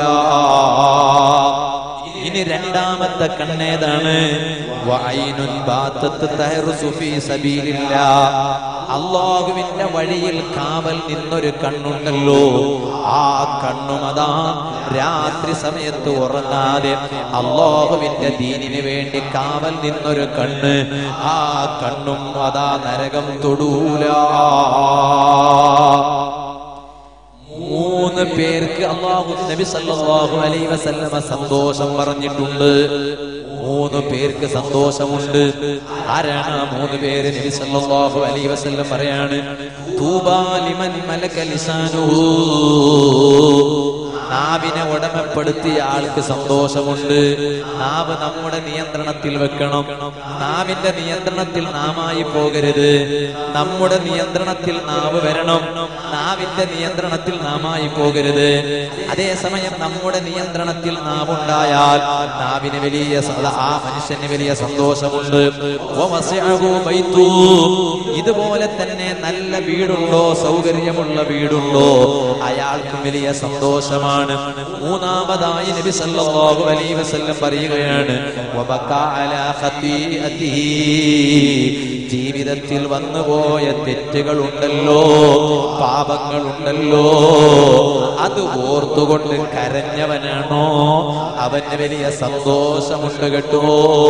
ഇനി രണ്ടാമത്തെ കണ്ണേതാണ് വഅയ്നുൻ ബാത്തത്ത് തഹറുസു ഫീ സബീലില്ലാ. അള്ളാഹുവിന്റെ വഴിയിൽ കാവൽ നിന്നൊരു കണ്ണുണ്ടല്ലോ ആ കണ്ണും അതാ രാത്രി സമയത്ത് ഉറങ്ങാതെ അള്ളാഹുവിന്റെ ദീനിന് വേണ്ടി കാവൽ നിന്നൊരു കണ്ണ് ആ കണ്ണും അതാ നരകം തൊടൂല മൂന്ന് പേർക്ക് അള്ളാഹു നബി സല്ലല്ലാഹു അലൈഹി വസല്ലമ സന്തോഷം പറഞ്ഞിട്ടുണ്ട് മൂന്ന് പേർക്ക് സന്തോഷമുണ്ട് ആരാണ് ആ മൂന്ന് പേര് നബി സല്ലല്ലാഹു അലൈഹി വസല്ലം പറയാണ് തൂബാ ലിമൻ മലക ലിസാനുഹു നാവിനെ ഉടമപ്പെടുത്തിയ ആൾക്ക് സന്തോഷമുണ്ട് നാവ് നമ്മുടെ നിയന്ത്രണത്തിൽ വെക്കണം നാവിന്റെ നിയന്ത്രണത്തിൽ നാമായി പോകരുത് നമ്മുടെ നിയന്ത്രണത്തിൽ നാവ് വരണം നാവിന്റെ നിയന്ത്രണത്തിൽ നാമായി പോകരുത് അതേസമയം നമ്മുടെ നിയന്ത്രണത്തിൽ നാവുണ്ടായാൽ നാവിന് വലിയ സ- ആ മനുഷ്യന് വലിയ സന്തോഷമുണ്ട് വവസിഅഹു ബൈത്തു. ഇതുപോലെ തന്നെ നല്ല വീടുണ്ടോ സൗകര്യമുള്ള വീടുണ്ടോ അയാൾക്കും വലിയ സന്തോഷമാണ് മൂന്നാമതായി നബി സല്ലല്ലാഹു അലൈഹി വസല്ലം പറയുകയാണ് വബക്കാ അലാ ഖതീഅതിഹി. ജീവിതത്തിൽ വന്നുപോയ തെറ്റുകളുണ്ടല്ലോ പാപങ്ങളുണ്ടല്ലോ അത് ഓർത്തുകൊണ്ട് കരഞ്ഞവനാണോ അവന് വലിയ സന്തോഷമുണ്ട് കേട്ടോ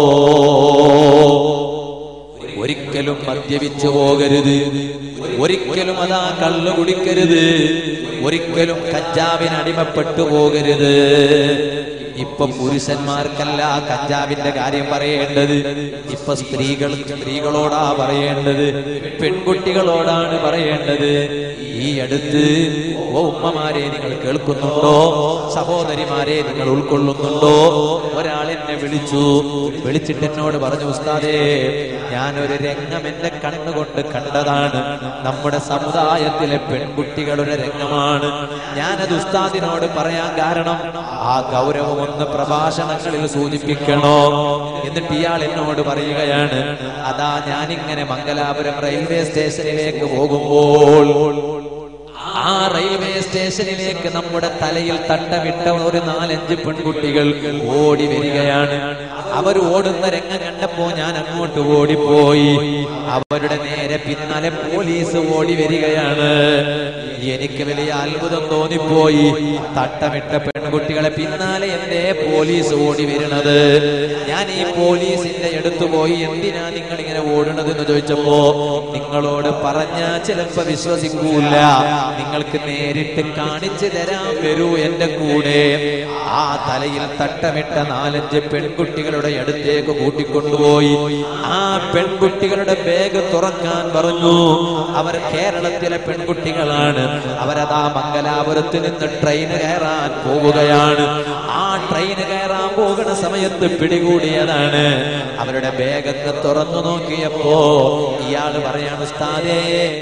ഒരിക്കലും മദ്യപിച്ചു പോകരുത് ഒരിക്കലും അതാ കള്ളു കുടിക്കരുത് ഒരിക്കലും കഞ്ചാവിന് അടിമപ്പെട്ടു പോകരുത് ഇപ്പൊ പുരുഷന്മാർക്കല്ല കഞ്ചാവിന്റെ കാര്യം പറയേണ്ടത് ഇപ്പൊ സ്ത്രീകൾ സ്ത്രീകളോടാ പറയേണ്ടത് പെൺകുട്ടികളോടാണ് പറയേണ്ടത് ഈ അടുത്ത് ഓ ഉമ്മമാരെ നിങ്ങൾ കേൾക്കുന്നുണ്ടോ സഹോദരിമാരെ നിങ്ങൾ ഉൾക്കൊള്ളുന്നുണ്ടോ ഒരാൾ എന്നെ വിളിച്ചു വിളിച്ചിട്ട് എന്നോട് പറഞ്ഞു ഉസ്താദേ ഞാനൊരു രംഗം എന്റെ കണ്ണുകൊണ്ട് കണ്ടതാണ് നമ്മുടെ സമുദായത്തിലെ പെൺകുട്ടികളുടെ രംഗമാണ് ഞാനത് ഉസ്താദിനോട് പറയാൻ കാരണം ആ ഗൗരവം ഒന്ന് പ്രഭാഷണങ്ങളിൽ സൂചിപ്പിക്കണോ എന്നിട്ട് ഇയാൾ എന്നോട് പറയുകയാണ് അതാ ഞാനിങ്ങനെ മംഗലാപുരം റെയിൽവേ സ്റ്റേഷനിലേക്ക് പോകുമ്പോൾ ആ റെയിൽവേ സ്റ്റേഷനിലേക്ക് നമ്മുടെ തലയിൽ തട്ടമിട്ട ഒരു നാലഞ്ച് പെൺകുട്ടികൾ ഓടി വരികയാണ് അവർ ഓടുന്ന രംഗം കണ്ടപ്പോ ഞാൻ അങ്ങോട്ട് ഓടിപ്പോയി അവരുടെ നേരെ പിന്നാലെ പോലീസ് ഓടി വരികയാണ് എനിക്ക് വലിയ അത്ഭുതം തോന്നിപ്പോയി തട്ടമിട്ട പെൺകുട്ടികളെ പിന്നാലെ എന്റെ പോലീസ് ഓടി വരുന്നത് ഞാൻ ഈ പോലീസിന്റെ അടുത്ത് പോയി എന്തിനാ നിങ്ങൾ ഇങ്ങനെ ഓടുന്നത് എന്ന് ചോദിച്ചപ്പോ നിങ്ങളോട് പറഞ്ഞ ചിലപ്പോ വിശ്വസിക്കൂല നിങ്ങൾക്ക് നേരിട്ട് കാണിച്ചു തരാൻ വരൂ എന്റെ കൂടെ ആ തലയിൽ തട്ടമിട്ട നാലഞ്ച് പെൺകുട്ടികളുടെ അടുത്തേക്ക് കൂട്ടിക്കൊണ്ടുപോയി ആ പെൺകുട്ടികളുടെ ബാഗ് തുറക്കാൻ പറഞ്ഞു അവർ കേരളത്തിലെ പെൺകുട്ടികളാണ് അവരതാ മംഗലാപുരത്ത് നിന്ന് ട്രെയിൻ കയറാൻ പോവുകയാണ് ആ ട്രെയിൻ കയറാൻ പോകുന്ന സമയത്ത് പിടികൂടിയതാണ് അവരുടെ ബാഗൊക്കെ തുറന്നു നോക്കിയപ്പോ ഇയാള് പറയാണ് ഉസ്താദേ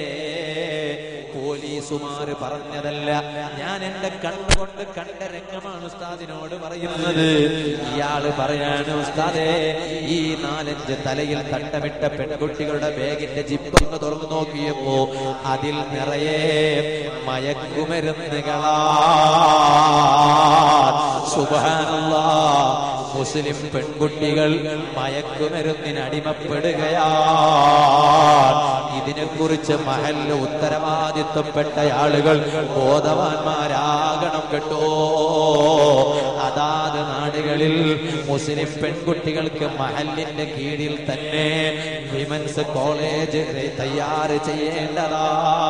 പോലീസുമാര് പറഞ്ഞതല്ല ഞാൻ എന്റെ കണ്ണുകൊണ്ട് കണ്ട രംഗമാണ് ഉസ്താദിനോട് പറയുന്നത് ഇയാള് പറയാണ് ഉസ്താദേ ഈ നാലഞ്ച് തലയിൽ തട്ടമിട്ട പെൺകുട്ടികളുടെ ബാഗിന്റെ ജിപ്പൊന്ന് തുറന്നു നോക്കിയപ്പോ അതിൽ നിറയെ മയക്കുമരുന്നുകളാ സുബാനല്ലാ മുസ്ലിം പെൺകുട്ടികൾ മയക്കുമരുന്നിന് അടിമപ്പെടുകയാ ഇതിനെക്കുറിച്ച് മഹല് ഉത്തരവാദിത്വപ്പെട്ട ആളുകൾ ബോധവാന്മാരാകണം കേട്ടോ അതാത് നാടുകളിൽ മുസ്ലിം പെൺകുട്ടികൾക്ക് മഹലിന്റെ കീഴിൽ തന്നെ വിമൻസ് കോളേജ് തയ്യാർ ചെയ്യേണ്ടതാ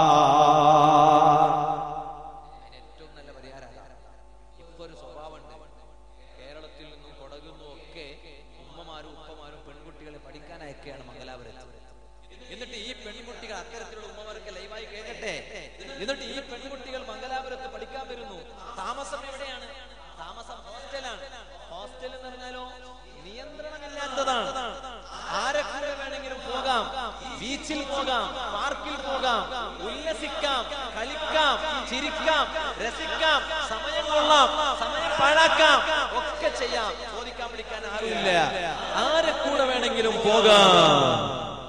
ഏറ്റവും നല്ല പരിഹാരം ഇപ്പൊ ഒരു സ്വഭാവമുണ്ട് കേരളത്തിൽ നിന്നും കൊടകിൽ നിന്നും ഒക്കെ ഉമ്മമാരും ഉപ്പമാരും പെൺകുട്ടികളെ പഠിക്കാൻ അയക്കുകയാണ് മംഗലാപുരത്ത് എന്നിട്ട് ഈ പെൺകുട്ടികൾ അത്തരത്തിലുള്ള ഉമ്മമാർക്ക് ലൈവായി കേൾക്കട്ടെ എന്നിട്ട് ഈ പെൺകുട്ടികൾ മംഗലാപുരത്ത് പഠിക്കാൻ വരുന്നു താമസം എവിടെയാണ് താമസം ഹോസ്റ്റലാണ് ഹോസ്റ്റൽ എന്ന് പറഞ്ഞാലോ നിയന്ത്രണമില്ലാത്തതാണ് ആരെ കൂടെ വേണമെങ്കിലും പോകാം ബീച്ചിൽ പോകാം പാർക്കിൽ പോകാം ഉല്ലസിക്കാം കളിക്കാം ചിരിക്കാം രസിക്കാം സമയം കൊള്ളാം സമയം പാഴാക്കാം ഒക്കെ ചെയ്യാം ചോദിക്കാൻ വിളിക്കാൻ ആരുമില്ല ആരെ കൂടെ വേണമെങ്കിലും പോകാം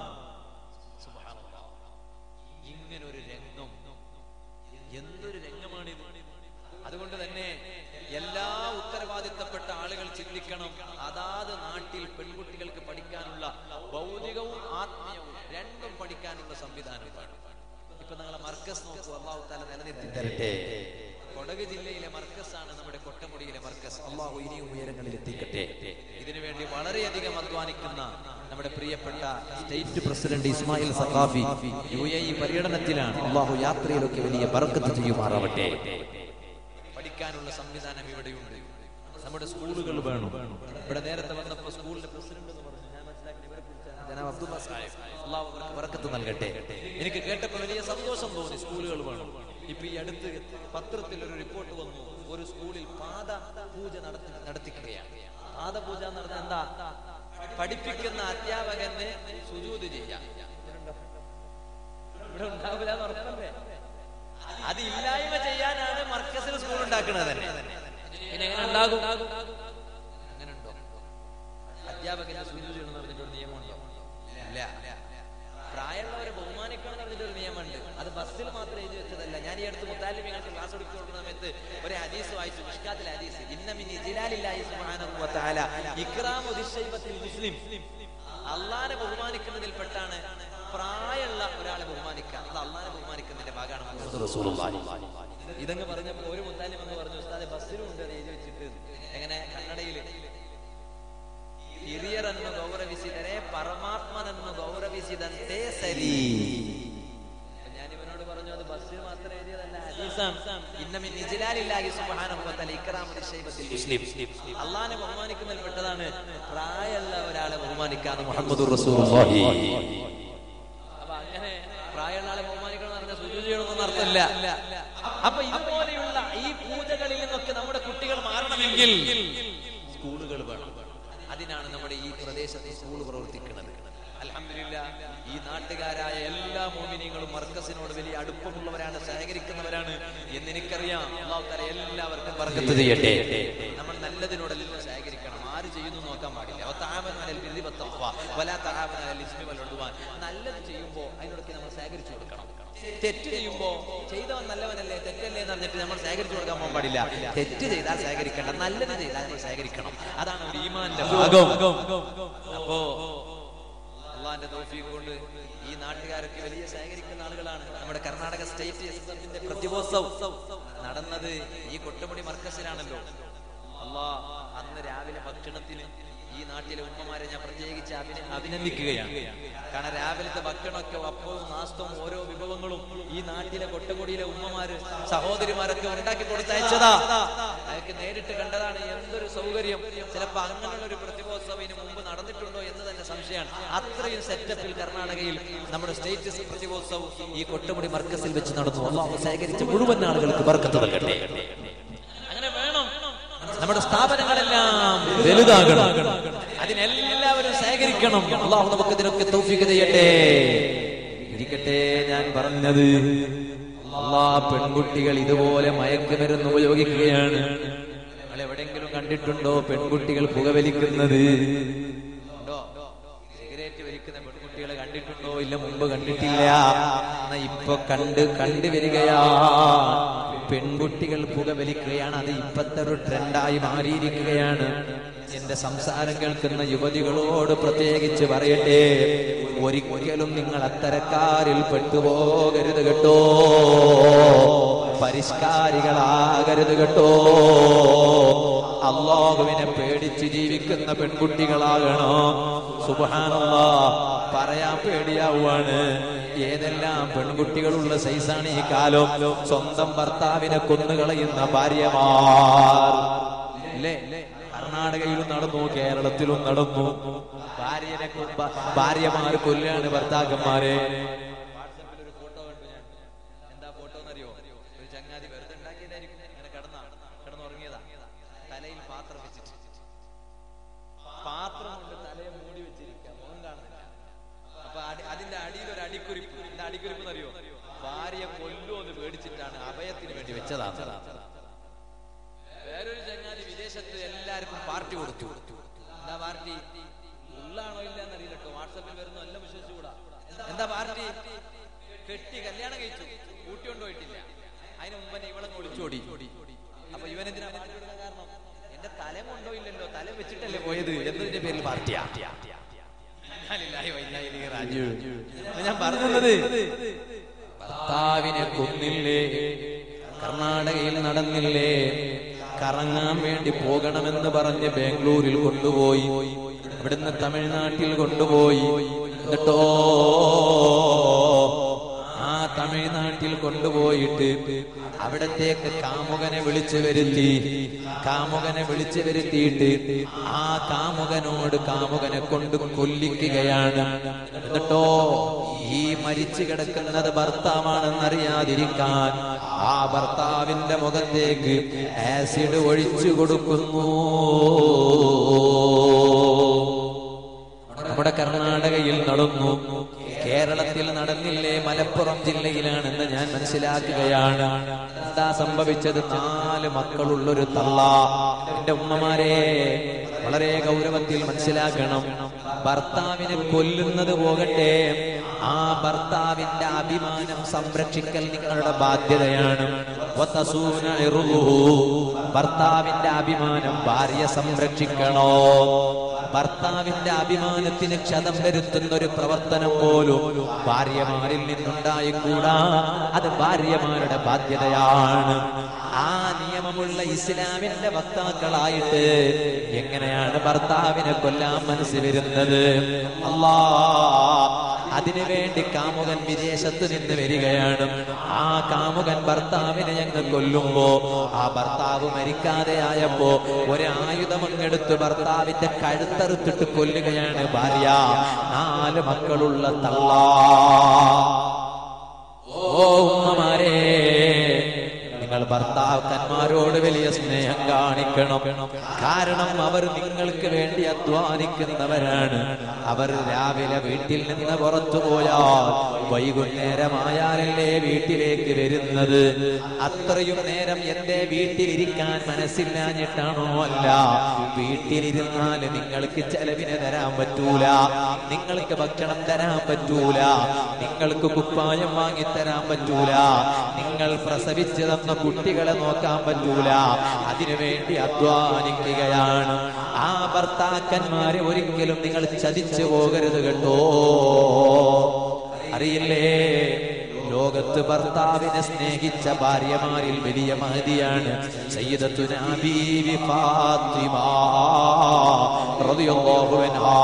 ഇങ്ങനെ ഒരു രംഗം എന്തൊരു രംഗമാണിത് അതുകൊണ്ട് തന്നെ എല്ലാ ഉത്തരവാദിത്തപ്പെട്ട ആളുകൾ ചിന്തിക്കണം അതാത് നാട്ടിൽ പെൺകുട്ടികൾക്ക് പഠിക്കാനുള്ള ഭൗതികവും ആത്മീയവും രണ്ടും പഠിക്കാനുള്ള സംവിധാനം വേണം ഇപ്പൊ നിങ്ങളെ മർക്കസ് നോക്കൂ അള്ളാഹു താല നിലനിർത്തി തരട്ടെ കൊടക് ജില്ലയിലെ മർക്കസാണ് നമ്മുടെ കൊട്ടമുടിയിലെ മർക്കസ് അള്ളാഹു ഇനിയും ഉയരങ്ങളിൽ എത്തിക്കട്ടെ ഇതിനുവേണ്ടി വളരെയധികം അധ്വാനിക്കുന്ന നമ്മുടെ പ്രിയപ്പെട്ട state president Ismail Saqafi U A E പര്യടനത്തിലാണ് അള്ളാഹു യാത്രയിലൊക്കെ വലിയ ബർക്കത്ത് ചെയ്യുമാറാവട്ടെ പഠിക്കാനുള്ള സംവിധാനം ഇവിടെയുണ്ട് നമ്മുടെ സ്കൂളുകൾ വേണം ഇവിടെ നേരത്തെ വന്നപ്പോ സ്കൂളിന്റെ പ്രസിഡന്റ് എന്ന് പറഞ്ഞു ഞാൻ മനസ്സിലാക്കി ഇവരെ കുറിച്ചാണ് ജനാബ് അബ്ദുള്ള സാഹിബ് അള്ളാഹു അവർക്ക് ബർക്കത്ത് നൽകട്ടെ എനിക്ക് കേട്ടപ്പോൾ വലിയ സന്തോഷം തോന്നി സ്കൂളുകൾ വേണം ഇപ്പൊ ഈ അടുത്ത് പത്രത്തിൽ ഒരു റിപ്പോർട്ട് വന്നു ഒരു സ്കൂളിൽ പാദ പൂജ നടത്തി നടത്തിക്കുകയാണ് പാദപൂജ എന്ന് പറഞ്ഞാൽ എന്താ പഠിപ്പിക്കുന്ന അധ്യാപകന് സുജൂത് ചെയ്യാം ഇവിടെ ഉണ്ടാവില്ല എന്ന് ഉറപ്പല്ലേ അത് ഇല്ലായ്മ ചെയ്യാനാണ് മർക്കസിൽ സ്കൂൾ ഉണ്ടാക്കുന്നത് തന്നെ പിന്നെ എങ്ങനെ ഉണ്ടാകും അങ്ങനെ ഉണ്ടോ അധ്യാപകന്റെ സൂചന ചെയ്യണമെന്ന് പറഞ്ഞിട്ട് ഒരു നിയമമുണ്ടോ ഇല്ല പ്രായമുള്ളവരെ ബഹുമാനിക്കണം എന്ന് പറഞ്ഞിട്ട് ഒരു നിയമമുണ്ട് അത് ബസ്സിൽ മാത്രം എഴുതി വെച്ചതല്ല ഞാൻ ഈ അടുത്ത് മുത്താലിമികൾക്ക് ക്ലാസ് എടുത്തു കൊടുക്കുന്ന സമയത്ത് ഒരു ഹദീസ് വായിച്ചു മിഷ്കാത്തിൽ ഹദീസ് ഇന്നമിൻ ഇജിലാലില്ലാഹി സുബ്ഹാനഹു വ തആല ഇക്റാമു ദിശൈബത്തിൽ മുസ്ലിം അള്ളാനെ ബഹുമാനിക്കുന്നതിൽപ്പെട്ടാണ് പ്രായമുള്ള ഒരാളെ ബഹുമാനിക്കുക അത് അള്ളാനെ ബഹുമാനിക്കുന്നതിന്റെ ഭാഗമാണ് മുഹമ്മദ് റസൂലുള്ളാഹി ഇതങ്ങ് പറഞ്ഞപ്പോ ഒരു മുത്താലിം എന്ന് പറഞ്ഞു ഉസ്താദെ ബസ്സിലും ഉണ്ട് അത് എഴുതി വെച്ചിട്ട് എങ്ങനെ കന്നഡയിൽ ಹಿರಿಯರನ್ನು ಗೌರವಿಸಿದರೆ ಪರಮಾತ್ಮನನ್ನು ಗೌರವಿಸಿದಂತೆ ಸರಿ ഞാൻ ഇവനോട് പറഞ്ഞു അത് ബസ്സിൽ മാത്രം എഴുതിയതല്ല ഹദീസാണ് ഇന്നമിൻ നിജിലാലില്ലാഹി സുബ്ഹാനഹു വ തആല ഇക്റാമു ലിശൈബത്തിൽ മുസ്ലിം അള്ളാഹനെ ബഹുമാനിക്കുന്നതിൽ പെട്ടതാണ് പ്രായമുള്ള ഒരാളെ ബഹുമാനിക്കാന്ന് മുഹമ്മദ് റസൂലുള്ളാഹി അപ്പൊ അങ്ങനെ പ്രായമുള്ള ആളെ ബഹുമാനിക്കണം എന്ന് പറഞ്ഞാൽ സുജൂദ് ചെയ്യണമെന്നൊന്നും അർത്ഥമില്ല അപ്പൊ ഇതുപോലെയുള്ള ഈ പൂജകളിൽ നിന്നൊക്കെ നമ്മുടെ കുട്ടികൾ മാറണമെങ്കിൽ സ്കൂളുകൾ വേണം അതിനാണ് നമ്മുടെ ഈ പ്രദേശത്ത് സ്കൂൾ പ്രവർത്തിക്കുന്നത് അൽഹംദുലില്ലാ ഈ നാട്ടുകാരായ എല്ലാ മോമിനികളും മർക്കസിനോട് വലിയ അടുപ്പമുള്ളവരാണ് സഹകരിക്കുന്നവരാണ് എന്ന് എനിക്കറിയാം അള്ളാഹു തആല എല്ലാവർക്കും ബർക്കത്ത് ചെയ്യട്ടെ നമ്മൾ നല്ലതിനോടെല്ലാം സഹകരിക്കണം ആര് ചെയ്യുന്നു നോക്കാൻ പാടില്ല വതആമനു അലൽ ബിർരി വത്തഖ്വ വലാ തആമനു അലൽ ഇസ്മി വൽ ഉദ്വാൻ നല്ലത് ചെയ്യുമ്പോൾ അതിനോടൊക്കെ നമ്മൾ സഹകരിച്ചു കൊടുക്കണം തെറ്റ് ചെയ്യുമ്പോ ചെയ്തവൻ നല്ലവനല്ലേ തെറ്റല്ലേ എന്ന് പറഞ്ഞിട്ട് നമ്മൾ സഹകരിച്ചു കൊടുക്കാൻ പോകാൻ പാടില്ല തെറ്റ് ചെയ്താൽ സഹകരിക്കേണ്ട നല്ലത് ചെയ്താൽ നമ്മൾ സഹകരിക്കണം അതാണ് ഒരു ഈമാന്റെ ഭാഗം അപ്പോ അള്ളാന്റെ തോഫീക്ക് കൊണ്ട് ഈ നാട്ടുകാരൊക്കെ വലിയ സഹകരിക്കുന്ന ആളുകളാണ് നമ്മുടെ കർണാടക സ്റ്റേറ്റ് എസ് എഫിന്റെ പ്രതിഭോത്സവ് നടന്നത് ഈ കൊട്ടമുടി മർക്കസിലാണല്ലോ അള്ളാ അന്ന് രാവിലെ ഭക്ഷണത്തിന് ഈ നാട്ടിലെ ഉമ്മമാരെ ഞാൻ പ്രത്യേകിച്ച് അഭിന- അഭിനന്ദിക്കുകയാണ് കാരണം രാവിലത്തെ ഭക്ഷണമൊക്കെ അപ്പവും നാസ്തവും ഓരോ വിഭവങ്ങളും ഈ നാട്ടിലെ കൊട്ടമുടിയിലെ ഉമ്മമാര് സഹോദരിമാരൊക്കെ ഉണ്ടാക്കി കൊടുത്തയച്ചതാ അത് എനിക്ക് നേരിട്ട് കണ്ടതാണ് എന്തൊരു സൗകര്യം ചിലപ്പോ അങ്ങനെയുള്ള ഒരു പ്രതിഭോത്സവം ഇതിന് മുമ്പ് നടന്നിട്ടുണ്ടോ എന്ന് തന്നെ സംശയമാണ് അത്രയും സെറ്റപ്പിൽ കർണാടകയിൽ നമ്മുടെ സ്റ്റേറ്റ് പ്രതിഭോത്സവം ഈ കൊട്ടുമുടി മർക്കസിൽ വെച്ച് നടന്നു അള്ളാഹു ശേഖരിച്ച മുഴുവൻ ആളുകൾക്ക് ബർക്കത്ത് നൽകട്ടെ അങ്ങനെ വേണം നമ്മുടെ സ്ഥാപനങ്ങളെല്ലാം വലുതാകണം അതിനെല്ലാവരും ശേഖരിക്കണം അള്ളാഹു നമുക്ക് ഇതിനൊക്കെ തൗഫീഖ് ചെയ്യട്ടെ ഇരിക്കട്ടെ ഞാൻ പറഞ്ഞത് അള്ളാ പെൺകുട്ടികൾ ഇതുപോലെ മയക്കുമരുന്ന് ഉപയോഗിക്കുകയാണ് നിങ്ങൾ എവിടെയെങ്കിലും കണ്ടിട്ടുണ്ടോ പെൺകുട്ടികൾ പുകവലിക്കുന്നത് ഉണ്ടോ സിഗരറ്റ് വലിക്കുന്ന പെൺകുട്ടികളെ കണ്ടിട്ടുണ്ടോ ഇല്ല മുമ്പ് കണ്ടിട്ടില്ല എന്നാ ഇപ്പൊ കണ്ട് കണ്ടു വരികയാ പെൺകുട്ടികൾ പുകവലിക്കുകയാണ് അത് ഇപ്പത്തെ ഒരു ട്രെൻഡായി മാറിയിരിക്കുകയാണ് എന്റെ സംസാരം കേൾക്കുന്ന യുവതികളോട് പ്രത്യേകിച്ച് പറയട്ടെ ഒരിക്കലും നിങ്ങൾ അത്തരക്കാരിൽ പെട്ടുപോകരുത് കേട്ടോ പരിഷ്കാരികളാകരുത് കേട്ടോ അള്ളാഹുവിനെ പേടിച്ച് ജീവിക്കുന്ന പെൺകുട്ടികളാകണോ സുബാനല്ല പറയാൻ പേടിയാവുകയാണ് ഏതെല്ലാം പെൺകുട്ടികളുള്ള സൈസാണ് ഈ കാലം സ്വന്തം ഭർത്താവിനെ കൊന്നുകളയുന്ന ഭാര്യമാർ അല്ലേ കർണാടകയിലും നടന്നു കേരളത്തിലും നടന്നു ഭാര്യനെ കൊ- ഭ- ഭാര്യമാർ കൊല്ലാണ് ഭർത്താക്കന്മാരെ വാട്സാപ്പിൽ ഒരു ഫോട്ടോ കണ്ടു ഞാൻ എന്താ ഫോട്ടോ എന്നറിയോ ഒരു ചങ്ങാതി വെറുതെ ഉണ്ടാക്കിയതായിരിക്കും അങ്ങനെ കിടന്ന കിടന്നുറങ്ങിയതാ തലയിൽ പാത്രം വെച്ചിട്ട് പാത്രം കൊണ്ട് തലയെ മൂടി വെച്ചിരിക്കുക മുഖം കാണുന്നില്ല അപ്പൊ അടി- അതിന്റെ അടിയിൽ ഒരു അടിക്കുറിപ്പ് എന്താ അടിക്കുറിപ്പ് എന്നറിയോ ഭാര്യ കൊല്ലോ എന്ന് പേടിച്ചിട്ടാണ് അഭയത്തിന് വേണ്ടി വെച്ചതാണ് വേറൊരു ചങ്ങാതി വിദേശത്ത് എല്ലാവർക്കും പാർട്ടി കൊടുത്തു എന്താ പാർട്ടി ഉള്ളാണോ ഇല്ല എന്നറിയില്ല കേട്ടോ വാട്സപ്പിൽ വരുന്ന എല്ലാം വിശ്വസിച്ചുകൂടാ എന്താ പാർട്ടി കെട്ടി കല്യാണം കഴിച്ചു കൂട്ടിക്കൊണ്ടുപോയിട്ടില്ല അതിന് മുമ്പ് തന്നെ ഇവളെ ഒളിച്ചോടി അപ്പൊ ഇവൻ എന്തിനാ പാർട്ടി കൊടുക്കാൻ കാരണം എന്റെ തല കൊണ്ടോ ഇല്ലല്ലോ തല വെച്ചിട്ടല്ലേ പോയത് എന്നതിന്റെ പേരിൽ പാർട്ടിയാ ഇന്നാലില്ലാഹി വ ഇന്നാ ഇലൈഹി റാജിഊൻ. ഞാൻ പറഞ്ഞത് ഭർത്താവിനെ കൊന്നില്ലേ കർണാടകയിൽ നടന്നില്ലേ കറങ്ങാൻ വേണ്ടി പോകണമെന്ന് പറഞ്ഞ് ബാംഗ്ലൂരിൽ കൊണ്ടുപോയി ഇവിടുന്ന് തമിഴ്നാട്ടിൽ കൊണ്ടുപോയി എന്നിട്ടോ ആ തമിഴ്നാട്ടിൽ കൊണ്ടുപോയിട്ട് അവിടത്തേക്ക് കാമുകനെ വിളിച്ചു വരുത്തി കാമുകനെ വിളിച്ചു വരുത്തിയിട്ട് ആ കാമുകനോട് കാമുകനെ കൊണ്ട് കൊല്ലിക്കുകയാണ് എന്നിട്ടോ ഈ മരിച്ചു കിടക്കുന്നത് ഭർത്താവാണെന്നറിയാതിരിക്കാൻ ആ ഭർത്താവിന്റെ മുഖത്തേക്ക് ആസിഡ് ഒഴിച്ചു കൊടുക്കുന്നു നമ്മുടെ കർണാടകയിൽ നടന്നു കേരളത്തിൽ നടന്നില്ലേ മലപ്പുറം ജില്ലയിലാണെന്ന് ഞാൻ മനസ്സിലാക്കുകയാണ് എന്താ സംഭവിച്ചത് നാല് മക്കളുള്ളൊരു തള്ള എന്റെ ഉമ്മമാരെ വളരെ ഗൗരവത്തിൽ മനസ്സിലാക്കണം ഭർത്താവിനെ കൊല്ലുന്നത് പോകട്ടെ ആ ഭർത്താവിന്റെ അഭിമാനം സംരക്ഷിക്കൽ നിങ്ങളുടെ ബാധ്യതയാണ് വതസൂന ഇറുഹു. ഭർത്താവിന്റെ അഭിമാനം ഭാര്യ സംരക്ഷിക്കണോ ഭർത്താവിന്റെ അഭിമാനത്തിന് ക്ഷതം വരുത്തുന്ന ഒരു പ്രവർത്തനം പോലും ഭാര്യമാരിൽ നിന്നുണ്ടായിക്കൂടാ അത് ഭാര്യമാരുടെ ബാധ്യതയാണ് ആ നിയമമുള്ള ഇസ്ലാമിന്റെ വക്താക്കളായിട്ട് എങ്ങനെയാണ് ഭർത്താവിനെ കൊല്ലാൻ മനസ്സ് വരുന്നത് അല്ലാ അതിനുവേണ്ടി കാമുകൻ വിദേശത്ത് നിന്ന് വരികയാണ് ആ കാമുകൻ ഭർത്താവിനെ ഞങ്ങൾ കൊല്ലുമ്പോ ആ ഭർത്താവ് മരിക്കാതെ ആയപ്പോ ഒരായുധം അങ്ങെടുത്ത് ഭർത്താവിന്റെ കഴുത്തറുത്തിട്ട് കൊല്ലുകയാണ് ഭാര്യ നാല് മക്കളുള്ള തള്ള ഓ ഉമ്മമാരെ നിങ്ങൾ ഭർത്താക്കന്മാരോട് വലിയ സ്നേഹം കാണിക്കണം കാരണം അവർ നിങ്ങൾക്ക് വേണ്ടി അധ്വാനിക്കുന്നവരാണ് അവർ രാവിലെ വീട്ടിൽ നിന്ന് പുറത്തു പോയാൽ വൈകുന്നേരമായാലല്ലേ വീട്ടിലേക്ക് വരുന്നത് അത്രയും നേരം എന്റെ വീട്ടിലിരിക്കാൻ മനസ്സില്ലാഞ്ഞിട്ടാണോ അല്ല വീട്ടിലിരുന്നാൽ നിങ്ങൾക്ക് ചെലവിന് തരാൻ പറ്റൂല നിങ്ങൾക്ക് ഭക്ഷണം തരാൻ പറ്റൂല നിങ്ങൾക്ക് കുപ്പായം വാങ്ങിത്തരാൻ പറ്റൂല നിങ്ങൾ പ്രസവിച്ചു തന്ന കുട്ടികളെ നോക്കാൻ പറ്റൂല അതിനുവേണ്ടി അധ്വാനിക്കുകയാണ് ആ ഭർത്താക്കന്മാരെ ഒരിക്കലും നിങ്ങൾ ചതിച്ചു പോകരുത് കേട്ടോ അറിയില്ലേ ലോകത്ത് ഭർത്താവിനെ സ്നേഹിച്ച ഭാര്യമാരിൽ വലിയ മഹതിയാണ് സയ്യിദത്തുന ബീവി ഫാത്തിമ റളിയല്ലാഹു അൻഹാ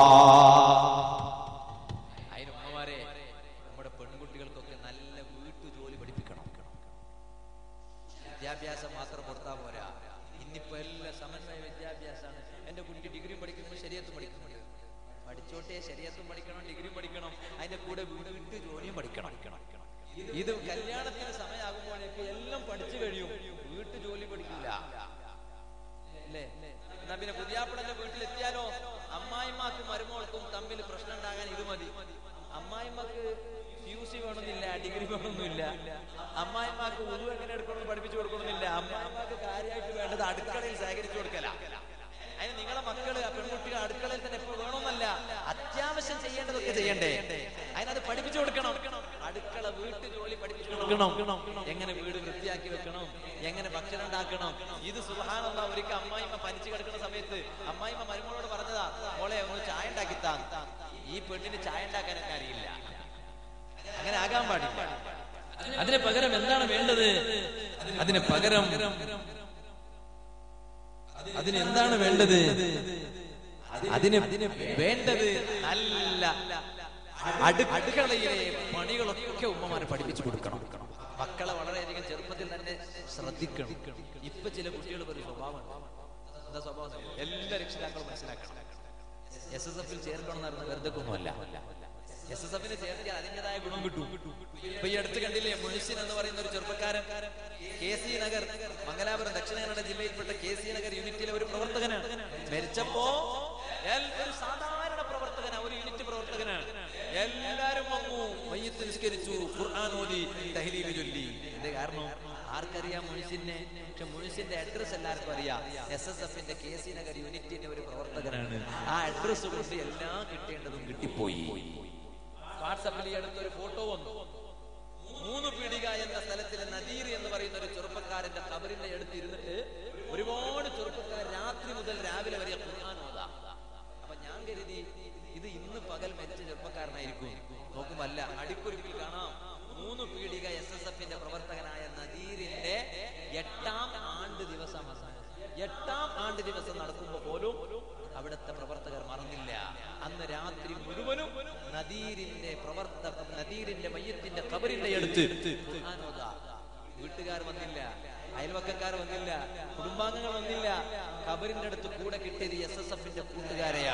അതിന് ഉമ്മമാരെ നമ്മുടെ പെൺകുട്ടികൾക്കൊക്കെ നല്ല വീട്ടു ജോലി പഠിപ്പിക്കണം വിദ്യാഭ്യാസം മാത്രം കൊടുത്താൽ പോരാ ഇന്നിപ്പോ എല്ലാ സമന്വയ വിദ്യാഭ്യാസമാണ് എന്റെ കുട്ടി ഡിഗ്രിയും പഠിക്കുമ്പോൾ ശരിയത്തും പഠിക്കുന്നുണ്ട് പഠിച്ചോട്ടെ ശരിയത്തും പഠിക്കണം ഡിഗ്രിയും പഠിക്കണം അതിന്റെ കൂടെ വീട് വിട്ട് ജോലിയും പഠിക്കണം ഇത് കല്യാണത്തിന് സമയമാകുമ്പോഴേക്ക് എല്ലാം പഠിച്ചു കഴിയും വീട്ടു ജോലി പഠിക്കില്ല അല്ലേ എന്നാ പിന്നെ പുതിയാപ്പിളന്റെ വീട്ടിലെത്തിയാലോ അമ്മായിമാക്കും മരുമോൾക്കും തമ്മിൽ പ്രശ്നം ഉണ്ടാകാൻ ഇത് മതി അമ്മായിമ്മക്ക് ഫ്യൂസി വേണമെന്നില്ല ഡിഗ്രി വേണമെന്നില്ല അമ്മായിമാക്ക് ഉരു എങ്ങനെ എടുക്കണമെന്ന് പഠിപ്പിച്ചു കൊടുക്കണമെന്നില്ല അമ്മായിമാക്ക് കാര്യമായിട്ട് വേണ്ടത് അടുക്കളയിൽ ശേഖരിച്ചു കൊടുക്കല അതിന് നിങ്ങളെ മക്കള് ആ പെൺകുട്ടികൾ അടുക്കളയിൽ തന്നെ എപ്പോൾ വേണമെന്നല്ല അത്യാവശ്യം ചെയ്യേണ്ടതൊക്കെ ചെയ്യണ്ടേ അതിനത് പഠിപ്പിച്ചു കൊടുക്കണം അടുക്കള വീട്ടു ജോലി പഠിപ്പിച്ചു കൊടുക്കണം എങ്ങനെ വീട് വൃത്തിയാക്കി വെക്കണം എങ്ങനെ ഭക്ഷണം ഉണ്ടാക്കണം ഇത് സുഹാനുള്ള ഒരിക്കൽ അമ്മായിമ്മ പനിച്ചു കിടക്കുന്ന സമയത്ത് അമ്മായിമ്മ മരുമോളോട് പറഞ്ഞതാ മോളെ ഒന്ന് ചായ ഉണ്ടാക്കിത്താ ഈ പെണ്ണിന് ചായ ഉണ്ടാക്കാനൊക്കെ അറിയില്ല അങ്ങനെ ആകാൻ പാടില്ല അതിന് പകരം എന്താണ് വേണ്ടത് അതിന് പകരം അതിന് എന്താണ് വേണ്ടത് അതിന് വേണ്ടത് നല്ല അടുക്കളയിലെ പണികളൊക്കെ ഉമ്മമാരെ പഠിപ്പിച്ചു കൊടുക്കണം മക്കളെ വളരെയധികം ചെറുപ്പത്തിൽ തന്നെ ശ്രദ്ധിക്കണം ഇപ്പൊ ചില കുട്ടികൾക്ക് ഒരു സ്വഭാവമാണ് എന്താ സ്വഭാവം എല്ലാ രക്ഷിതാക്കളും മനസ്സിലാക്കണം എസ് എസ് എഫിൽ ചേർക്കണം എന്ന് പറഞ്ഞ വെറുതെ ഒന്നുമല്ല എസ് എസ് എഫിന് ചേർത്തിയാൽ അതിൻ്റെതായ ഗുണം കിട്ടും ഇപ്പൊ ഈ അടുത്ത് കണ്ടില്ലേ മുഴുസിൻ എന്ന് പറയുന്ന ഒരു ചെറുപ്പക്കാരൻ കെ സി നഗർ മംഗലാപുരം ദക്ഷിണ കന്നഡ ജില്ലയിൽപ്പെട്ട കെ സി നഗർ യൂണിറ്റിലെ ഒരു പ്രവർത്തകനാണ് മരിച്ചപ്പോ എൽ- ഒരു സാധാരണ പ്രവർത്തകനാണ് ഒരു യൂണിറ്റ് പ്രവർത്തകനാണ് എല്ലാരും വന്നു മയ്യത്ത് നിസ്കരിച്ചു ഖുർആൻ ഓതി തഹ്ലീൽ ചൊല്ലി എന്റെ കാരണം ആർക്കറിയാം മുഴുസിനെ പക്ഷെ മുഴുസിന്റെ അഡ്രസ് എല്ലാവർക്കും അറിയാം എസ് എസ് എഫിന്റെ കെ സി നഗർ യൂണിറ്റിന്റെ ഒരു പ്രവർത്തകനാണ് ആ അഡ്രസ് കൊണ്ട് എല്ലാം കിട്ടേണ്ടതും കിട്ടിപ്പോയി വാട്സപ്പിൽ ഈ അടുത്തൊരു ഫോട്ടോ വന്നു മൂന്ന് പീടിക എന്ന സ്ഥലത്തിലെ നദീർ എന്ന് പറയുന്ന ഒരു ചെറുപ്പക്കാരന്റെ കബറിന്റെ അടുത്ത് ഇരുന്നിട്ട് ഒരുപാട് ചെറുപ്പക്കാർ രാത്രി മുതൽ രാവിലെ വരെ ഖുർആൻ ഓതാം അപ്പൊ ഞാൻ കരുതി ഇത് ഇന്ന് പകൽ മരിച്ച ചെറുപ്പക്കാരനായിരിക്കും നോക്കുമല്ല അടിക്കുരുക്കിൽ കാണാം മൂന്ന് പീടിക എസ് എസ് എഫിന്റെ പ്രവർത്തകനായ നദീറിന്റെ എട്ടാം ആണ്ട് ദിവസമാണ് എട്ടാം ആണ്ട് ദിവസം നടക്കുമ്പോൾ പോലും അവിടുത്തെ പ്രവർത്തകർ മറന്നില്ല അന്ന് രാത്രി മുഴുവനും നദീരിന്റെ പ്രവർത്ത നദീരിന്റെ മയ്യത്തിന്റെ കബറിന്റെ അടുത്ത് ഖുർആൻ ഓതാ. വീട്ടുകാർ വന്നില്ല അയൽവക്കക്കാർ വന്നില്ല കുടുംബാംഗങ്ങൾ വന്നില്ല കബറിന്റെ അടുത്ത് കൂടെ കിട്ടിയത് എസ് എസ് എഫിന്റെ കൂട്ടുകാരെയാ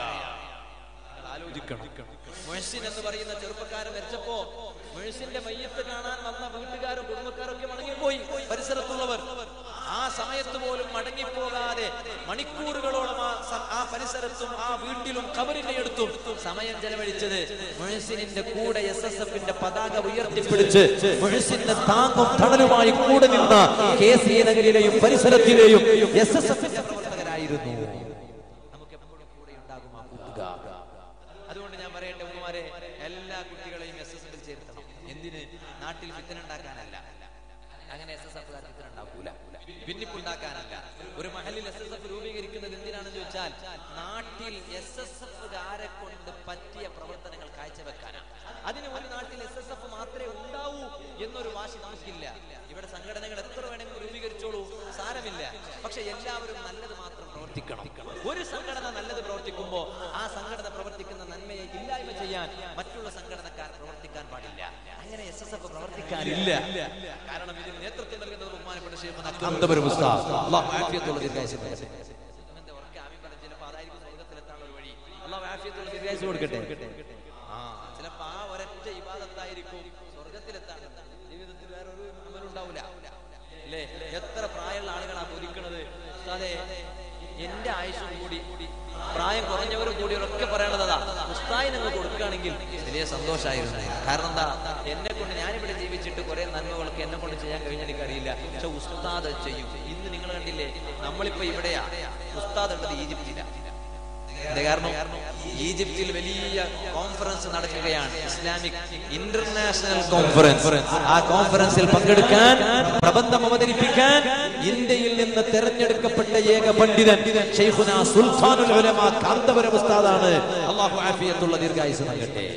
നിങ്ങൾ ആലോചിക്കണം മുഴസിൻ എന്ന് പറയുന്ന ചെറുപ്പക്കാരൻ മരിച്ചപ്പോ മുഴസിന്റെ മയ്യത്ത് കാണാൻ വന്ന വീട്ടുകാരും കുടുംബക്കാരും ഒക്കെ മടങ്ങിപ്പോയി പരിസരത്തുള്ളവർ ആ സമയത്ത് പോലും മടങ്ങിപ്പോകാതെ മണിക്കൂറുകളോളം ആ സ- ആ പരിസരത്തും ആ വീട്ടിലും കബറിന്റെ അടുത്തും സമയം ചെലവഴിച്ചത് മുഴസിനിന്റെ കൂടെ എസ് എസ് എഫിന്റെ പതാക ഉയർത്തിപ്പിടിച്ച് മുഴസിന്റെ താങ്ങും തണലുമായി കൂടെ നിന്ന കെ സി നഗരിലെയും പരിസരത്തിലെയും എസ് എസ് എഫിന്റെ പ്രവർത്തകരായിരുന്നു നമുക്ക് എപ്പോഴും കൂടെ ഉണ്ടാകും ആ കൂട്ടുകാർ അതുകൊണ്ട് ഞാൻ പറയട്ടെ ഉമ്മമാരെ എല്ലാ കുട്ടികളെയും എസ് എസ് എഫിൽ ചേർത്തണം എന്തിന് നാട്ടിൽ ഫിത്തന ഉണ്ടാക്കാനല്ല അങ്ങനെ എസ് എസ് എഫുകാർ ഫിത്തന ഉണ്ടാക്കൂല ഭിന്നിപ്പുണ്ടാക്കാനല്ല ഒരു മഹലിൽ എസ് എസ് എഫ് രൂപീകരിക്കുന്നത് എന്തിനാണെന്ന് ചോദിച്ചാൽ നാട്ടിൽ എസ് എസ് എഫുകാരെ കൊണ്ട് പറ്റിയ പ്രവർത്തനങ്ങൾ കാഴ്ചവെക്കാനാണ് അതിന് ഒരു നാട്ടിൽ എസ് എസ് എഫ് മാത്രമേ ഉണ്ടാവൂ എന്നൊരു വാശി നമുക്കില്ല ഇവിടെ സംഘടനകൾ എത്ര വേണമെങ്കിലും രൂപീകരിച്ചോളൂ സാരമില്ല പക്ഷെ എല്ലാവരും നല്ലത് മാത്രം പ്രവർത്തിക്കണം ഒരു സംഘടന നല്ലത് പ്രവർത്തിക്കുമ്പോ ആ സംഘടന പ്രവർത്തിക്കുന്ന നന്മയെ ഇല്ലായ്മ ചെയ്യാൻ മറ്റുള്ള സംഘടനക്കാർ പ്രവർത്തിക്കാൻ പാടില്ല അങ്ങനെ എസ് എസ് എഫ് പ്രവർത്തിക്കാനില്ല കാരണം ഇതിന് നേതൃത്വം നൽകുന്നത് ബഹുമാനപ്പെട്ട ശേഖ് അന്തപുരം ഉസ്താദ്. അള്ളാഹു ആഫിയത്തുള്ള ദീർഘായുസ്സ് നൽകട്ടെ. ഇവന്റെ ഉറക്കെ ആമീൻ പറഞ്ഞ് ചിലപ്പോ അതായിരിക്കും സ്വർഗ്ഗത്തിലെത്താനുള്ള ഒരു വഴി. അള്ളാഹു ആഫിയത്തുള്ള ദീർഘായുസ്സ് കൊടുക്കട്ടെ ആ ചിലപ്പോ ആ ഒരൊറ്റ ഇബാദത്തായിരിക്കും സ്വർഗത്തിലെത്താൻ ജീവിതത്തിൽ വേറെ ഒരു അമലുണ്ടാവില്ല അല്ലേ എത്ര പ്രായമുള്ള ആളുകളാ കൊതിക്കണത് ഉസ്താദേ എന്റെ ആയുഷും കൂടി പ്രായം കുറഞ്ഞവരും കൂടി ഒക്കെ പറയണത് അതാ ഉസ്തായി നിങ്ങൾ കൊടുക്കുകയാണെങ്കിൽ വലിയ സന്തോഷമായിരുന്നു കാരണം എന്താ എന്നെ കൊണ്ട് ഞാനിവിടെ ജീവിച്ചിട്ട് കുറെ നന്മകളൊക്കെ എന്നെ കൊണ്ട് ചെയ്യാൻ കഴിഞ്ഞ എനിക്കറിയില്ല പക്ഷെ ഉസ്താദ് അത് ചെയ്യും ഇന്ന് നിങ്ങൾ കണ്ടില്ലേ നമ്മളിപ്പോ ഇവിടെയാ ഉസ്താദ് ഉള്ളത് ഈജിപ്തിലാണ് എന്താ കാരണം ഈജിപ്തിൽ വലിയ കോൺഫറൻസ് നടക്കുകയാണ് ഇസ്ലാമിക് ഇന്റർനാഷണൽ കോൺഫറൻസ് ആ കോൺഫറൻസിൽ പങ്കെടുക്കാൻ പ്രബന്ധം അവതരിപ്പിക്കാൻ ഇന്ത്യയിൽ നിന്ന് തെരഞ്ഞെടുക്കപ്പെട്ട ഏക പണ്ഡിതൻ ഷെയ്ഖുന സുൽത്താനുൽ ഉലമ കാന്തപുരം ഉസ്താദാണ് അള്ളാഹു ആഫിയത്തുള്ള ദീർഘായുസ് നൽകട്ടെ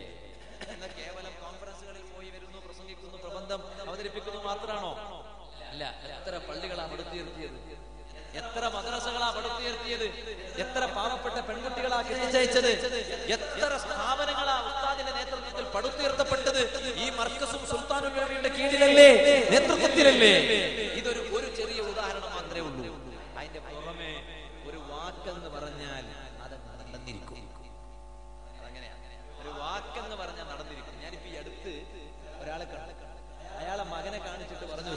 കേവലം കോൺഫറൻസുകളിൽ പോയി വരുന്നു പ്രസംഗിക്കുന്നു പ്രബന്ധം അവതരിപ്പിക്കുന്നു മാത്രമാണോ അല്ല എത്ര പള്ളികളാണ് പടുത്തുയർത്തിയത് എത്ര മദ്രസകളാ പടുത്തുയർത്തിയത് എത്ര പാവപ്പെട്ട പെൺകുട്ടികളാ കെട്ടിച്ചയച്ചത് എത്ര സ്ഥാപനങ്ങളാ ഉസ്താദിന്റെ നേതൃത്വത്തിൽ പടുത്തുയർത്തപ്പെട്ടത് ഈ മർക്കസും സുൽത്താനുൽ ഉലമയുടെ കീഴിലല്ലേ നേതൃത്വത്തിലല്ലേ ഇതൊരു ഒരു ചെറിയ ഉദാഹരണം മാത്രമേ ഉള്ളൂ അതിന്റെ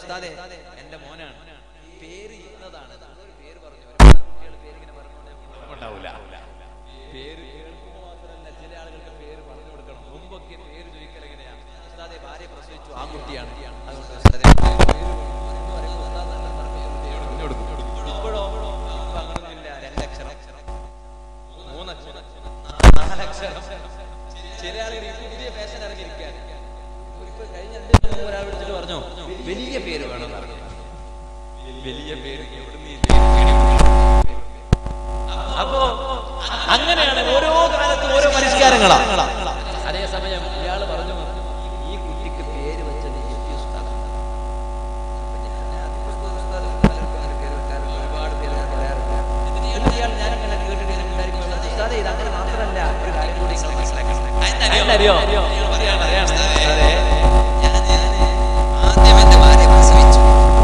ഉസ്താദെ എന്റെ മോനാണ് പേര് ഇന്നതാണ് ഒരു പേര് പറഞ്ഞു ഒരുപാട് കുട്ടികൾ പേര് ഇങ്ങനെ പറഞ്ഞുകൊണ്ട് ഉണ്ടാവില്ല പേര് കേൾക്കുമ്പോൾ മാത്രമല്ല ചില ആളുകൾക്ക് പേര് പറഞ്ഞു കൊടുക്കണം മുമ്പൊക്കെ പേര് ചോദിക്കൽ എങ്ങനെയാ ഉസ്താദെ ഭാര്യ പ്രസവിച്ചു ആൺകുട്ടിയാണ് അതുകൊണ്ട് ഉസ്താദെ പേര് കൊടുക്കുന്നു എന്ന് പറയുമ്പോൾ ഉസ്താദ് നല്ല പറഞ്ഞ പേര് പറഞ്ഞു കൊടുക്കും ഇപ്പോഴോ ഇപ്പൊ അങ്ങനൊന്നുമില്ല രണ്ടക്ഷരം മൂന്നക്ഷരം നാലക്ഷരം ചില ആളുകൾ ഇപ്പൊ പുതിയ ഫാഷൻ ഇറങ്ങിയിരിക്കുകയാണ് ഇപ്പൊ കഴിഞ്ഞ രണ്ട് ദിവസം മുമ്പ് ഒരാൾ വിളിച്ചിട്ട് പറഞ്ഞു വലിയ പേര് വേണം പറഞ്ഞു വലിയ പേര് എവിടുന്ന് ഈ പേര് അപ്പോ അങ്ങനെയാണ് ഓരോ കാലത്തും ഓരോ പരിഷ്കാരങ്ങളാ അതേസമയം ഇയാൾ പറഞ്ഞു ഈ കുട്ടിക്ക് പേര് വെച്ചത് എത്തി ഉസ്താദാണ്. അപ്പൊ ഞാൻ അതിപ്പോ ഉസ്താദ് പലർക്കും അങ്ങനെ പേര് വെക്കാറുണ്ട്. ഒരുപാട് പേര് ഞാൻ പറയാറുണ്ട്. എന്നിട്ട് ഇയാൾ ഞാൻ അങ്ങനെ കേട്ടിട്ട് ഇങ്ങനെ ഉണ്ടായിരിക്കുമ്പോൾ ഉസ്താദേ ഇത് അങ്ങനെ മാത്രമല്ല ഒരു കാര്യം കൂടി നിങ്ങൾ മനസ്സിലാക്കണം അറിയോ പറയാണ് പറയാണ് അതെ ആദ്യം എന്റെ ഭാര്യ പ്രസവിച്ചു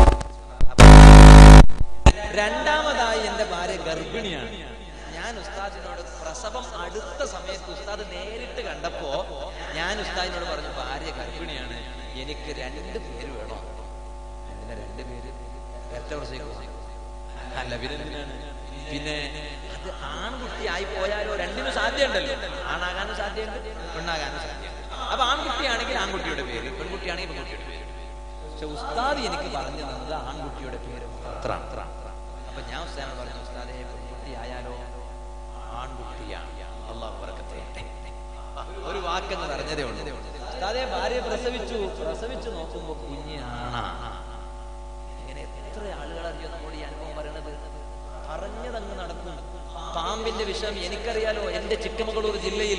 രണ്ടാമതായി എന്റെ ഭാര്യ ഗർഭിണിയാണ് ഞാൻ ഉസ്താദിനോട് പ്രസവം അടുത്ത സമയത്ത് ഉസ്താദ് നേരിട്ട് കണ്ടപ്പോ ഞാൻ ഉസ്താദിനോട് പറഞ്ഞു ഭാര്യ ഗർഭിണിയാണ് എനിക്ക് രണ്ട് പേര് വേണോ എന്തിനാ രണ്ട് പേര് ഒറ്റ പ്രസവിക്കും അല്ല പിന്നെന്തിനാണ് പിന്നെ അത് ആൺകുട്ടി ആയി പോയാലോ രണ്ടിനും സാധ്യതയുണ്ടല്ലോ ആണാകാനും സാധ്യതയുണ്ട് പെണ്ണാകാനും സാധ്യതയുണ്ട് അപ്പൊ ആൺകുട്ടിയാണെങ്കിൽ ആൺകുട്ടിയുടെ പേര് പെൺകുട്ടിയാണെങ്കിൽ പെൺകുട്ടിയുടെ പേര് പക്ഷെ ഉസ്താദ് എനിക്ക് പറഞ്ഞു തന്നത് ആൺകുട്ടിയുടെ പേര് മാത്രമാണ് അപ്പൊ ഞാൻ ഉസ്താദിനോട് പറഞ്ഞു ഉസ്താദെ പെൺകുട്ടി ആയാലോ ആൺകുട്ടിയാണ് അള്ളാഹു ബർക്കത്ത് ചെയ്യട്ടെ. ഒരു വാക്കെന്ന് പറഞ്ഞതേ ഉള്ളൂ ഉസ്താദെ ഭാര്യ പ്രസവിച്ചു പ്രസവിച്ചു നോക്കുമ്പോ കുഞ്ഞാണാ ഇങ്ങനെ എത്ര ആളുകൾ അറിയോ നമ്മോട് ഈ അനുഭവം പറയണത് പറഞ്ഞതങ്ങ് നടക്കും പാമ്പിന്റെ വിഷം എനിക്കറിയാലോ എന്റെ ചിക്കമകളൂർ ജില്ലയിൽ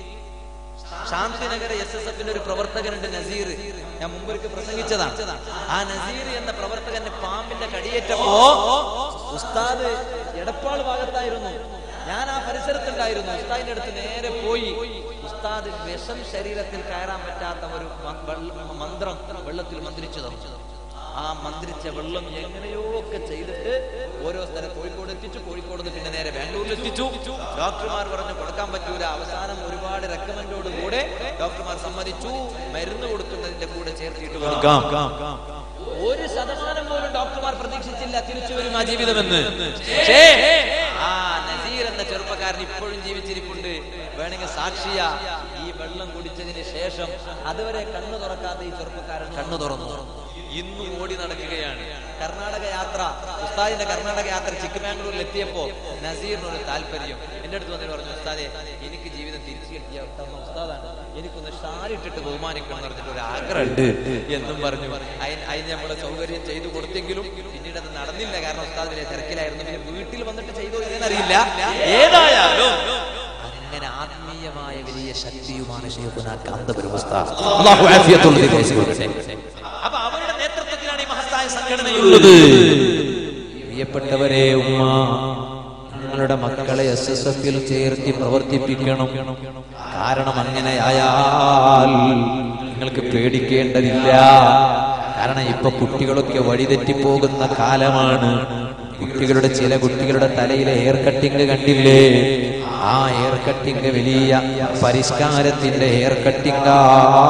ശാന്തിനഗർ എസ് എസ് എഫിന്റെ ഒരു പ്രവർത്തകനുണ്ട് നസീർ ഞാൻ മുമ്പൊരിക്കൽ പ്രസംഗിച്ചതാണ് ആ നസീർ എന്ന പ്രവർത്തകന്റെ പാമ്പിന്റെ കടിയേറ്റപ്പോ ഉസ്താദ് എടപ്പാൾ ഭാഗത്തായിരുന്നു ഞാൻ ആ പരിസരത്തുണ്ടായിരുന്നു ഉസ്താദിന്റെ അടുത്ത് നേരെ പോയി ഉസ്താദ് വിഷം ശരീരത്തിൽ കയറാൻ പറ്റാത്ത ഒരു മ- വെള്ള- മന്ത്രം വെള്ളത്തിൽ മന്ത്രിച്ചു തന്നു ആ മന്ത്രിച്ച വെള്ളം എങ്ങനെയോ ഒക്കെ ചെയ്തിട്ട് ഓരോ സ്ഥലം കോഴിക്കോട് എത്തിച്ചു കോഴിക്കോട് നിന്ന് പിന്നെ നേരെ ബാംഗ്ലൂരിൽ എത്തിച്ചു ഡോക്ടർമാർ പറഞ്ഞു കൊടുക്കാൻ പറ്റൂല അവസാനം ഒരുപാട് റെക്കമെൻഡോട് കൂടെ ഡോക്ടർമാർ സമ്മതിച്ചു മരുന്ന് കൊടുക്കുന്നതിന്റെ കൂടെ ചേർത്തിട്ട് കൊടുക്കാം ഒരു ശതമാനം പോലും ഡോക്ടർമാർ പ്രതീക്ഷിച്ചില്ല തിരിച്ചു വരും ആ ജീവിതമെന്ന് പക്ഷേ ആ നസീർ എന്ന ചെറുപ്പക്കാരൻ ഇപ്പോഴും ജീവിച്ചിരിപ്പുണ്ട് വേണമെങ്കിൽ സാക്ഷിയ ഈ വെള്ളം കുടിച്ചതിന് ശേഷം അതുവരെ കണ്ണു തുറക്കാത്ത ഈ ചെറുപ്പക്കാരൻ കണ്ണു തുറന്നു ഇന്നും ഓടി നടക്കുകയാണ് കർണാടക യാത്ര ഉസ്താദിന്റെ കർണാടക യാത്ര ചിക്കമാംഗ്ലൂരിൽ എത്തിയപ്പോ നസീറിനൊരു താല്പര്യം എന്റെ അടുത്ത് വന്നിട്ട് പറഞ്ഞു ഉസ്താദെ എനിക്ക് ജീവിതം തിരിച്ചു കിട്ടിയ തന്ന ഉസ്താദാണ് എനിക്കൊന്ന് ഷാലിട്ടിട്ട് ബഹുമാനിക്കണം എന്ന് പറഞ്ഞിട്ട് ഒരു ആഗ്രഹമുണ്ട് എന്നും പറഞ്ഞു അതിന് അതിന് നമ്മൾ സൗകര്യം ചെയ്തു കൊടുത്തെങ്കിലും പിന്നീട് അത് നടന്നില്ല കാരണം ഉസ്താദ് വലിയ തിരക്കിലായിരുന്നു പിന്നെ വീട്ടിൽ വന്നിട്ട് ചെയ്തോ ഇല്ലെന്നറിയില്ല ഏതായാലും അങ്ങനെ ആത്മീയമായ വലിയ ശക്തിയുമാണ് ശൈഖുനാ കാന്തപുരം ഉസ്താദ്. അല്ലാഹു ആഫിയത്തുള്ള ദീർഘായുസ്സ് കൊടുക്കട്ടെ. അപ്പൊ അവരുടെ നേതൃത്വത്തിലാണ് ഈ മഹത്തായ സംഘടനയുള്ളത് പ്രിയപ്പെട്ടവരെ ഉമ്മ നിങ്ങളുടെ മക്കളെ എസ് എസ് എഫിൽ ചേർത്തി പ്രവർത്തിപ്പിക്കണം കാരണം അങ്ങനെയായാൽ നിങ്ങൾക്ക് പേടിക്കേണ്ടതില്ല കാരണം ഇപ്പൊ കുട്ടികളൊക്കെ വഴിതെറ്റിപ്പോകുന്ന കാലമാണ് കുട്ടികളുടെ ചില കുട്ടികളുടെ തലയിലെ ഹെയർ കട്ടിങ് കണ്ടില്ലേ ആ ഹെയർ കട്ടിങ് വലിയ പരിഷ്കാരത്തിന്റെ ഹെയർ കട്ടിങ്ങാ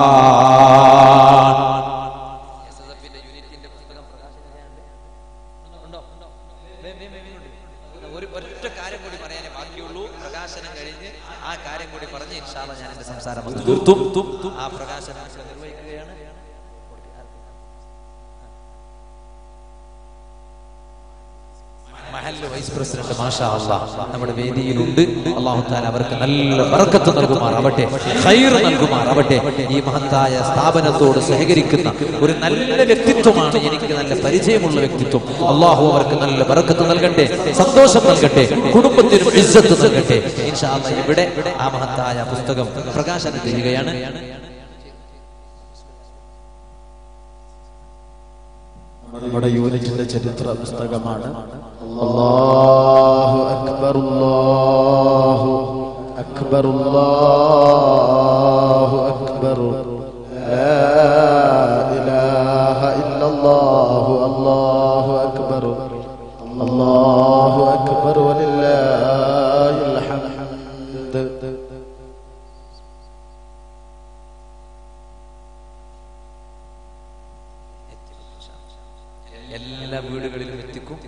ഒരു ഒറ്റ കാര്യം കൂടി പറയാനേ ബാക്കിയുള്ളൂ പ്രകാശനം കഴിഞ്ഞ് ആ കാര്യം കൂടി പറഞ്ഞ് ഇൻഷാല്ല ഞാൻ എന്റെ സംസാരം അങ്ങ് തീർത്തും ആ പ്രകാശനം ഇവിടെ നിർവഹിക്കുകയാണ് മഹല്ല് വൈസ് പ്രസിഡന്റ് മാഷാ അല്ലാ നമ്മുടെ വേദിയിലുണ്ട് അള്ളാഹു താല അവർക്ക് നല്ല ബർക്കത്ത് നൽകുമാറാവട്ടെ ഖൈർ നൽകുമാറാവട്ടെ ഈ മഹത്തായ സ്ഥാപനത്തോട് സഹകരിക്കുന്ന ഒരു നല്ല വ്യക്തിത്വമാണ് എനിക്ക് നല്ല പരിചയമുള്ള വ്യക്തിത്വം അള്ളാഹു അവർക്ക് നല്ല ബർക്കത്ത് നൽകട്ടെ സന്തോഷം നൽകട്ടെ കുടുംബത്തിനും ഇസ്സത്ത് നൽകട്ടെ ഇൻഷാ അല്ലാ ഇവിടെ ആ മഹത്തായ പുസ്തകം പ്രകാശനം ചെയ്യുകയാണ് നമ്മുടെ യൂണിറ്റിന്റെ ചരിത്ര പുസ്തകമാണ് അല്ലാഹു അക്ബർ അല്ലാഹു അക്ബർ അല്ലാഹു അക്ബർ ലാ ഇലാഹ ഇല്ലല്ലാഹു അല്ലാഹു അക്ബർ അല്ലാഹു അക്ബർ വലില്ലാഹിൽ ഹംദ് എല്ലാ വീടുകളിലും എത്തിക്കും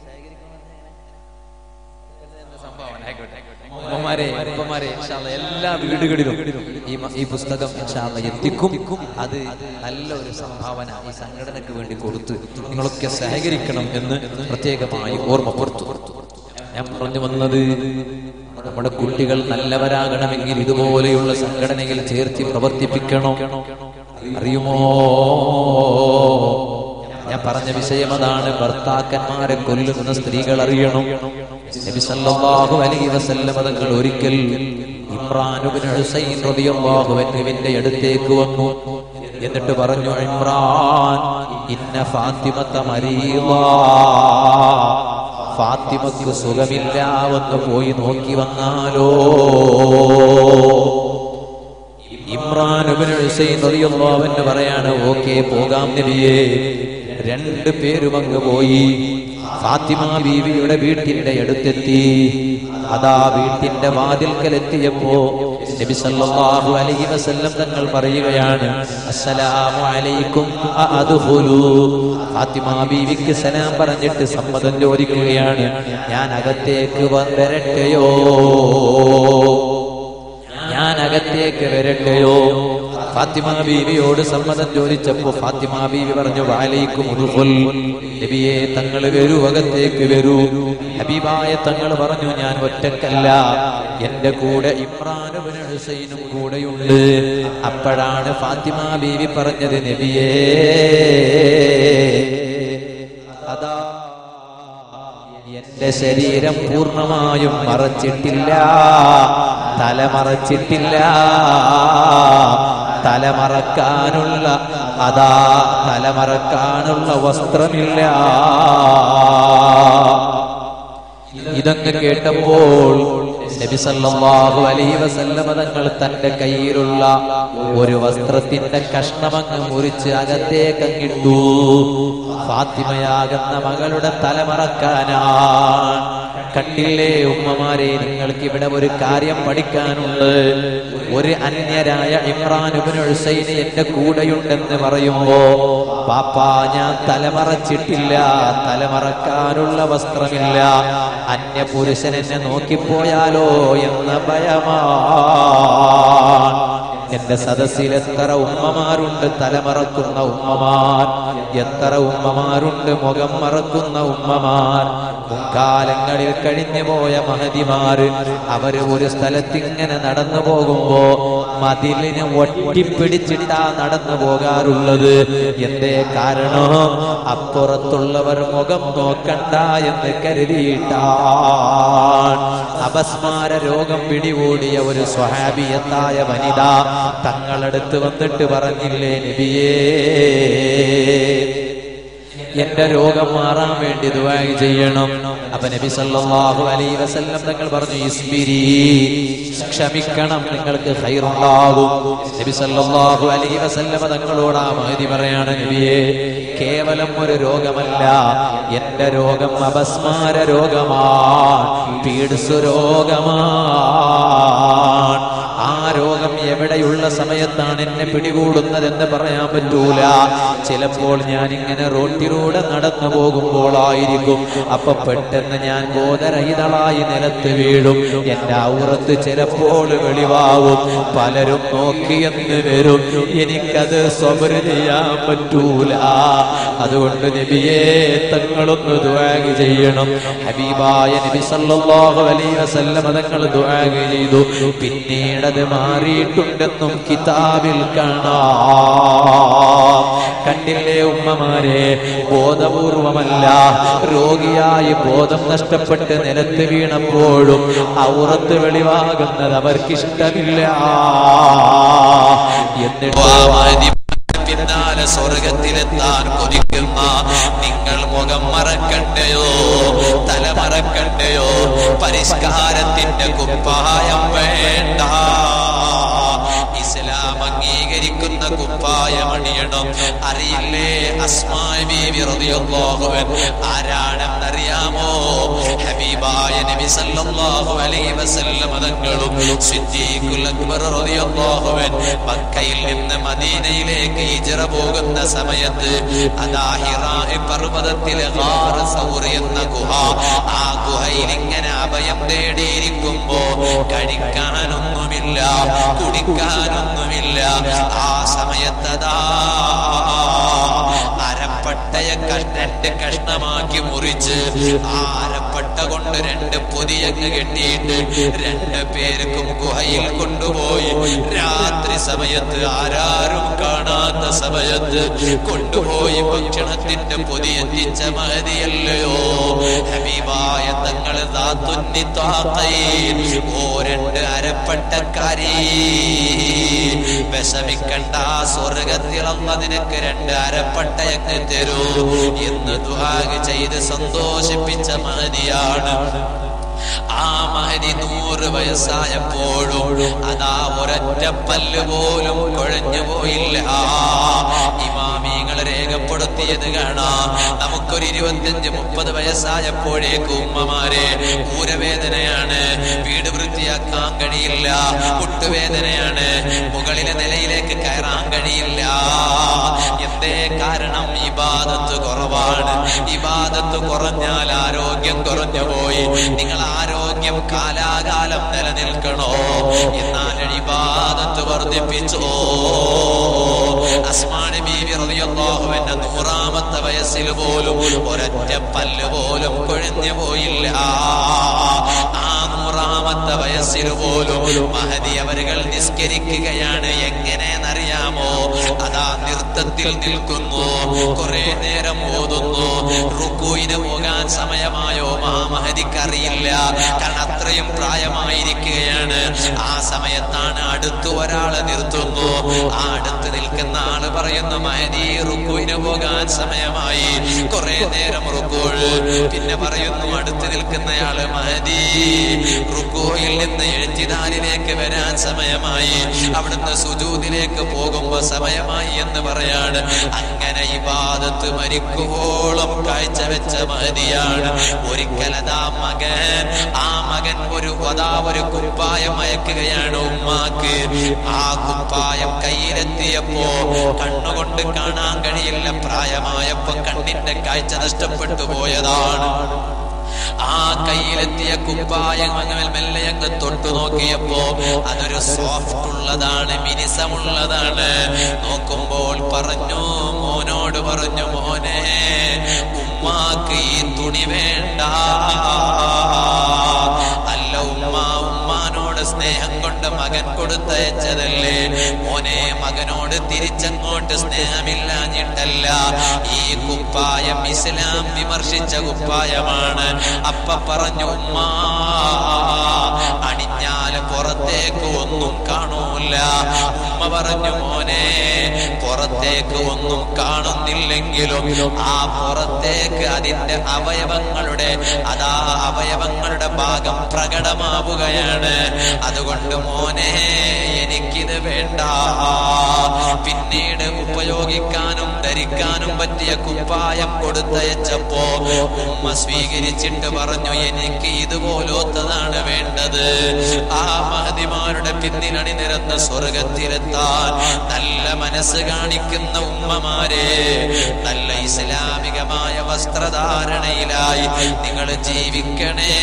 ഉമ്മമാരെ ഉപ്പമാരെ ഇൻഷാ അല്ലാ എല്ലാ വീടുകളിലും ഈ മ- ഈ പുസ്തകം ഇൻഷാ അല്ലാ എത്തിക്കും അത് നല്ല ഒരു സംഭാവന ഈ സംഘടനയ്ക്ക് വേണ്ടി കൊടുത്ത് നിങ്ങളൊക്കെ സഹകരിക്കണം എന്ന് പ്രത്യേകമായി ഓർമ്മപ്പെടുത്തു ഞാൻ പറഞ്ഞു വന്നത് നമ്മുടെ കുട്ടികൾ നല്ലവരാകണമെങ്കിൽ ഇതുപോലെയുള്ള സംഘടനയിൽ ചേർത്തി പ്രവർത്തിപ്പിക്കണം അറിയുമോ ഞാൻ പറഞ്ഞ വിഷയം അതാണ് ഭർത്താക്കന്മാരെ കൊല്ലുന്ന സ്ത്രീകൾ അറിയണം നബി സല്ലല്ലാഹു അലൈഹി വസല്ലം തങ്ങൾ ഒരിക്കൽ ഇമ്രാൻ ഇബ്നു ഹുസൈൻ റളിയല്ലാഹു അൻഹുവിന്റെ അടുത്തേക്ക് വന്നു എന്നിട്ട് പറഞ്ഞു ഇമ്രാൻ ഇന്ന ഫാത്തിമത്ത മരീളാ ഫാത്തിമക്ക് സുഖമില്ല എന്ന് പോയി നോക്കി വന്നാലോ ഇമ്രാൻ ഇബ്നു ഹുസൈൻ റളിയല്ലാഹു അൻഹു പറയാണ് ഓക്കേ പോകാം നബിയേ രണ്ട് പേരും അങ്ങ് പോയി ഫാത്തിമ ബീവിയുടെ വീട്ടിന്റെ അടുത്തെത്തി അതാ വീട്ടിന്റെ വാതിൽക്കലെത്തിയപ്പോ നബി സല്ലല്ലാഹു അലൈഹി വസല്ലം തങ്ങൾ പറയുകയാണ് അസ്സലാമു അലൈക്കും അദ്ഖുലു ഫാത്തിമ ബീവിക്ക് സലാം പറഞ്ഞിട്ട് സമ്മതം ചോദിക്കുകയാണ് ഞാൻ അകത്തേക്ക് വരട്ടെയോ ഞാൻ അകത്തേക്ക് വരട്ടെയോ ഫാത്തിമ ബീവിയോട് സമ്മതം ചോദിച്ചപ്പോ ഫാത്തിമ ബീവി പറഞ്ഞു വാലയ്ക്കും നബിയെ തങ്ങൾ വരൂ അകത്തേക്ക് വരൂ ഹബീബായ തങ്ങൾ പറഞ്ഞു ഞാൻ ഒറ്റക്കല്ല എന്റെ കൂടെ ഇമ്രാനും ഹുസൈനും കൂടെയുണ്ട് അപ്പോഴാണ് ഫാത്തിമ ബീവി പറഞ്ഞത് നബിയേ അതാ എന്റെ ശരീരം പൂർണ്ണമായും മറച്ചിട്ടില്ല തല മറച്ചിട്ടില്ല തലമറക്കാനുള്ള അതാ തലമറക്കാനുള്ള വസ്ത്രമില്ല ഇതൊക്കെ കേട്ടപ്പോൾ നബി സല്ലല്ലാഹു അലൈഹി വസല്ലമ തങ്ങൾ തന്റെ കയ്യിലുള്ള ഒരു വസ്ത്രത്തിന്റെ കഷ്ണമങ്ങ് മുറിച്ച് അകത്തേക്ക് അങ്ങിട്ടു ഫാത്തിമയാകുന്ന മകളുടെ തലമറക്കാനാണ് കണ്ടില്ലേ ഉമ്മമാരെ നിങ്ങൾക്ക് ഇവിടെ ഒരു കാര്യം പഠിക്കാനുണ്ട് ഒരു അന്യരായ ഇമ്രാൻ ഇബ്നു ഹുസൈന് എന്റെ കൂടെയുണ്ടെന്ന് പറയുമ്പോ പാപ്പാ ഞാൻ തലമറച്ചിട്ടില്ല തലമറക്കാനുള്ള വസ്ത്രമില്ല അന്യ പുരുഷൻ എന്നെ നോക്കിപ്പോയാലോ എന്ന ഭയമാണ് എന്റെ സദസ്സിൽ എത്ര ഉമ്മമാരുണ്ട് തലമറക്കുന്ന ഉമ്മമാർ എത്ര ഉമ്മമാരുണ്ട് മുഖം മറക്കുന്ന ഉമ്മമാർ മുൻകാലങ്ങളിൽ കഴിഞ്ഞു പോയ മഹതിമാര് അവര് ഒരു സ്ഥലത്തിങ്ങനെ നടന്നു പോകുമ്പോ മതിലിന് ഒട്ടിപ്പിടിച്ചിട്ടാ നടന്നു പോകാറുള്ളത് എന്തേ കാരണം അപ്പുറത്തുള്ളവർ മുഖം നോക്കണ്ട എന്ന് കരുതിയിട്ടാണ് അപസ്മാര രോഗം പിടികൂടിയ ഒരു സ്വഹാബിയത്തായ വനിത തങ്ങളടുത്ത് വന്നിട്ട് പറഞ്ഞില്ലേ നബിയേ എന്റെ രോഗം മാറാൻ വേണ്ടി ദുആ ചെയ്യണം അപ്പൊ നബി സല്ലല്ലാഹു അലൈഹി വസല്ലം തങ്ങൾ പറഞ്ഞു ഇസ്ബിരി ക്ഷമിക്കണം നിങ്ങൾക്ക് ഖൈറുണ്ടാകും നബി സല്ലല്ലാഹു അലൈഹി വസല്ലം തങ്ങളോട് ആ മഹദി പറയാണ് നബിയെ കേവലം ഒരു രോഗമല്ല എന്റെ രോഗം അപസ്മാര രോഗമാണ് പീഡ്സ് രോഗമാണ് ആ രോഗം എവിടെയുള്ള സമയത്താണ് എന്നെ പിടികൂടുന്നതെന്ന് പറയാൻ പറ്റൂല ചിലപ്പോൾ ഞാൻ ഇങ്ങനെ റോട്ടിലൂടെ നടന്നു പോകുമ്പോളായിരിക്കും അപ്പൊ പെട്ടെന്ന് ഞാൻ ബോധരഹിതളായി നിലത്ത് വീഴും എന്റെ ഔറത്ത് ചിലപ്പോൾ വെളിവാകും പലരും നോക്കിയെന്ന് വരും എനിക്കത് സ്വബര് ചെയ്യാൻ പറ്റൂല അതുകൊണ്ട് നബിയെ തങ്ങളൊന്ന് ദുആഗ് ചെയ്യണം ഹബീബായ നബി സല്ലല്ലാഹു അലൈഹി വസല്ലം തങ്ങൾ ദുആഗ് ചെയ്തു പിന്നീട് അത് മാറിയിട്ടുണ്ടെന്നും കിതാബിൽ കാണാം കണ്ടില്ലേ ഉമ്മമാരെ ബോധപൂർവമല്ല രോഗിയായി ബോധം നഷ്ടപ്പെട്ട് നിലത്ത് വീണപ്പോഴും ഔറത്ത് വെളിവാകുന്നത് അവർക്കിഷ്ടമില്ല എന്നിട്ട് പിന്നാലെ സ്വർഗത്തിലെത്താൻ കൊതിക്കുന്ന നിങ്ങൾ മുഖം മറക്കണ്ടയോ തല മറക്കണ്ടയോ പരിഷ്കാരത്തിന്റെ കുപ്പായം വേണ്ട ഇസ്ലാം അംഗീകരിക്കുന്ന കുപ്പായമണിയണം അറിയില്ലേ അസ്മായി ബീവി റളിയല്ലാഹു അൻഹ ആരാണെന്നറിയാമോ ഹബീബായ നബി സല്ലല്ലാഹു അലൈഹി വസല്ലം തങ്ങളും സിദ്ദീഖുൽ അക്ബർ റളിയല്ലാഹു അൻഹു മക്കയിൽ നിന്ന് മദീനയിലേക്ക് ഹിജ്റ പോകുന്ന സമയത്ത് അതാ ഹിറാ പർവ്വതത്തിലെ ഗാർ സൗർ എന്ന ഗുഹ ആ ഗുഹയിൽ ഇങ്ങനെ അഭയം തേടിയിരിക്കുമ്പോ കഴിക്കാനൊന്നുമില്ല കുടിക്കാനൊന്നുമില്ല ആ സമയത്തതാ അരപ്പട്ടയെ കഷ്- രണ്ട് കഷ്ണമാക്കി മുറിച്ച് ആ അരപ്പട്ട കൊണ്ട് രണ്ട് പൊതിയങ്ങ് കെട്ടിയിട്ട് രണ്ട് പേർക്കും ഗുഹയിൽ കൊണ്ടുപോയി രാത്രി സമയത്ത് ആരാരും കാണാത്ത സമയത്ത് കൊണ്ടുപോയി ഭക്ഷണത്തിന്റെ പൊതിയെത്തിച്ച മതിയല്ലയോ ഹബീബായ തങ്ങൾ ഓ രണ്ട് അരപ്പട്ടക്കാരി വിഷമിക്കണ്ട സ്വർഗത്തിളന്ന നിനക്ക് രണ്ട് അരപ്പട്ടയങ്ങ് തരൂ എന്ന് ദുഹാഗ് ചെയ്ത് സന്തോഷിപ്പിച്ച മഹതിയാണ് ആ മഹതി നൂറ് വയസ്സായപ്പോഴും അതാ ഒരൊറ്റ പല്ല് പോലും കുഴഞ്ഞു പോയില്ല ഇമാമിങ്ങൾ രേഖപ്പെടുത്തിയത് കാണാം നമുക്കൊരു ഇരുപത്തിയഞ്ച് മുപ്പത് വയസ്സായപ്പോഴേക്ക് ഉമ്മമാരെ ഊരവേദനയാണ് വീട് വൃത്തിയാക്കാൻ കഴിയില്ല മുട്ടുവേദനയാണ് മുകളിലെ നിലയിലേക്ക് കയറാൻ കഴിയില്ല എന്തേ കാരണം ഇബാദത്ത് കുറവാണ് ഇബാദത്ത് കുറഞ്ഞാൽ ആരോഗ്യം കുറഞ്ഞു പോയി നിങ്ങൾ ആരോഗ്യം കാലാകാലം നിലനിൽക്കണോ എന്നാൽ ഇബാദത്ത് വർദ്ധിപ്പിച്ചോ അസ്മാനി ബീവി റളിയല്ലാഹു അൻഹ നൂറാമത്തെ വയസ്സിൽ പോലും ഒരൊറ്റ പല്ല് പോലും കൊഴിഞ്ഞു പോയില്ല ആ നൂറാമത്തെ വയസ്സിൽ പോലും മഹതി അവരുകൾ നിസ്കരിക്കുകയാണ് എങ്ങനെയെന്നറിയാമോ അതാ നൃത്തത്തിൽ നിൽക്കുന്നു കുറെ നേരം ഓതുന്നു റുക്കുവിന് പോകാൻ സമയമായോ മഹാമഹതിക്ക് അറിയില്ല കാരണം അത്രയും പ്രായമായിരിക്കുകയാണ് ആ സമയത്താണ് അടുത്ത് ഒരാള് നിർത്തുന്നു ആ അടുത്ത് നിൽക്കുന്ന ആള് പറയുന്നു മഹദി റുക്കുവിന് പോകാൻ സമയമായി കുറെ നേരം റുക്കോഴ് പിന്നെ പറയുന്നു അടുത്ത് നിൽക്കുന്നയാള് മഹദി റുക്കോയിൽ നിന്ന് എഴുത്തിനാലിലേക്ക് വരാൻ സമയമായി അവിടുന്ന് സുജൂദിലേക്ക് പോകുമ്പോ സമയമായി എന്ന് പറയാണ് അങ്ങനെ ഇബാദത്ത് മരിക്കുവോളം കാഴ്ചവെച്ച മഹതിയാണ് ഒരിക്കലതാ മകൻ ആ മകൻ ഒരു അതാ ഒരു കുപ്പായം അയക്കുകയാണ് ഉമ്മാക്ക് ആ കുപ്പായം കയ്യിലെത്തിയപ്പോ കണ്ണുകൊണ്ട് കാണാൻ കഴിയില്ല പ്രായമായപ്പോ കണ്ണിന്റെ കാഴ്ച നഷ്ടപ്പെട്ടു പോയതാണ് ആ കയ്യിലെത്തിയ കുപ്പായം അങ്ങനെ മെല്ലെ അങ്ങ് തൊട്ടു നോക്കിയപ്പോ അതൊരു സോഫ്റ്റ് ഉള്ളതാണ് മിനിസമുള്ളതാണ് നോക്കുമ്പോൾ പറഞ്ഞു മോനോട് പറഞ്ഞു മോനെ ഉമ്മാക്ക് ഈ തുണി വേണ്ട അല്ല ഉമ്മ ഉമ്മാനോട് സ്നേഹം കൊണ്ട് മകൻ കൊടുത്തയച്ചതല്ലേ മോനെ മകനോട് തിരിച്ചങ്ങോട്ട് സ്നേഹമില്ലാഞ്ഞിട്ടല്ല ഈ കുപ്പായം ഇസ്ലാം വിമർശിച്ച കുപ്പായമാണ് അപ്പ പറഞ്ഞു ഉമ്മ അണിഞ്ഞാല് പുറത്തേക്ക് ഒന്നും കാണൂല ഉമ്മ പറഞ്ഞു മോനെ പുറത്തേക്ക് ഒന്നും കാണുന്നില്ലെങ്കിലും ആ പുറത്തേക്ക് അതിന്റെ അവയവങ്ങളുടെ അതാ അവയവങ്ങളുടെ ഭാഗം പ്രകടമാവുകയാണ് അതുകൊണ്ട് മോനെ എനിക്കിത് വേണ്ട പിന്നീട് ഉപയോഗിക്കാനും ധരിക്കാനും പറ്റിയ കുപ്പായം കൊടുത്തയച്ചപ്പോ ഉമ്മ സ്വീകരിച്ചിട്ട് പറഞ്ഞു എനിക്ക് ഇതുപോലത്തതാണ് വേണ്ടത് ആ മഹതിമാരുടെ പിന്നിലണി നിരന്ന സ്വർഗത്തിലെത്താൻ നല്ല മനസ്സ് കാണിക്കുന്ന ഉമ്മമാരെ നല്ല ഇസ്ലാമികമായ വസ്ത്രധാരണയിലായി നിങ്ങൾ ജീവിക്കണേ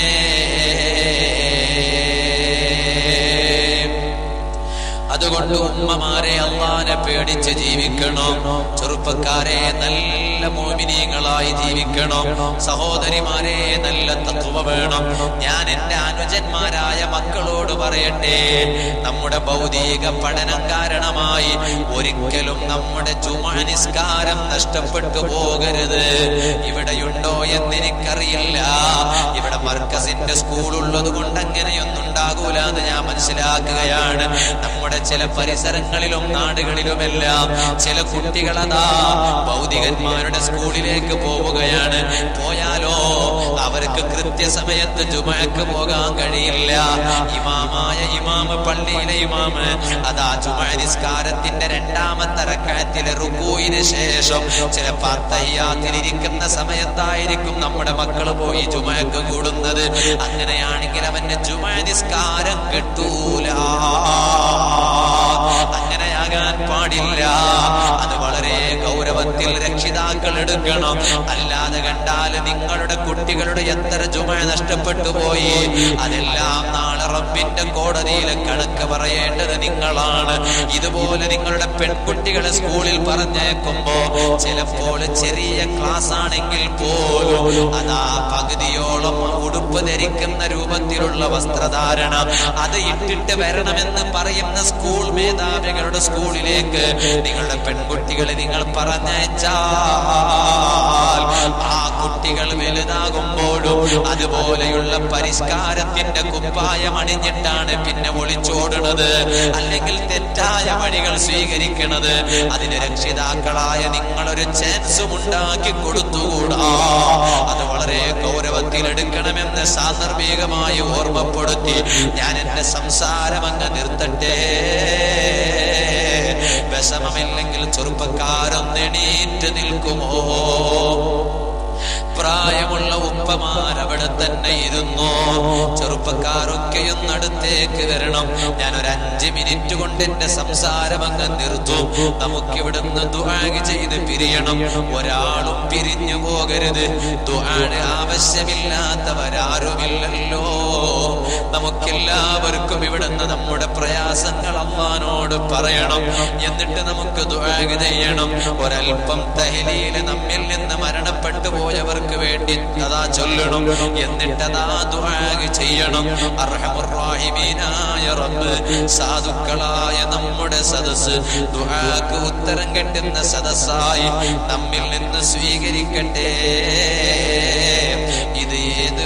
അതുകൊണ്ട് ഉമ്മമാരെ അള്ളാനെ പേടിച്ച് ജീവിക്കണം ചെറുപ്പക്കാരെ നല്ല മോമിനീയങ്ങളായി ജീവിക്കണം സഹോദരിമാരെ നല്ല തത്വ വേണം ഞാൻ എന്റെ അനുജന്മാരായ മക്കളോട് പറയട്ടെ നമ്മുടെ ഭൗതിക പഠനം കാരണമായി ഒരിക്കലും നമ്മുടെ ചുമനിസ്കാരം നഷ്ടപ്പെട്ടു പോകരുത് ഇവിടെയുണ്ടോ എന്ന് എനിക്കറിയില്ല ഇവിടെ മർക്കസിന്റെ സ്കൂൾ ഉള്ളത് കൊണ്ട് അങ്ങനെയൊന്നും ഉണ്ടാകൂല എന്ന് ഞാൻ മനസ്സിലാക്കുകയാണ് നമ്മുടെ ചില പരിസരങ്ങളിലും നാടുകളിലുമെല്ലാം ചില കുട്ടികളതാ ഭൗതികന്മാരുടെ സ്കൂളിലേക്ക് പോവുകയാണ് പോയാലോ അവർക്ക് കൃത്യസമയത്ത് ജുമക്ക് പോകാൻ കഴിയില്ല ഇമാമായ ഇമാമ് പള്ളിയിലെ ഇമാമ് അതാ ജുമ നിസ്കാരത്തിന്റെ രണ്ടാമത്തെ റക്കായത്തിലെ റുക്കൂയിന് ശേഷം ചിലപ്പോ തയ്യാത്തിലിരിക്കുന്ന സമയത്തായിരിക്കും നമ്മുടെ മക്കൾ പോയി ജുമക്ക് കൂടുന്നത് അങ്ങനെയാണെങ്കിൽ അവന്റെ ജുമ നിസ്കാരം കിട്ടൂല അങ്ങനെയാകാൻ പാടില്ല അത് വളരെ ഗൗരവത്തിൽ രക്ഷിതാക്കൾ എടുക്കണം അല്ലാതെ കണ്ടാൽ നിങ്ങളുടെ കുട്ടികളുടെ എത്ര ജുമ നഷ്ടപ്പെട്ടു പോയി അതെല്ലാം നാളെ റബ്ബിന്റെ കോടതിയിൽ കണക്ക് പറയേണ്ടത് നിങ്ങളാണ് ഇതുപോലെ നിങ്ങളുടെ പെൺകുട്ടികളെ സ്കൂളിൽ പറഞ്ഞേക്കുമ്പോ ചിലപ്പോൾ ചെറിയ ക്ലാസ് ആണെങ്കിൽ പോലും അതാ പകുതിയോളം ഉടുപ്പ് ധരിക്കുന്ന രൂപത്തിലുള്ള വസ്ത്രധാരണ അത് ഇട്ടിട്ട് വരണമെന്ന് പറയുന്ന സ്കൂൾ മേധാവികളുടെ സ്കൂളിലേക്ക് നിങ്ങളുടെ പെൺകുട്ടികളെ നിങ്ങൾ പറഞ്ഞയച്ചാൽ ആ കുട്ടികൾ വലുതാകുമ്പോഴും അതുപോലെയുള്ള പരിഷ്കാരത്തിന്റെ കുപ്പായം അണിഞ്ഞിട്ടാണ് പിന്നെ ഒളിച്ചോടുന്നത് അല്ലെങ്കിൽ തെറ്റായ വഴികൾ സ്വീകരിക്കുന്നത് അതിന് രക്ഷിതാക്കളായ നിങ്ങളൊരു ചാൻസും ഉണ്ടാക്കി കൊടുത്തുകൂടാ അത് വളരെ ഗൗരവത്തിൽ എടുക്കണമെന്ന് സാന്ദർഭികമായി ഓർമ്മപ്പെടുത്തി ഞാൻ എന്റെ സംസാരം അങ്ങ് നിർത്തട്ടെ വിഷമമില്ലെങ്കിൽ ചെറുപ്പക്കാരൊന്ന് എണീറ്റ് നിൽക്കുമോ പ്രായമുള്ള ഉപ്പമാർ അവിടെ തന്നെ ഇരുന്നു ചെറുപ്പക്കാരൊക്കെ ഒന്ന് അടുത്തേക്ക് വരണം ഞാൻ ഒരു അഞ്ച് മിനിറ്റ് കൊണ്ട് എന്റെ സംസാരം അങ്ങ് നിർത്തും നമുക്ക് ഇവിടുന്ന് ദുആഗ് ചെയ്ത് പിരിയണം ഒരാളും പിരിഞ്ഞു പോകരുത് ദുആണ് ആവശ്യമില്ലാത്തവരാരുമില്ലല്ലോ നമുക്കെല്ലാവർക്കും ഇവിടുന്ന് നമ്മുടെ പ്രയാസങ്ങൾ അമ്മാനോട് പറയണം എന്നിട്ട് നമുക്ക് ദുആഗ് ചെയ്യണം ഒരൽപ്പം തഹലീല് നമ്മിൽ നിന്ന് മരണപ്പെട്ടു പോയവർക്ക് വേണ്ടി അതാ ചൊല്ലണം എന്നിട്ട് അതാ ദുആഗ് ചെയ്യണം അർഹമുറാഹിമീനായ റബ്ബ് സാധുക്കളായ നമ്മുടെ സദസ് ദുആക്ക് ഉത്തരം കിട്ടുന്ന സദസ്സായി നമ്മിൽ നിന്ന് സ്വീകരിക്കട്ടെ ഇത് ഏത്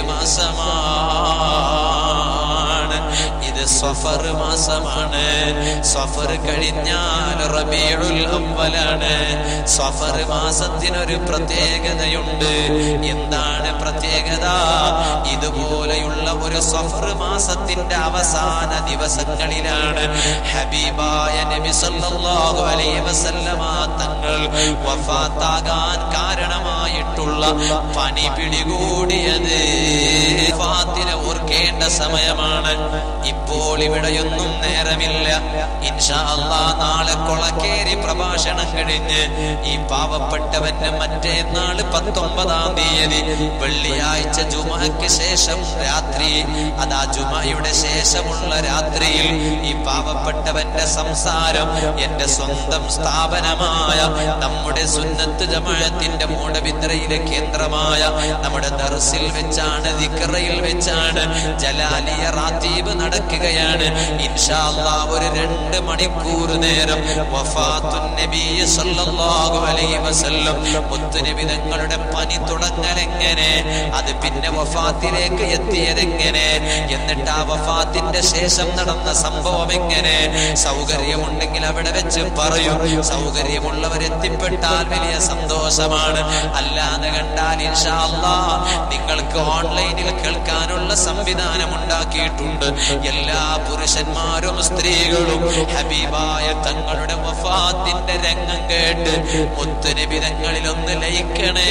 മാസമാണ് ഇത് സഫർ മാസമാണ് സഫർ കഴിഞ്ഞാൽ റബീഉൽ അവ്വലാണ് സഫർ മാസത്തിനൊരു പ്രത്യേകതയുണ്ട് എന്താണ് പ്രത്യേകത ഇതുപോലെയുള്ള ഒരു സഫർ മാസത്തിന്റെ അവസാന ദിവസങ്ങളിലാണ് ഹബീബായ നബി സല്ലല്ലാഹു അലൈഹി വസല്ലമ തങ്ങൾ വഫാത്താകാൻ കാരണമായിട്ടുള്ള പണി പിടികൂടിയത് വഫാത്തിനെ ഓർക്കേണ്ട സമയമാണ് ഇപ്പോൾ ഇവിടെയൊന്നും നേരമില്ല ഇൻഷാ അല്ലാ നാളെ കൊളക്കേരി പ്രഭാഷണം കഴിഞ്ഞ് ഈ പാവപ്പെട്ടവന്റെ മറ്റേ നാള് പത്തൊമ്പതാം തീയതി വെള്ളിയാഴ്ച ജുമയ്ക്ക് ശേഷം രാത്രി അതാ ജുമയുടെ ശേഷമുള്ള രാത്രിയിൽ ഈ പാവപ്പെട്ടവന്റെ സംസാരം എന്റെ സ്വന്തം സ്ഥാപനമായ നമ്മുടെ സുന്നത്ത് ജമാഅത്തിന്റെ മൂടബിദ്രയിലെ കേന്ദ്രമായ നമ്മുടെ ദർസിൽ വെച്ചാണ് ദിക്റയിൽ വെച്ചാണ് ജലാലിയ റാത്തീബ് നടക്കുകയാണ് ഇൻഷാ അല്ലാ ഒരു രണ്ട് മണിക്കൂർ നേരം വഫാത്തുൻ നബി സല്ലല്ലാഹു അലൈഹി വസല്ലം മുത്തുനബി തങ്ങളുടെ പനി തുടങ്ങൽ എങ്ങനെ അത് പിന്നെ വഫാത്തിലേക്ക് എത്തിയത് എങ്ങനെ എന്നിട്ട് ആ വഫാത്തിന്റെ ശേഷം നടന്ന സംഭവം എങ്ങനെ സൗകര്യമുണ്ടെങ്കിൽ അവിടെ വെച്ച് പറയും സൗകര്യമുള്ളവർ എത്തിപ്പെട്ടാൽ വലിയ സന്തോഷമാണ് അല്ലാതെ കണ്ടാൽ ഇൻഷാ അല്ലാ നിങ്ങൾക്ക് ഓൺലൈനിൽ കേൾക്കാനുള്ള സംവിധാനം ഉണ്ടാക്കിയിട്ടുണ്ട് എല്ലാ പുരുഷന്മാരും സ്ത്രീകളും ഹബീബായ തങ്ങളുടെ വഫാത്തിന്റെ രംഗം കേട്ട് മുത്തുനിബിതങ്ങളിൽ ഒന്ന് ലയിക്കണേ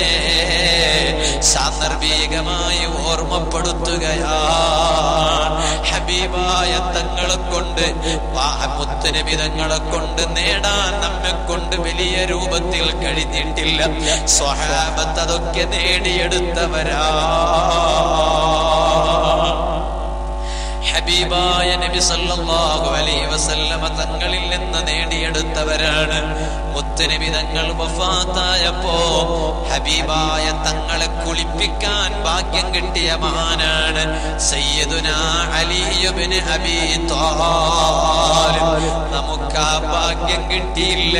സാന്ദർഭികമായി ഓർമ്മപ്പെടുത്തുകയാണ് ഹബീബായ തങ്ങളെ കൊണ്ട് മുത്തുനിബിതങ്ങളെ കൊണ്ട് നേടാൻ നമ്മെ കൊണ്ട് വലിയ രൂപത്തിൽ കഴിഞ്ഞിട്ടില്ല സ്വഹാബത്ത് അതൊക്കെ നേടിയെടുത്തവരാ ഹബീബായ നബി സല്ലല്ലാഹു അലൈഹി വസല്ലമ തങ്ങളിൽ നിന്ന് നേടിയെടുത്തവരാണ് മുത്തുനബി തങ്ങൾ വഫാത്തായപ്പോ ഹബീബായ തങ്ങളെ കുളിപ്പിക്കാൻ ഭാഗ്യം കിട്ടിയ മഹാനാണ് സയ്യിദുന അലി ഇബ്നു അബീ ത്വാലിബ് നമുക്ക് ആ ഭാഗ്യം കിട്ടിയില്ല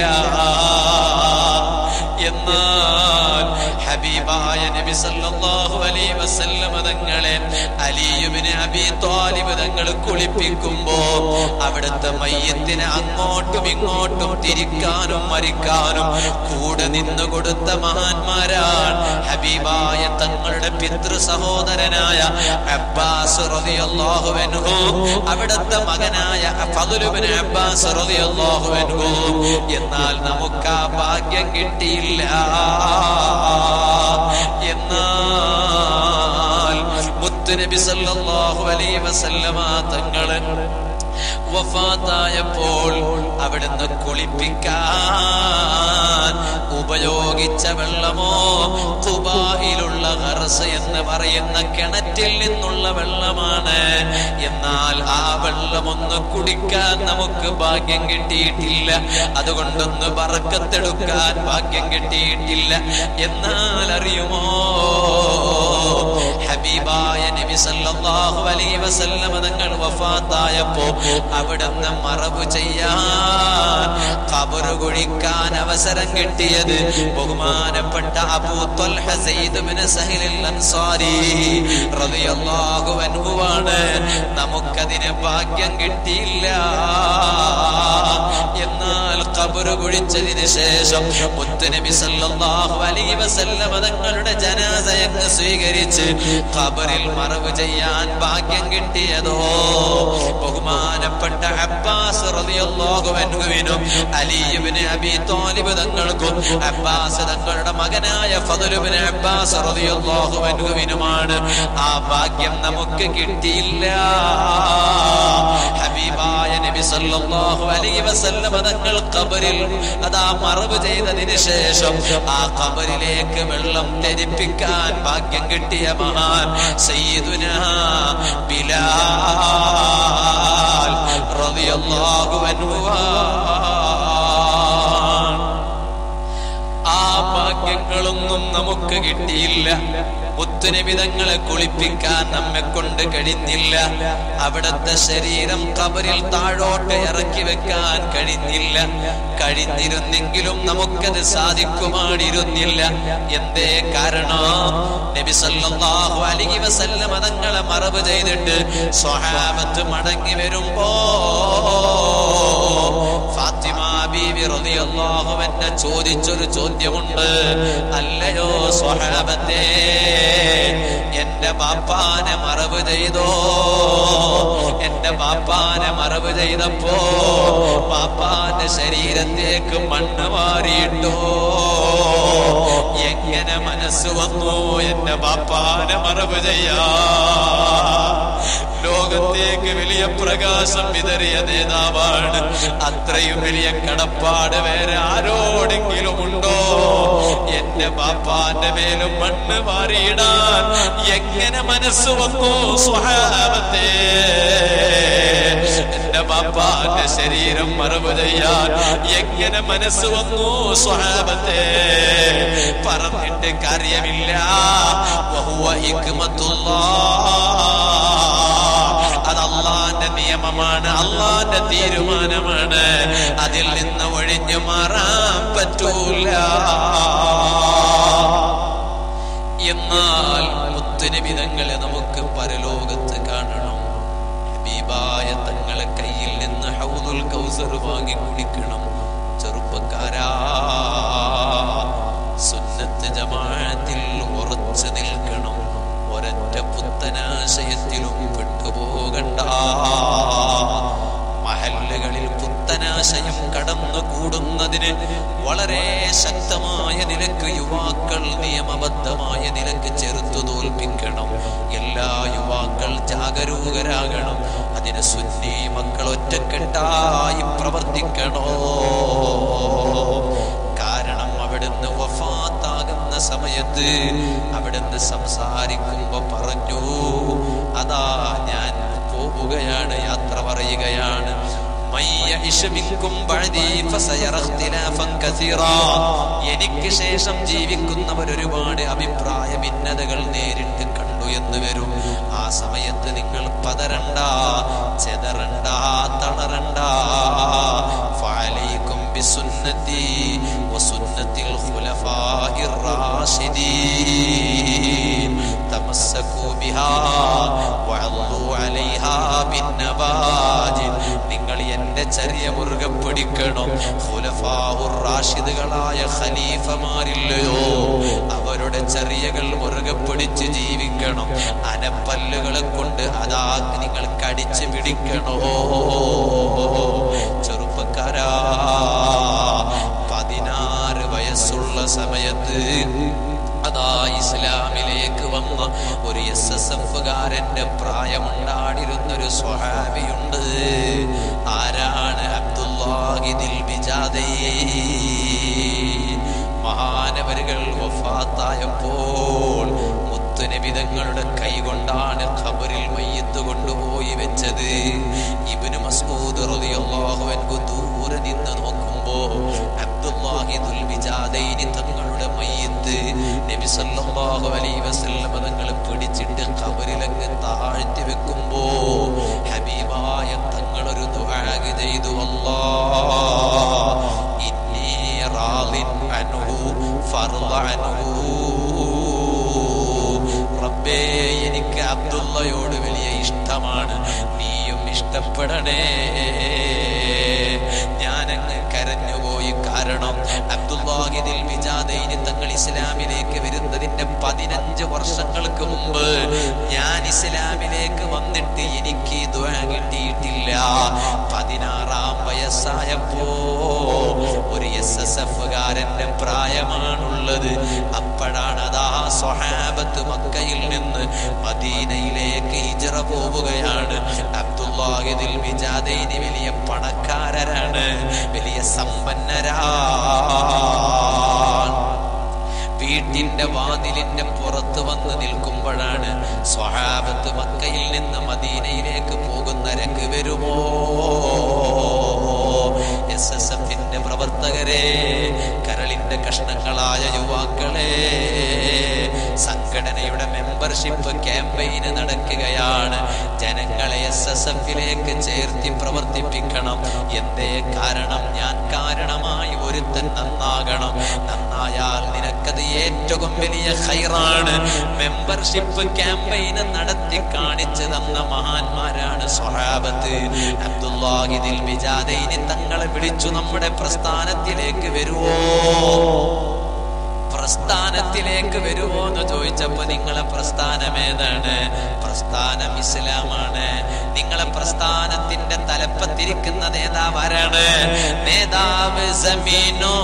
എന്നാൽ ഹബീബായ നബി സല്ലല്ലാഹു അലൈഹി വസല്ലമ തങ്ങളെ അലിയുബിന് അബി ത്വാലിബ് തങ്ങൾ കുളിപ്പിക്കുമ്പോ അവിടുത്തെ മയ്യത്തിനെ അങ്ങോട്ടും ഇങ്ങോട്ടും തിരിക്കാനും മരിക്കാനും കൂടെ നിന്ന് കൊടുത്ത മഹാന്മാർ ആരാണ് ഹബീബായ തങ്ങളുടെ പിതൃ സഹോദരനായ അബ്ബാസ് റളിയല്ലാഹു അൻഹു അവിടുത്തെ മകനായ ഫദ്ലുബ്നു അബ്ബാസ് റളിയല്ലാഹു അൻഹു എന്നാൽ നമുക്ക് ആ ഭാഗ്യം കിട്ടിയില്ല എന്നാൽ മുത്തുനബി സല്ലല്ലാഹു അലൈഹി വസല്ലമ തങ്ങള് വഫാത്തായപ്പോൾ അവിടുന്ന് കുളിപ്പിക്കാൻ ഉപയോഗിച്ച വെള്ളമോ കുബായിലുള്ള ഹർസ് എന്ന് പറയുന്ന കിണറ്റിൽ നിന്നുള്ള വെള്ളമാണ് എന്നാൽ ആ വെള്ളമൊന്ന് കുടിക്കാൻ നമുക്ക് ഭാഗ്യം കിട്ടിയിട്ടില്ല അതുകൊണ്ടൊന്ന് പറക്കത്തെടുക്കാൻ ഭാഗ്യം കിട്ടിയിട്ടില്ല എന്നാൽ അറിയുമോ ഹബീബായ നബി സല്ലല്ലാഹു അലൈഹി വസല്ലമ തങ്ങൾ വഫാത്തായപ്പോ അവിടുന്ന് മറവ് ചെയ്യാൻ ഖബർ കുഴിക്കാൻ അവസരം കിട്ടിയത് ബഹുമാനപ്പെട്ട അബൂ ത്വൽഹ സയ്യിദ് ഇബ്നു സഹൽ അൻസാരി റളിയല്ലാഹു അൻഹുവാണ് നമുക്കതിന് ഭാഗ്യം കിട്ടിയില്ല എന്നാൽ ഖബർ കുഴിച്ചതിന് ശേഷം മുത്തുനബി സല്ലല്ലാഹു അലൈഹി വസല്ലമ തങ്ങളുടെ ജനാസയങ്ങ് സ്വീകരിച്ച് ഖബറിൽ മറവ് ചെയ്യാൻ ഭാഗ്യം കിട്ടിയതോ ബഹുമാനപ്പെട്ട അബ്ബാസ് റളിയല്ലാഹു അൻഹുവിനും അലി ഇബ്നു അബി ത്വാലിബ് തങ്ങൾക്കും അബ്ബാസ് തങ്ങളുടെ മകനായ ഫദ്ൽ ഇബ്നു അബ്ബാസ് റളിയല്ലാഹു അൻഹുവിനുമാണ് ആ ഭാഗ്യം നമുക്ക് കിട്ടിയില്ല ഹബീബായ നബി സല്ലല്ലാഹു അലൈഹി വസല്ലമ തങ്ങൾ ഖബറിൽ അതാ മറവ് ചെയ്തതിന് ശേഷം ആ ഖബറിലേക്ക് വെള്ളം ധരിപ്പിക്കാൻ ഭാഗ്യം കിട്ടിയ മഹാൻ സയ്യിദുന ബിലാൽ റളിയല്ലാഹു അൻഹു ആ ഭാഗ്യങ്ങളൊന്നും നമുക്ക് കിട്ടിയില്ല മുത്തുനിമിതങ്ങളെ കുളിപ്പിക്കാൻ നമ്മെ കൊണ്ട് കഴിഞ്ഞില്ല അവിടത്തെ ശരീരം കബറിൽ താഴോട്ട് ഇറക്കി വെക്കാൻ കഴിഞ്ഞില്ല കഴിഞ്ഞിരുന്നെങ്കിലും നമുക്കത് സാധിക്കുമായിരുന്നില്ല എന്തേ കാരണം നബി സല്ലല്ലാഹു അലൈഹി വസല്ലമ തങ്ങളെ മറവ് ചെയ്തിട്ട് സ്വഹാബത്ത് മടങ്ങി വരുമ്പോ ഫാത്തിമ ബീവി റളിയല്ലാഹു അൻഹ ചോദിച്ചൊരു ചോദ്യമുണ്ട് അല്ലയോ സ്വഹാബത്തെ എന്റെ ബാപ്പാനെ മറവ് ചെയ്തോ എന്റെ ബാപ്പാനെ മറവ് ചെയ്തപ്പോ ബാപ്പാന്റെ ശരീരത്തേക്ക് മണ്ണ് മാറിയിട്ടോ എങ്ങനെ മനസ്സ് വന്നു എന്റെ ബാപ്പാനെ മറവ് ചെയ്യാ ലോകത്തേക്ക് വലിയ പ്രകാശം വിതറിയ നേതാവാണ് അത്രയും വലിയ കടപ്പാട് വേറെ ആരോടെങ്കിലും ഉണ്ടോ എന്റെ ബാപ്പാന്റെ മേലും മണ്ണ് മാറിയിടാൻ എങ്ങനെ മനസ്സ് വന്നു സ്വഹാബത്തെ എന്റെ ബാപ്പാന്റെ ശരീരം മറവ് ചെയ്യാൻ എങ്ങനെ മനസ്സ് വന്നു സ്വഹാബത്തെ പറഞ്ഞിട്ട് കാര്യമില്ല വഹുവ ഹിക്മത്തുല്ലാഹ് അത് അള്ളാന്റെ നിയമമാണ് അള്ളാന്റെ തീരുമാനമാണ് അതിൽ നിന്ന് ഒഴിഞ്ഞു മാറാൻ പറ്റൂല എന്നാൽ മുത്തുനിമിതങ്ങളെ നമുക്ക് പരലോകത്ത് കാണണം ഹബീബായ തങ്ങളെ കയ്യിൽ നിന്ന് ഹൗദുൽ കൗസർ വാങ്ങി കുടിക്കണം ചെറുപ്പക്കാരാ സുന്നത്ത് ജമാഅത്തിൽ ഉറച്ചു നിൽക്കണം ഒരൊറ്റ പുത്തനാശയത്തിലും പെട്ടുപോകണ്ട മഹല്ലുകളിൽ പുത്തനാശയം കടന്നു കൂടുന്നതിന് വളരെ ശക്തമായ നിലക്ക് യുവാക്കൾ നിയമബദ്ധമായ നിലക്ക് ചെറുത്തു തോൽപ്പിക്കണം എല്ലാ യുവാക്കൾ ജാഗരൂകരാകണം അതിന് സുന്നി മക്കൾ ഒറ്റക്കെട്ടായി പ്രവർത്തിക്കണോ കാരണം അവിടുന്ന് വഫാത്താകുന്ന സമയത്ത് അവിടുന്ന് സംസാരിക്കുമ്പോ പറഞ്ഞു അതാ ഞാൻ പോവുകയാണ് യാത്ര പറയുകയാണ് മൻ യഇശ മിൻകും ബഅദി ഫസയറ ഇഖ്തിലാഫൻ കസീറാ. എനിക്ക് ശേഷം ജീവിക്കുന്നവർ ഒരുപാട് അഭിപ്രായ ഭിന്നതകൾ നേരിട്ട് കണ്ടു എന്ന് വരും ആ സമയത്ത് നിങ്ങൾ പതരണ്ട ചെതറണ്ട തളരണ്ട ഫഅലൈക്കും ബിസുന്നതി വസുന്നത്തിൽ ഖുലഫാഇർ റാഷിദീൻ തമസ്സകൂ ബിഹാ വഅള്ളൂ അലൈഹാ ബിന്നവാജിദ് നിങ്ങൾ എന്റെ ചര്യ മുറുകെ പിടിക്കണം ഖുലഫാഉർ റാഷിദുകളായ ഖലീഫമാരില്ലയോ അവരുടെ ചെറിയകൾ മുറുകെ പിടിച്ച് ജീവിക്കണം അനപ്പല്ലുകളെ കൊണ്ട് അതാ നിങ്ങൾ കടിച്ച് പിടിക്കണോ ചെറുപ്പക്കാരാ പതിനാറ് വയസ്സുള്ള സമയത്ത് അതാ ഇസ്ലാമിലേക്ക് വന്ന ഒരു എസ് എസ് എഫുകാരന്റെ പ്രായമുണ്ടാടിരുന്നൊരു സ്വഹാബിയുണ്ട് ആരാണ് അബ്ദുല്ലാഹിദിൽ ബിജാദേ മഹാനവരുകൾ വഫാത്തായപ്പോൾ മുത്തുനബിതങ്ങളുടെ കൈ കൊണ്ടാണ് ഖബറിൽ മയ്യത്ത് കൊണ്ടുപോയി വെച്ചത് ഇബ്നു മസ്ഊദ് റളിയല്ലാഹു അൻഹു ദൂരെ നിന്ന് നോക്കുമ്പോ അബ്ദുല്ലാഹി ദുൽബിജാദൈനി തങ്ങളുടെ മയ്യത്ത് നബി സല്ലല്ലാഹു അലൈഹി വസല്ലം തങ്ങൾ പിടിച്ചിട്ട് ഖബറിലങ്ങ് താഴ്ത്തി വെക്കുമ്പോ ഹബീബായ തങ്ങളൊരു ദുആ ചെയ്തു അല്ലാഹ് ഇന്നി റാളിൻ അൻഹു ഫർള അൻഹു റബ്ബേ എനിക്ക് അബ്ദുള്ളയോട് വലിയ ഇഷ്ടമാണ് നീയും ഇഷ്ടപ്പെടണേ ഞാനങ്ങ് കരഞ്ഞുപോയി കാരണം അബ്ദുല്ലാഹിദിൽ വിജാദൈനി തങ്ങൾ ഇസ്ലാമിലേക്ക് വരുന്നതിന്റെ പതിനഞ്ച് വർഷങ്ങൾക്ക് മുമ്പ് ഞാൻ ഇസ്ലാമിലേക്ക് വന്നിട്ട് എനിക്ക് ദുആ കിട്ടിയിട്ടില്ല പതിനാറാം വയസ്സായപ്പോ ഒരു എസ് എസ് എഫുകാരന്റെ പ്രായമാണുള്ളത് അപ്പോഴാണ് അതാ സ്വഹാബത്ത് മക്കയിൽ നിന്ന് മദീനയിലേക്ക് ഹിജറ പോവുകയാണ് അബ്ദുല്ലാഹിദിൽ വിജാദൈനി വലിയ പണക്കാരരാണ് വലിയ സമ്പന്നരാണ് വീട്ടിന്റെ വാതിലിന്റെ പുറത്ത് വന്ന് നിൽക്കുമ്പോഴാണ് സ്വഹാബത്ത് മക്കയിൽ നിന്ന് മദീനയിലേക്ക് പോകുന്ന രംഗ് വരുമോ എസ് എസ് എഫിന്റെ പ്രവർത്തകരെ കരളിന്റെ കഷ്ണങ്ങളായ യുവാക്കളെ സംഘടനയുടെ മെമ്പർഷിപ്പ് ക്യാമ്പയിന് നടക്കുകയാണ് ജനങ്ങളെ എസ് എസ് എഫിലേക്ക് ചേർത്തി പ്രവർത്തിപ്പിക്കണം എന്തേ കാരണം ഞാൻ കാരണമായി ഒരുത്തൻ നന്നാകണം നന്നായാൽ നിനക്കത് ഏറ്റവും വലിയ ഹൈറാണ് മെമ്പർഷിപ്പ് ക്യാമ്പയിന് നടത്തി കാണിച്ചു തന്ന മഹാന്മാരാണ് സ്വഹാബത്ത് അബ്ദുല്ലാഹിദിൽ വിജാദൈനി തങ്ങളെ വിളിച്ചു നമ്മുടെ പ്രസ്ഥാനത്തിലേക്ക് വരുവോ പ്രസ്ഥാനത്തിലേക്ക് വരുമോ എന്ന് ചോദിച്ചപ്പോ നിങ്ങളെ പ്രസ്ഥാനം ഏതാണ് പ്രസ്ഥാനം ഇസ്ലാമാണ് നിങ്ങളെ പ്രസ്ഥാനത്തിന്റെ തലപ്പത്തിരിക്കുന്ന നേതാവ് ആരാണ് നേതാവ് സമീനോ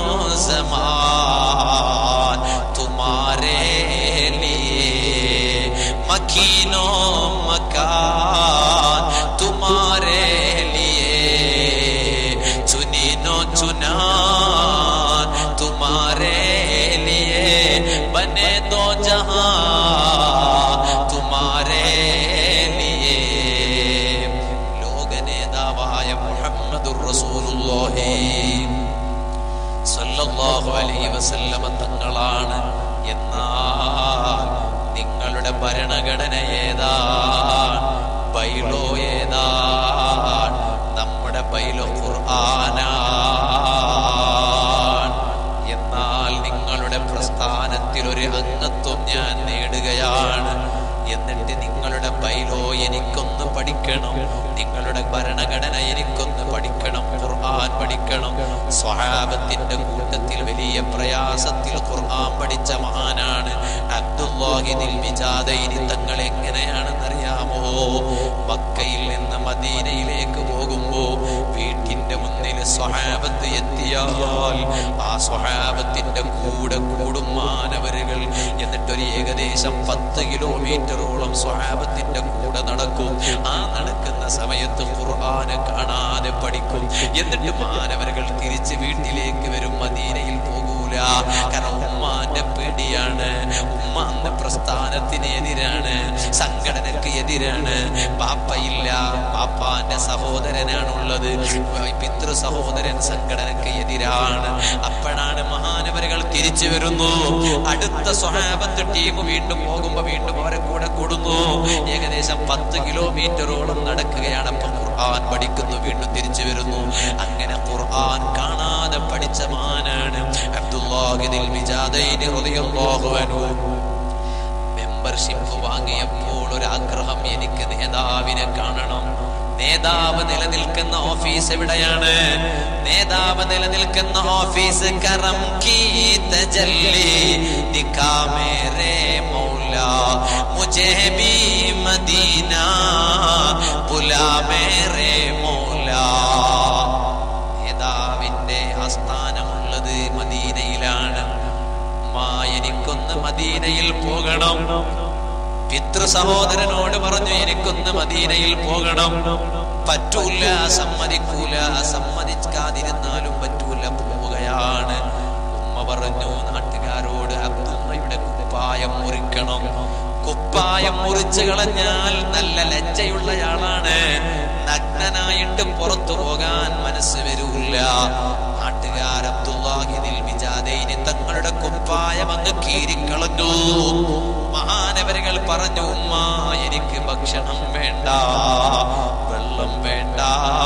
സമാൻ തുമാരേ ലിയേ മക്കീനോ മക്കാൻ തുമാരേ ലിയേ ചുനീനോ ചുനാൻ തുമാരേ लिए बने दो जहां तुम्हारे लिए ലോക നേതാവായ മുഹമ്മദുർ റസൂലുള്ളാഹി സല്ലല്ലാഹു അലൈഹി വസല്ലമ തങ്ങളാണ് എന്നാൽ നിങ്ങളുടെ ഭരണഘടന ഏതാണ് ബൈലോ ഏതാണ് നമ്മുടെ ബൈലോ ഖുർആനാണ് എന്നാൽ നിങ്ങളുടെ പ്രസ്ഥാനത്തിൽ ഒരു അംഗത്വം ഞാൻ നേടുകയാണ് എന്നിട്ട് നിങ്ങളുടെ ബൈലോ എനിക്കൊന്ന് പഠിക്കണം നിങ്ങളുടെ ഭരണഘടന എനിക്കൊന്ന് പഠിക്കണം ഖുർആൻ പഠിക്കണം സ്വഹാബത്തിന്റെ കൂട്ടത്തിൽ വലിയ പ്രയാസത്തിൽ ഖുർആൻ പഠിച്ച മഹാനാണ് അബ്ദുല്ലാഹിദിൽ വിജാദൈനി തങ്ങൾ എങ്ങനെയാണെന്നറിയാമോ മക്കയിൽ നിന്ന് മദീനയിലേക്ക് പോകുമ്പോ വീട്ടിന്റെ മുന്നിൽ സ്വഹാബത്ത് എത്തിയാൽ ആ സ്വഹാബത്തിന്റെ കൂടെ കൂടും മാനവരുകൾ എന്നിട്ടൊരു ഏകദേശം പത്ത് കിലോമീറ്ററോളം സ്വഹാബത്തിന്റെ കൂടെ നടക്കും ആ നടക്കുന്ന സമയത്ത് ഖുർആന് കാണാതെ പഠിക്കും എന്നിട്ട് മാനവരുകൾ തിരിച്ച് വീട്ടിലേക്ക് വരും മദീനയിൽ പോകൂല കാരണം ഉമ്മാന്റെ പേടിയാണ് ഉമ്മ അന്ന് പ്രസ്ഥാനത്തിന് എതിരാണ് സംഘടനക്ക് എതിരാണ് പാപ്പയില്ല പാപ്പാന്റെ സഹോദരനാണുള്ളത് പിതൃ സഹോദരൻ സംഘടനക്ക് എതിരാണ് അപ്പോഴാണ് മഹാനവരുകൾ തിരിച്ചു വരുന്നു അടുത്ത സ്വഹാബത്ത് ടീം വീണ്ടും പോകുമ്പോ വീണ്ടും അവരെ കൂടെ കൂടുന്നു ഏകദേശം പത്ത് കിലോമീറ്ററോളം നടക്കുകയാണ് അപ്പൊ ഖുർആൻ പഠിക്കുന്നു വീണ്ടും തിരിച്ചു വരുന്നു അങ്ങനെ ഖുർആൻ കാണാതെ പഠിച്ച മാനാണ് അബ്ദുല്ലാഹിദിൽ വിജാദൈനി റളിയല്ലാഹു അൻഹു മെമ്പർഷിപ്പ് വാങ്ങിയപ്പോൾ ഒരു ആഗ്രഹം എനിക്ക് നേതാവിനെ കാണണം നേതാവ് നിലനിൽക്കുന്ന ഓഫീസ് എവിടെയാണ് നേതാവ് നിലനിൽക്കുന്ന ഓഫീസ് കറം കീ തജല്ലി दिखा मेरे मौला मुझे भी मदीना बुला मेरे मौला നേതാവിന്റെ ആസ്ഥാനമുള്ളത് മദീനയിലാണ് മാ എനിക്കൊന്ന് മദീനയിൽ പോകണം പിതൃ സഹോദരനോട് പറഞ്ഞു എനിക്കൊന്ന് മദീനയിൽ പോകണം പറ്റൂല സമ്മതിക്കൂല സമ്മതിക്കാതിരുന്നാലും പറ്റൂല പോവുകയാണ് ഉമ്മ പറഞ്ഞു നാട്ടുകാരോട് അബ്ദുമ്മയുടെ കുപ്പായം മുറിക്കണം കുപ്പായം മുറിച്ചു കളഞ്ഞാൽ നല്ല ലജ്ജയുള്ളയാളാണ് നഗ്നനായിട്ട് പുറത്തു പോകാൻ മനസ്സ് വരൂല്ല നാട്ടുകാർ അബ്ദുല്ലാഹിദിൽ വിജാദൈനി തങ്ങളുടെ കുപ്പായം അങ്ങ് കീരിക്കളഞ്ഞു മഹാനവരുകൾ പറഞ്ഞു ഉമ്മ എനിക്ക് ഭക്ഷണം വേണ്ട വെള്ളം വേണ്ട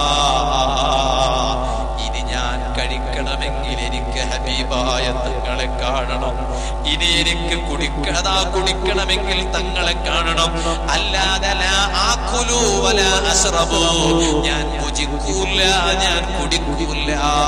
ഇനി ഞാൻ കഴിക്കണമെങ്കിൽ എനിക്ക് ഹബീബായ തങ്ങളെ കാണണം ഇനി എനിക്ക് കുടിക്കണതാ കുടിക്കണമെങ്കിൽ തങ്ങളെ കാണണം അല്ലാതെ ലാ ആക്കുലു വല അസ്റബു ഞാൻ ഭുജിക്കൂല ഞാൻ കുടിക്കൂല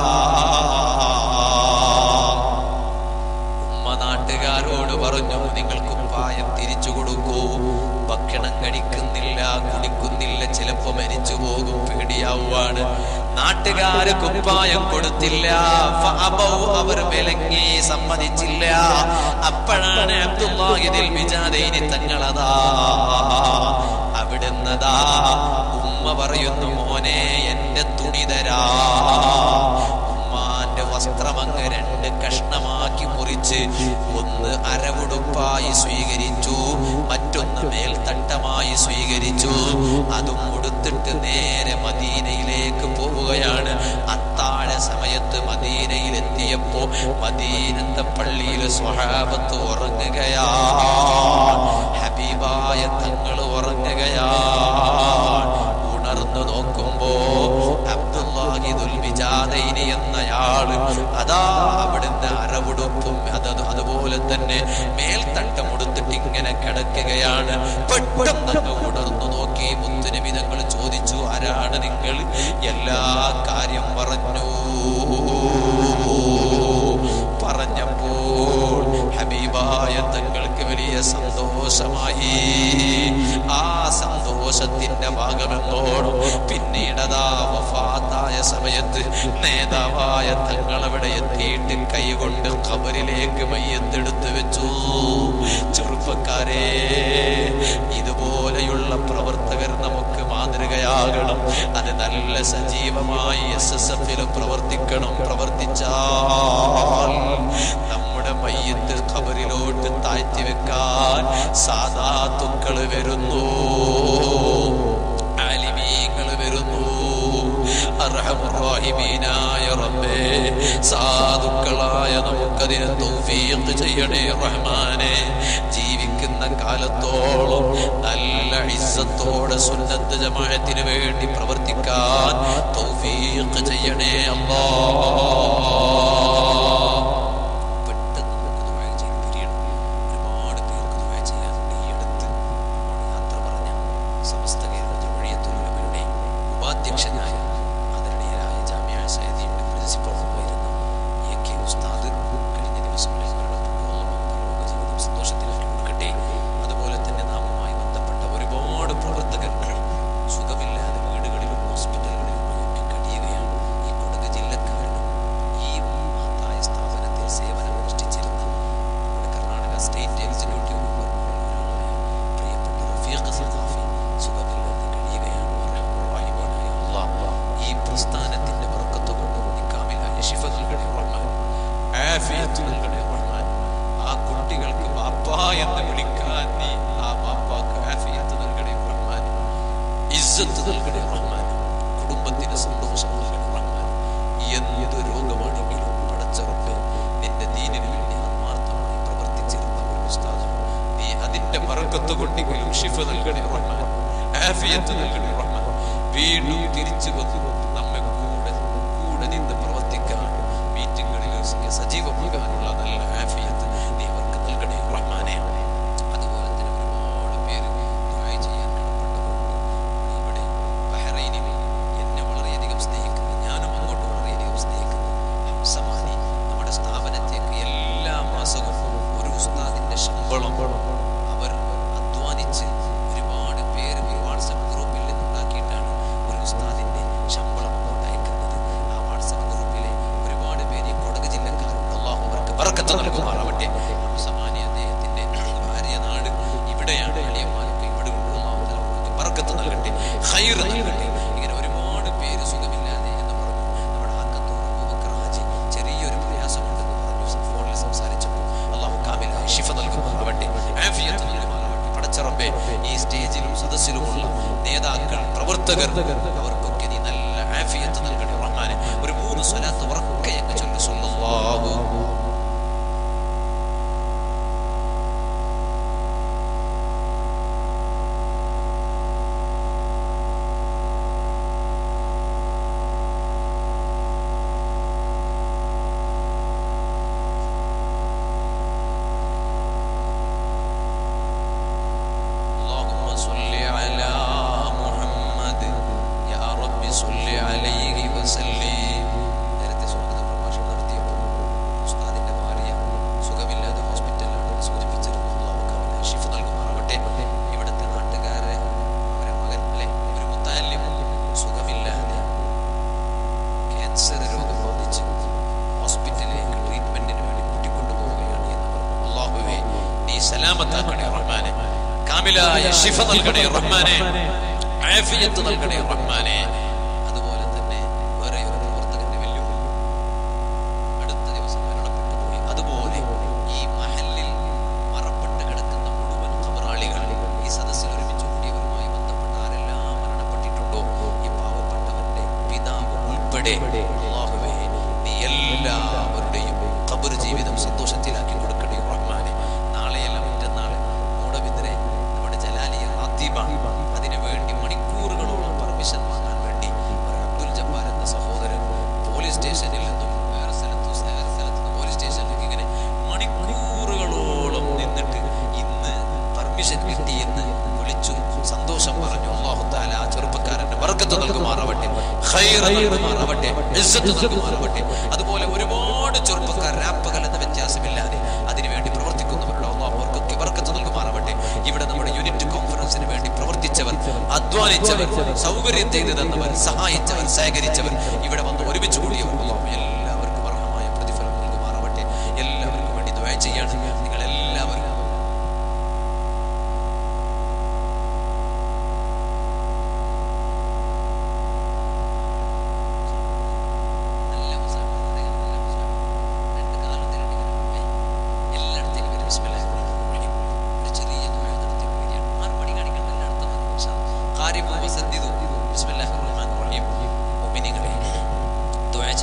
ഉമ്മ നാട്ടുകാരോട് പറഞ്ഞു നിങ്ങൾ കുപ്പായം തിരിച്ചു കൊടുക്കൂ ഭക്ഷണം കഴിക്കുന്നില്ല കുടിക്കുന്നില്ല ചിലപ്പോ മരിച്ചു പോകും പേടിയാവുകയാണ് നാട്ടുകാര് കുപ്പായം കൊടുത്തില്ല ഫഅബൗ അവർ വിലങ്ങി സമ്മതിച്ചില്ല അപ്പോഴാണ് അബ്ദുല്ലാഹിദിൽ വിജാദൈനി തങ്ങളതാ അവിടുന്നതാ ഉമ്മ പറയുന്നു മോനെ എന്റെ തുണി തരാ ഉമ്മാന്റെ വസ്ത്രമങ്ങ് രണ്ട് കഷ്ണമാക്കി മുറിച്ച് ഒന്ന് അരവുടുപ്പായി സ്വീകരിച്ചു മറ്റൊന്ന് മേൽത്തട്ടമായി സ്വീകരിച്ചു അതും ഉടുത്തിട്ട് നേരെ മദീനയിലേക്ക് പോവുകയാണ് അത്താഴ സമയത്ത് മദീനയിൽ എത്തിയപ്പോ മദീനത്തെ പള്ളിയിൽ സ്വഹാബത്ത് ഉറങ്ങുകയാ ഹബീബായ തങ്ങൾ ഉറങ്ങുകയാ ഉണർന്നു നോക്കുമ്പോ അബ്ദുല്ലാഹിദുൽ വിജാദൈനി എന്നയാള് അതാ അവിടുന്ന് അരവുടുപ്പും അത് അതുപോലെ തന്നെ മേൽത്തട്ടം ഉടുത്തിട്ട് ഇങ്ങനെ കിടക്കുകയാണ് പെട്ടെന്ന് അങ്ങ് ഉണർന്നു നോക്കി മുത്തുനബി തങ്ങൾ ചോദിച്ചു ആരാണ് നിങ്ങൾ എല്ലാ കാര്യം പറഞ്ഞു പറഞ്ഞപ്പോൾ ഹബീബായ തങ്ങൾക്ക് വലിയ സന്തോഷമായി ആ സന്തോഷത്തിന്റെ ഭാഗമെന്നോടും പിന്നീടതാ വഫാത്തായ സമയത്ത് നേതാവായ തങ്ങൾ അവിടെ എത്തിയിട്ട് കൈകൊണ്ട് ഖബറിലേക്ക് മയ്യത്തെടുത്ത് വെച്ചു ചെറുപ്പക്കാരെ ഇതുപോലെയുള്ള പ്രവർത്തകർ നമുക്ക് മാതൃകയാകണം അത് നല്ല സജീവമായി എസ് എസ് എഫിലും പ്രവർത്തിക്കണം പ്രവർത്തിച്ചാൽ നമ്മുടെ മയ്യത്ത് ഖബറിലോട്ട് താഴ്ത്തി വെക്കാൻ സാധാത്തുക്കൾ വരുന്നു ആലിമീങ്ങൾ വരുന്നു അർഹമുറാഹിമീനായ റബ്ബേ സാധുക്കളായ നമുക്കതിന് തൗഫീഖ് ചെയ്യണേ റഹ്മാനെ ജീവിക്കുന്ന കാലത്തോളം നല്ല ഇസ്സത്തോടെ സുന്നത്ത് ജമാഅത്തിന് വേണ്ടി പ്രവർത്തിക്കാൻ തൗഫീഖ് ചെയ്യണേ അല്ലാ പെട്ടെന്ന് നമുക്ക് ദുആ ചെയ്ത് പിരിയണം ഒരുപാട് പേർക്ക് ദുആ ചെയ്യാൻ ഈ അടുത്ത് നമ്മോട് യാത്ര പറഞ്ഞ സമസ്ത കേരള ജമഴിയത്തുലമയുടെ ഉപാധ്യക്ഷനായ ആദരണീയരായ ജാമ്യ സൈദിയുടെ പ്രിൻസിപ്പളായിരുന്ന എ കെ ഉസ്താദ് കഴിഞ്ഞ ദിവസങ്ങളിൽ മരണപ്പെട്ടു അല്ലാഹു പരലോക ജീവിതം സന്തോഷത്തിലാക്കി കൊടുക്കട്ടെ അതുപോലെ തന്നെ നാമുമായി ബന്ധപ്പെട്ട ഒരുപാട് പ്രവർത്തകർ സുഖമില്ലാതെ വീടുകളിലും ഹോസ്പിറ്റലുകളിലും ഒക്കെ കഴിയുകയാണ് ഈ കൊടക് ജില്ലക്കാരനും ഈ മഹത്തായ സ്ഥാപനത്തിൽ സേവനം അനുഷ്ഠിച്ചിരുന്ന നമ്മുടെ കർണാടക സ്റ്റേറ്റ് എക്സിക്യൂട്ടീവ് മെമ്പർ ഒരാളായ പ്രിയപ്പെട്ട റഫീഖ് സഖാഫി സുഖമില്ലാതെ കഴിയുകയാണ് റഹ്മാനായ അല്ലാഹ് ഈ പ്രസ്ഥാനത്തിന്റെ ബർക്കത്ത് കൊണ്ട് നിക്കാമിലായ ശിഫ നൽകണേ റഹ്മാൻ ആഫിയത്ത് നൽകണേ റഹ്മാൻ ആ കുട്ടികൾക്ക് ബാപ്പ എന്ന് വിളിക്കാൻ നീ ആ ബാപ്പാക്ക് ആഫിയത്ത് നൽകണേ റഹ്മാൻ ഇസ്സത്ത് നൽകണേ റഹ്മാൻ കുടുംബത്തിന് സന്തോഷം നൽകണേ റഹ്മാൻ എന്ത് രോഗമാണെങ്കിലും പടച്ചറപ്പ് നിന്റെ ദീനിന് വേണ്ടി ആത്മാർത്ഥമായി പ്രവർത്തിച്ചിരുന്ന ഒരു ഉസ്താദ് നീ അതിന്റെ മറക്കത്ത് കൊണ്ടെങ്കിലും ഷിഫ നൽകണേ റഹ്മാൻ ആഫിയത്ത് നൽകണേ റഹ്മാൻ വീണ്ടും തിരിച്ചു വന്നു നമ്മെ കൂടെ കൂടെ നിന്ന് പ്രവർത്തിക്കാൻ മീറ്റിങ്ങുകളിൽ സജീവമാകാനുള്ള നല്ല ആഫിയത്ത് നീ അവർക്ക് നൽകണേ റഹ്മാനെ അതുപോലെ തന്നെ ഒരുപാട് പേര് ദുആ ചെയ്യാൻ കടപ്പെട്ടവരുണ്ട് ഇവിടെ ബഹ്റൈനിൽ എന്നെ വളരെയധികം സ്നേഹിക്കുന്ന ഞാനും അങ്ങോട്ട് വളരെയധികം സ്നേഹിക്കുന്ന ഹംസമാനി നമ്മുടെ സ്ഥാപനത്തേക്ക് എല്ലാ മാസവും ഒരു ഉസ്താദ് ശമ്പളം അവർ അധ്വാനിച്ച് ഒരുപാട് പേര് ഒരു വാട്സപ്പ് ഗ്രൂപ്പിൽ നിന്ന് ഉണ്ടാക്കിയിട്ടാണ് ഒരു ഉസ്താദിന്റെ ശമ്പളം അങ്ങോട്ട് അയക്കുന്നത് ആ വാട്സപ്പ് ഗ്രൂപ്പിലെ ഒരുപാട് പേര് ഈ കൊടക് ജില്ലക്കാരുണ്ട് അള്ളാഹു അവർക്ക് ബർക്കത്ത് നൽകുമാറാവട്ടെ അബ്ദുസമാനി അദ്ദേഹത്തിന്റെ ഭാര്യ നാട് ഇവിടെയാണ് അളിയന്മാരൊക്കെ ഇവിടെ ഉണ്ട് അള്ളാഹു തആല അവർക്ക് ബർക്കത്ത് നൽകട്ടെ ഖൈർ നൽകട്ടെ ഇങ്ങനെ ഒരുപാട് പേര് സുഖമില്ലാതെ എന്ന് പറഞ്ഞു നമ്മുടെ ആക്കത്തൂർ അബൂബക്കർ ഹാജി ചെറിയൊരു പ്രയാസമുണ്ടെന്ന് പറഞ്ഞു ഫോണിൽ സംസാരിച്ചപ്പോൾ അള്ളാഹു കാമിലായി ഷിഫ നൽകുമാറാവട്ടെ ആഫിയത്ത് നൽകുമാറാവട്ടെ പടച്ചറബെ ഈ സ്റ്റേജിലും സദസ്സിലുമുള്ള നേതാക്കൾ പ്രവർത്തകർ അവർക്കൊക്കെ നീ നല്ല ആഫിയത്ത് നൽകണേ റഹ്മാനെ ഒരു മൂന്ന് സ്വലാത്ത് ഉറക്കെ അങ്ങ് ചൊല്ലു സല്ലല്ലാഹു اللهم صل على محمد يا رب صل عليه وسلم നേരത്തെ സ്വാഗത പ്രഭാഷണം നടത്തിയപ്പോൾ ഉസ്താദിന്റെ ഭാര്യ സുഖമില്ലാതെ ഹോസ്പിറ്റലിലാണ് സൂചിപ്പിച്ചിരുന്നു അള്ളാഹു അവന് ഷിഫ നൽകുമാറാവട്ടെ ഇവിടുത്തെ നാട്ടുകാരെ അവരെ മകൻ അല്ലെ ഒരു മുത്താല്യം സുഖമില്ലാതെ ക്യാൻസർ രോഗം ബാധിച്ച് ഹോസ്പിറ്റലിലേക്ക് ട്രീറ്റ്മെന്റിന് വേണ്ടി കൂട്ടിക്കൊണ്ടുപോവുകയാണ് എന്ന് പറഞ്ഞു അള്ളാഹുവേ നീ സലാമത്താക്കണേ റഹ്മാനെ കാമിലായ ഷിഫ നൽകണേ റഹ്മാനെ ആഫിയത്ത് നൽകണേ റഹ്മാനെ അതുപോലെ തന്നെ വേറെ ഒരു പ്രവർത്തകന്റെ വെല്ലുവിളി അടുത്ത ദിവസം മരണപ്പെട്ടു പോയി അതുപോലെ ഈ മഹലിൽ മറപ്പെട്ട് കിടക്കുന്ന മുഴുവൻ ഖബറാളികൾ ഈ സദസ്സിൽ ഒരുമിച്ച് കൂടിയവരുമായി ബന്ധപ്പെട്ട ആരെല്ലാം മരണപ്പെട്ടിട്ടുണ്ടോ ഈ പാവപ്പെട്ടവന്റെ പിതാവ് ഉൾപ്പെടെ അല്ലാഹുവേ നീ എല്ലാവരുടെയും ഖബർ ജീവിതം സന്തോഷത്തിലാക്കി കൊടുക്കണേ റഹ്മാനെ നാളെയല്ല മറ്റന്നാളെ മൂടബിദ്രെ നമ്മുടെ ജലാലിയ റാത്തീബ അതിനു വേണ്ടി മണിക്കൂറുകളോളം പെർമിഷൻ വാങ്ങാൻ വേണ്ടി ഒരു അബ്ദുൽ ജബ്ബാർ എന്ന സഹോദരൻ പോലീസ് സ്റ്റേഷനിൽ നിന്നും വേറെ സ്ഥലത്തു വേറെ സ്ഥലത്തു നിന്ന് പോലീസ് സ്റ്റേഷനിലേക്ക് ഇങ്ങനെ മണിക്കൂറുകളോളം നിന്നിട്ട് ഇന്ന് പെർമിഷൻ കിട്ടിയെന്ന് വിളിച്ചു സന്തോഷം പറഞ്ഞു അള്ളാഹു താല ആ ചെറുപ്പക്കാരന്റെ വർക്കത്ത് നൽകുമാറാവട്ടെ ഖൈർ നൽകുമാറാവട്ടെ ഇസ്സത്ത് നൽകുമാറാവട്ടെ അതുപോലെ ഒരുപാട് ചെറുപ്പക്കാർ രാപ്പകൽ എന്ന വ്യത്യാസമില്ലാതെ അതിനുവേണ്ടി പ്രവർത്തിക്കുന്നവരുടെ അള്ളാഹു അവർക്കൊക്കെ വർക്കത്ത് നൽകുമാറാവട്ടെ ഇവിടെ നമ്മുടെ യൂണിറ്റ് കോൺഫറൻസിന് വേണ്ടി പ്രവർത്തിച്ചവർ അധ്വാനിച്ചവർ സൗകര്യം ചെയ്തു തന്നവർ സഹായിച്ചവർ സഹകരിച്ചവർ ഇവിടെ വന്ന് ഒരുമിച്ച് കൂടിയവർ അള്ളാഹു എല്ലാവർക്കും അർഹമായ പ്രതിഫലം നൽകുമാറാവട്ടെ എല്ലാവർക്കും വേണ്ടി ദ്വാ ചെയ്യാണ് നിങ്ങൾ എല്ലാവരും നല്ല മുസാഫ അദ്ദേഹം നല്ല മുസാഫ രണ്ട് കാലം തിരണ്ടി എല്ലായിടത്തേക്കും വരും ബിസ്മില്ലാഹിർ റഹ്മാനിർ റഹീം ഒരു ചെറിയ ദുആ നടത്തി പോവുകയാണ് ആറ് മണി കാണിക്കണം എല്ലായിടത്തും മതി ഇൻഷാ അല്ലാഹ്. ഖാരിബു വസദ്ദിദു ബിസ്മില്ലാഹിർ റഹ്മാനിർ റഹീം മുഅ്മിനീങ്ങളെ ദുആ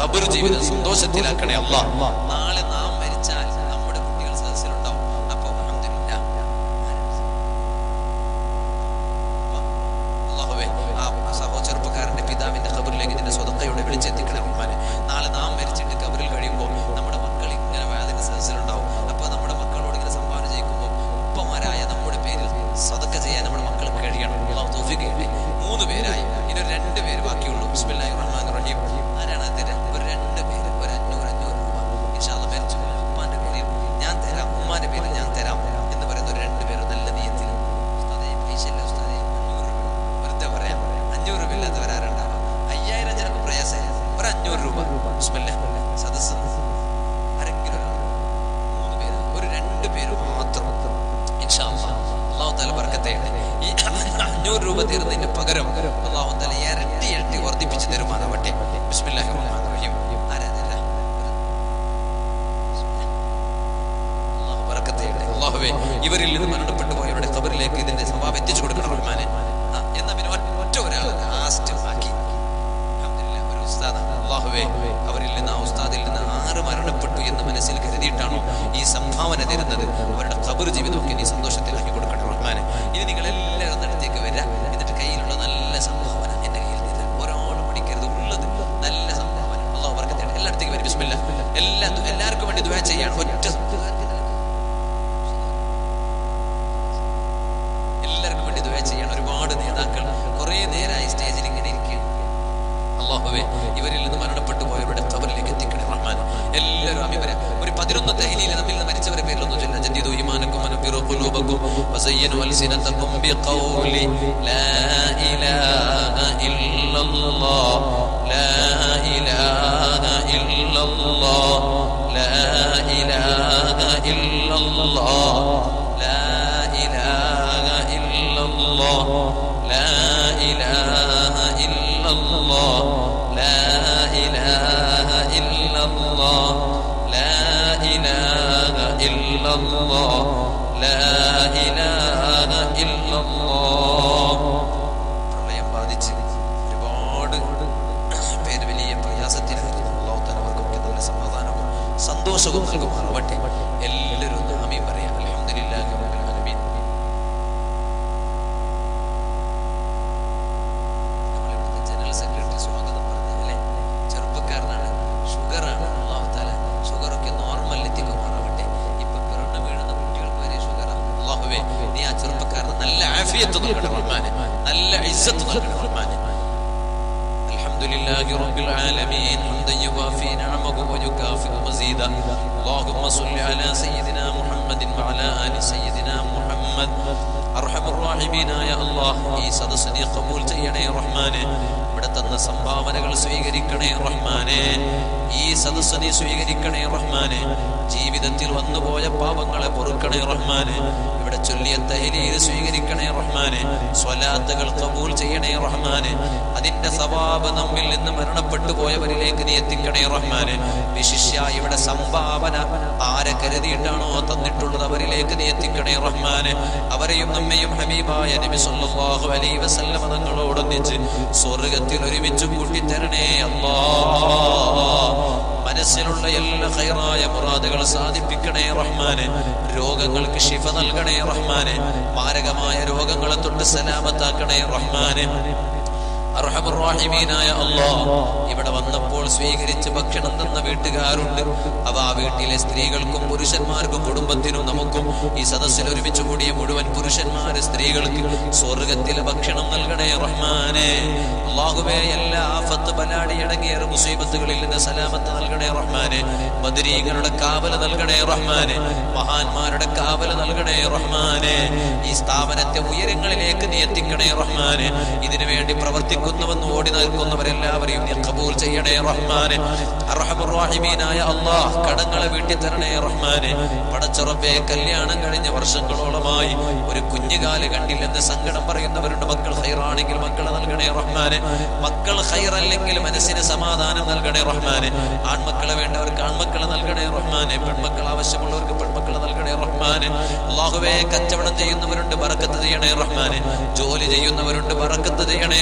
ഖബർ ജീവിതം സന്തോഷത്തിലാക്കണേ അല്ല നാളെ നാം മരിച്ചാൽ നമ്മുടെ കുട്ടികൾ സദസ്സിലുണ്ടാവും അപ്പൊ അൽഹംദുലില്ലാ അല്ലാഹുവേ ആ സഹോ ചെറുപ്പക്കാരന്റെ പിതാവിന്റെ ഖബറിലേക്ക് ഇതിന്റെ സ്വതക്കയോടെ വിളിച്ചെത്തിക്കണം റഹ്മാനെ നാളെ നാം മരിച്ചിട്ട് ഖബറിൽ കഴിയുമ്പോൾ നമ്മുടെ മക്കൾ ഇങ്ങനെ വേദന സദസ്സിലുണ്ടാവും അപ്പൊ നമ്മുടെ മക്കളോട് ഇങ്ങനെ സംഭാവന ചെയ്യിക്കുമ്പോൾ ഉപ്പമാരായ നമ്മുടെ പേരിൽ സ്വതക്ക ചെയ്യാൻ നമ്മുടെ മക്കൾ കഴിയണം അള്ളാഹു തൗഫീഖ് ചെയ്യട്ടെ മൂന്ന് പേരായി ഇനി ഒരു രണ്ട് പേര് ബാക്കിയുള്ളൂ ബിസ്മില്ലാഹിർ റഹ്മാനിർ റഹീം ആരാണ് അതിന്റെ ഒരു രണ്ട് പേര് ഒരു അഞ്ഞൂറ് അഞ്ഞൂറ് രൂപ ഇൻഷാല്ല മരിച്ചു പോയ ഉപ്പാന്റെ പേരിൽ ഞാൻ തരാം ഉമ്മാന്റെ പേരിൽ ഞാൻ തരാം എന്ന് പറയുന്ന ഒരു രണ്ട് പേര് നല്ല നീയത്തിൽ ഉസ്താദേ പൈസ ഇല്ല ഉസ്താദേ അഞ്ഞൂറ് രൂപ വെറുതെ പറയാം അഞ്ഞൂറ് രൂപ ഇല്ലാത്തവരാരുണ്ടാവാം അയ്യായിരം ചിലപ്പോൾ പ്രയാസമില്ല ഒരു അഞ്ഞൂറ് രൂപ ബിസ്മില്ലാ സദസ്സ് ആരെങ്കിലും ഒരാൾ മൂന്ന് പേര് ഒരു രണ്ട് പേര് മാത്രം ഇൻഷാ അല്ലാഹ്. അല്ലാഹു തആല ബർക്കത്ത് ചെയ്യട്ടെ ഈ അഞ്ഞൂറ് രൂപ തീർന്നതിന് പകരം അള്ളാഹു തആല ഇരട്ടി ഇരട്ടി വർദ്ധിപ്പിച്ച് തരുമാറാവട്ടെ ബിസ്മില്ലാഹിർ റഹ്മാനിർ റഹീം ആരാധന അള്ളാഹു ബർക്കത്ത് ചെയ്യട്ടെ അള്ളാഹുവേ ഇവരിൽ നിന്ന് മരണപ്പെട്ടു പോയവരുടെ ഖബറിലേക്ക് ഇതിന്റെ സ്വഭാവം എത്തിച്ചു കൊടുക്കണം റഹ്മാനെ ആ, എന്നാ പിന്നെ ഒറ്റ ഒരാൾ ലാസ്റ്റ് ബാക്കി അൽഹംദുലില്ലാ, ഒരു ഉസ്താദാണ്. അല്ലാഹുവേ അവരിൽ നിന്ന് ആ ഉസ്താദിൽ നിന്ന് ആറ് മരണപ്പെട്ടു എന്ന് മനസ്സിൽ കരുതിയിട്ടാണോ ഈ സംഭാവന തരുന്നത് അവരുടെ ഖബർ ജീവിതമൊക്കെ നീ സന്തോഷത്തിലാക്കി കൊടുക്കണം റഹ്മാനെ ഇനി നിങ്ങൾ എല്ലാവരും അടുത്തേക്ക് വരിക എന്നിട്ട് കയ്യിലുള്ള നല്ല സംഭാവന എന്റെ കയ്യിൽ തരാം ഒരാളും പിടിക്കരുത് ഉള്ളത് നല്ല സംഭാവന അള്ളാഹു വർക്കത്തെ എല്ലായിടത്തേക്ക് വരും ബിസ്മില്ല എല്ലാ എല്ലാവർക്കും വേണ്ടി ദുആ ചെയ്യാണ് ഒറ്റ എല്ലാവർക്കും വേണ്ടി ദുആ ചെയ്യാണ് ഒരുപാട് നേതാക്കൾ കുറേ നേരമായി സ്റ്റേജിൽ ഇങ്ങനെ ഇരിക്കുകയാണ് അള്ളാഹുവേ ഇവരിൽ നിന്ന് മരണപ്പെട്ടു പോയവരുടെ ഖബറിലേക്ക് എത്തിക്കണേ റഹ്മാൻ എല്ലാവരും അമിവരെ ഒരു പതിനൊന്ന് തഹ്ലീൽ നമ്മിൽ നിന്ന് മരിച്ചവരെ പേരിലൊന്നും ചൊല്ലാം ജദീദു ഈമാനക്കും വനഫിറു ഖുലൂബക്കും വസയ്യിനു അൽസിനതക്കും ബിഖൗലി ലാ ഇലാഹ ഇല്ലല്ലാഹ് ലാ ഇലാഹ ഇല്ലല്ലാഹ് ലാ ഇലാഹ ഇല്ലല്ലാഹ് ലാ ഇലാഹ ഇല്ലല്ലാഹ് ലാ ഇലാഹ ഇല്ലല്ലാഹ് ലാ ഇലാഹ ഇല്ലല്ലാഹ് ലാ ഇലാഹ ഇല്ലല്ലാഹ് ലാ ഇലാഹ ഇല്ലല്ലാഹ് പ്രളയം ബാധിച്ച് ഒരുപാട് പേര് വലിയ പ്രയാസത്തിലായിരുന്നു അള്ളാഹു തആല അവർക്കൊക്കെ നല്ല സമാധാനവും സന്തോഷവും നൽകുമാറാവട്ടെ എല്ലാവരും ഒന്ന് ആമീൻ പറയാം അൽഹംദുലില്ലാഹി റബ്ബിൽ ആലമീൻ നമ്മളിവിടുത്തെ ജനറൽ സെക്രട്ടറി സ്വാഗതം പറഞ്ഞു അല്ലേ ചെറുപ്പക്കാരനാണ് ഷുഗറാണ് അള്ളാഹു താല ഷുഗറൊക്കെ നോർമൽ എത്തിക്കുമാറാവട്ടെ ഇപ്പൊ പിറന്നു വീഴുന്ന കുട്ടികൾക്ക് വരെ ഷുഗറാണ് അള്ളാഹുവേ നീ ആ ചെറുപ്പക്കാരന് നല്ല ആഫിയത്ത് നൽകണം റഹ്മാനെ നല്ല ഇസ്സത്ത് നൽകണം റഹ്മാനെ الحمد لله رب العالمين حمدا يوافي نعمه ويكافئ مزيدا اللهم صل على سيدنا محمد وعلى ال سيدنا محمد അർഹം റാഹിമീനായ അല്ലാഹ് ഈ സദസ്സ് നീ കബൂൽ ചെയ്യണേ റഹ്മാനെ ഇവിടെ തന്ന സംഭാവനകൾ സ്വീകരിക്കണേ റഹ്മാനെ ഈ സദസ്സ് നീ സ്വീകരിക്കണേ റഹ്മാനെ ജീവിതത്തിൽ വന്നുപോയ പാപങ്ങളെ പൊറുക്കണേ റഹ്മാനെ ഇവിടെ ചൊല്ലിയ തഹലീൽ സ്വീകരിക്കണേ റഹ്മാനെ സ്വലാത്തുകൾ കബൂൽ ചെയ്യണേ റഹ്മാനെ അതിന്റെ സവാബ് നമ്മിൽ നിന്ന് മരണപ്പെട്ടു പോയവരിലേക്ക് നീ എത്തിക്കണേ റഹ്മാനെ വിശിഷ്യ ഇവിടെ സംഭാവന ആരെ കരുതിയിട്ടാണോ തന്നിട്ടുള്ളത് അവരിലേക്ക് നീ എത്തിക്കണേ റഹ്മാനെ അവരെയും നമ്മയും ഹബീബായ നബി സല്ലല്ലാഹു അലൈഹി വസല്ലമ തങ്ങളോടൊന്നിച്ച് സ്വർഗത്തിൽ ഒരുമിച്ച് കൂട്ടിത്തരണേ അല്ലാ മനസ്സിലുള്ള എല്ലാ ഖൈറായ മുറാദുകൾ സാധിപ്പിക്കണേ റഹ്മാനെ രോഗങ്ങൾക്ക് ശിഫ നൽകണേ റഹ്മാനെ മാരകമായ രോഗങ്ങളെ തൊട്ട് സലാമത്താക്കണേ റഹ്മാനെ അർഹമുറാഹിമീനായ അല്ലാഹ് ഇവിടെ വന്നപ്പോൾ സ്വീകരിച്ച് ഭക്ഷണം തന്ന വീട്ടുകാരുണ്ട് അവ ആ വീട്ടിലെ സ്ത്രീകൾക്കും പുരുഷന്മാർക്കും കുടുംബത്തിനും നമുക്കും ഈ സദസ്സിൽ ഒരുമിച്ച് കൂടിയ മുഴുവൻ പുരുഷന്മാരെ സ്ത്രീകൾക്ക് സ്വർഗത്തിലെ ഭക്ഷണം നൽകണേ റഹ്മാനെ അള്ളാഹുവേ എല്ലാ ആഫത്ത് ബലാടി അടങ്ങിയ മുസീബത്തുകളിൽ നിന്ന് സലാമത്ത് നൽകണേ റഹ്മാനെ ബദരീങ്ങളുടെ കാവല് നൽകണേ റഹ്മാനെ മഹാന്മാരുടെ കാവല് നൽകണേ റഹ്മാനെ ഈ സ്ഥാപനത്തെ ഉയരങ്ങളിലേക്ക് നീ എത്തിക്കണേ റഹ്മാനെ ഇതിനു വേണ്ടി പ്രവർത്തിക്കുന്നവെന്ന് ഓടി നിൽക്കുന്നവരെല്ലാവരെയും നീ കബൂൽ ചെയ്യണേ റഹ്മാനെ അർഹമുറാഹിമീനായ അള്ളാഹ് കടങ്ങളെ വീട്ടി തരണേ റഹ്മാനെ പടച്ചുറപ്പെ കല്യാണം കഴിഞ്ഞ വർഷങ്ങളോളമായി ഒരു കുഞ്ഞുകാല് കണ്ടില്ലെന്ന് സങ്കടം പറയുന്നവരുടെ മക്കൾ ഹൈറാണെങ്കിൽ മക്കളെ നൽകണേ റഹ്മാനെ മക്കൾ ഹൈറല്ലെങ്കിൽ മനസ്സിന് സമാധാനം നൽകണേ റഹ്മാനെ ആൺമക്കളെ വേണ്ടവർക്ക് ആൺമക്കളെ നൽകണേ റഹ്മാനെ പെൺമക്കൾ ആവശ്യമുള്ളവർക്ക് പെൺമക്കളെ നൽകണേ റഹ്മാനെ അള്ളാഹുവേ കച്ചവടം ചെയ്യുന്നവരുണ്ട് ബറക്കത്ത് ചെയ്യണേ റഹ്മാനെ ജോലി ചെയ്യുന്നവരുണ്ട് ബറക്കത്ത് ചെയ്യണേ റഹ്മാനെ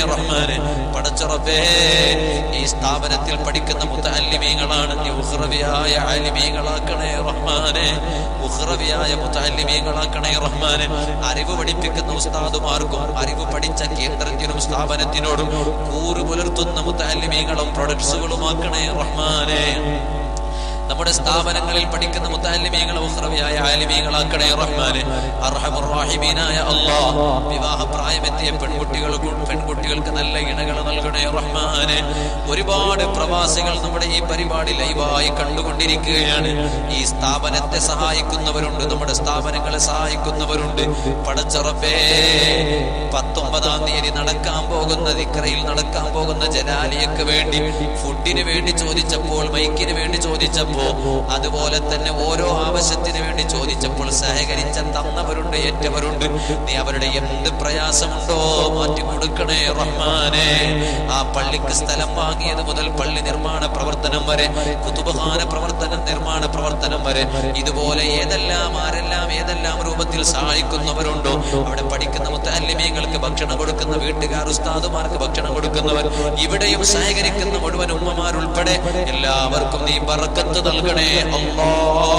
റഹ്മാന് പടച്ചുറപ്പേ ഈ സ്ഥാപനത്തിൽ പഠിക്കുന്ന മുത്തല്ലിമീങ്ങളാണ് നീ ഉഹ്റവിയായ ആലിമീങ്ങളാക്കണേ റഹ്മാനെ ഉഹ്റവിയായ മുത്തല്ലിമീങ്ങളാക്കണേ റഹ്മാനെ അറിവ് പഠിപ്പിക്കുന്ന ഉസ്താദുമാർക്കും അറിവ് പഠിച്ച കേന്ദ്രത്തിനും സ്ഥാപനത്തിനോടും കൂറ് പുലർത്തുന്ന മുത്തല്ലിമീങ്ങളും പ്രൊഡക്ട്സുകളുമാക്കണേ റഹ്മാനെ നമ്മുടെ സ്ഥാപനങ്ങളിൽ പഠിക്കുന്ന മുത്താലിമീങ്ങൾ ഉഹ്റവിയായ ആലിമീങ്ങളാക്കണേ റഹ്മാനെ അർഹമുറാഹിമീനായ അല്ലാ വിവാഹ പ്രായമെത്തിയ പെൺകുട്ടികൾക്കും പെൺകുട്ടികൾക്ക് നല്ല ഇണകൾ നൽകണേ റഹ്മാനെ ഒരുപാട് പ്രവാസികൾ നമ്മുടെ ഈ പരിപാടി ലൈവായി കണ്ടുകൊണ്ടിരിക്കുകയാണ് ഈ സ്ഥാപനത്തെ സഹായിക്കുന്നവരുണ്ട് നമ്മുടെ സ്ഥാപനങ്ങളെ സഹായിക്കുന്നവരുണ്ട് പടച്ചുറപ്പേ പത്തൊമ്പതാം തീയതി നടക്കാൻ പോകുന്ന ദിക്രയിൽ നടക്കാൻ പോകുന്ന ജലാലിയക്ക് വേണ്ടി ഫുഡിന് വേണ്ടി ചോദിച്ചപ്പോൾ മൈക്കിന് വേണ്ടി ചോദിച്ചപ്പോ അതുപോലെ തന്നെ ഓരോ ആവശ്യത്തിന് വേണ്ടി ചോദിച്ചപ്പോൾ സഹകരിച്ച തന്നവരുണ്ട് ഏറ്റവരുണ്ട് നീ അവരുടെ എന്ത് പ്രയാസമുണ്ടോ മാറ്റി കൊടുക്കണേ റഹ്മാനെ ആ പള്ളിക്ക് സ്ഥലം വാങ്ങിയത് മുതൽ പള്ളി നിർമ്മാണ പ്രവർത്തനം വരെ കുതുബഹാന പ്രവർത്തനം നിർമ്മാണ പ്രവർത്തനം വരെ ഇതുപോലെ ഏതെല്ലാം ആരെല്ലാം ഏതെല്ലാം രൂപത്തിൽ സഹായിക്കുന്നവരുണ്ടോ അവിടെ പഠിക്കുന്ന മുത്തല്ലിമീങ്ങൾക്ക് ഭക്ഷണം കൊടുക്കുന്ന വീട്ടുകാർ ഉസ്താദുമാർക്ക് ഭക്ഷണം കൊടുക്കുന്നവർ ഇവിടെയും സഹകരിക്കുന്ന മുഴുവൻ ഉമ്മമാരുൾപ്പെടെ എല്ലാവർക്കും നീ ബറക്കത്ത് നൽകണേ അല്ലാ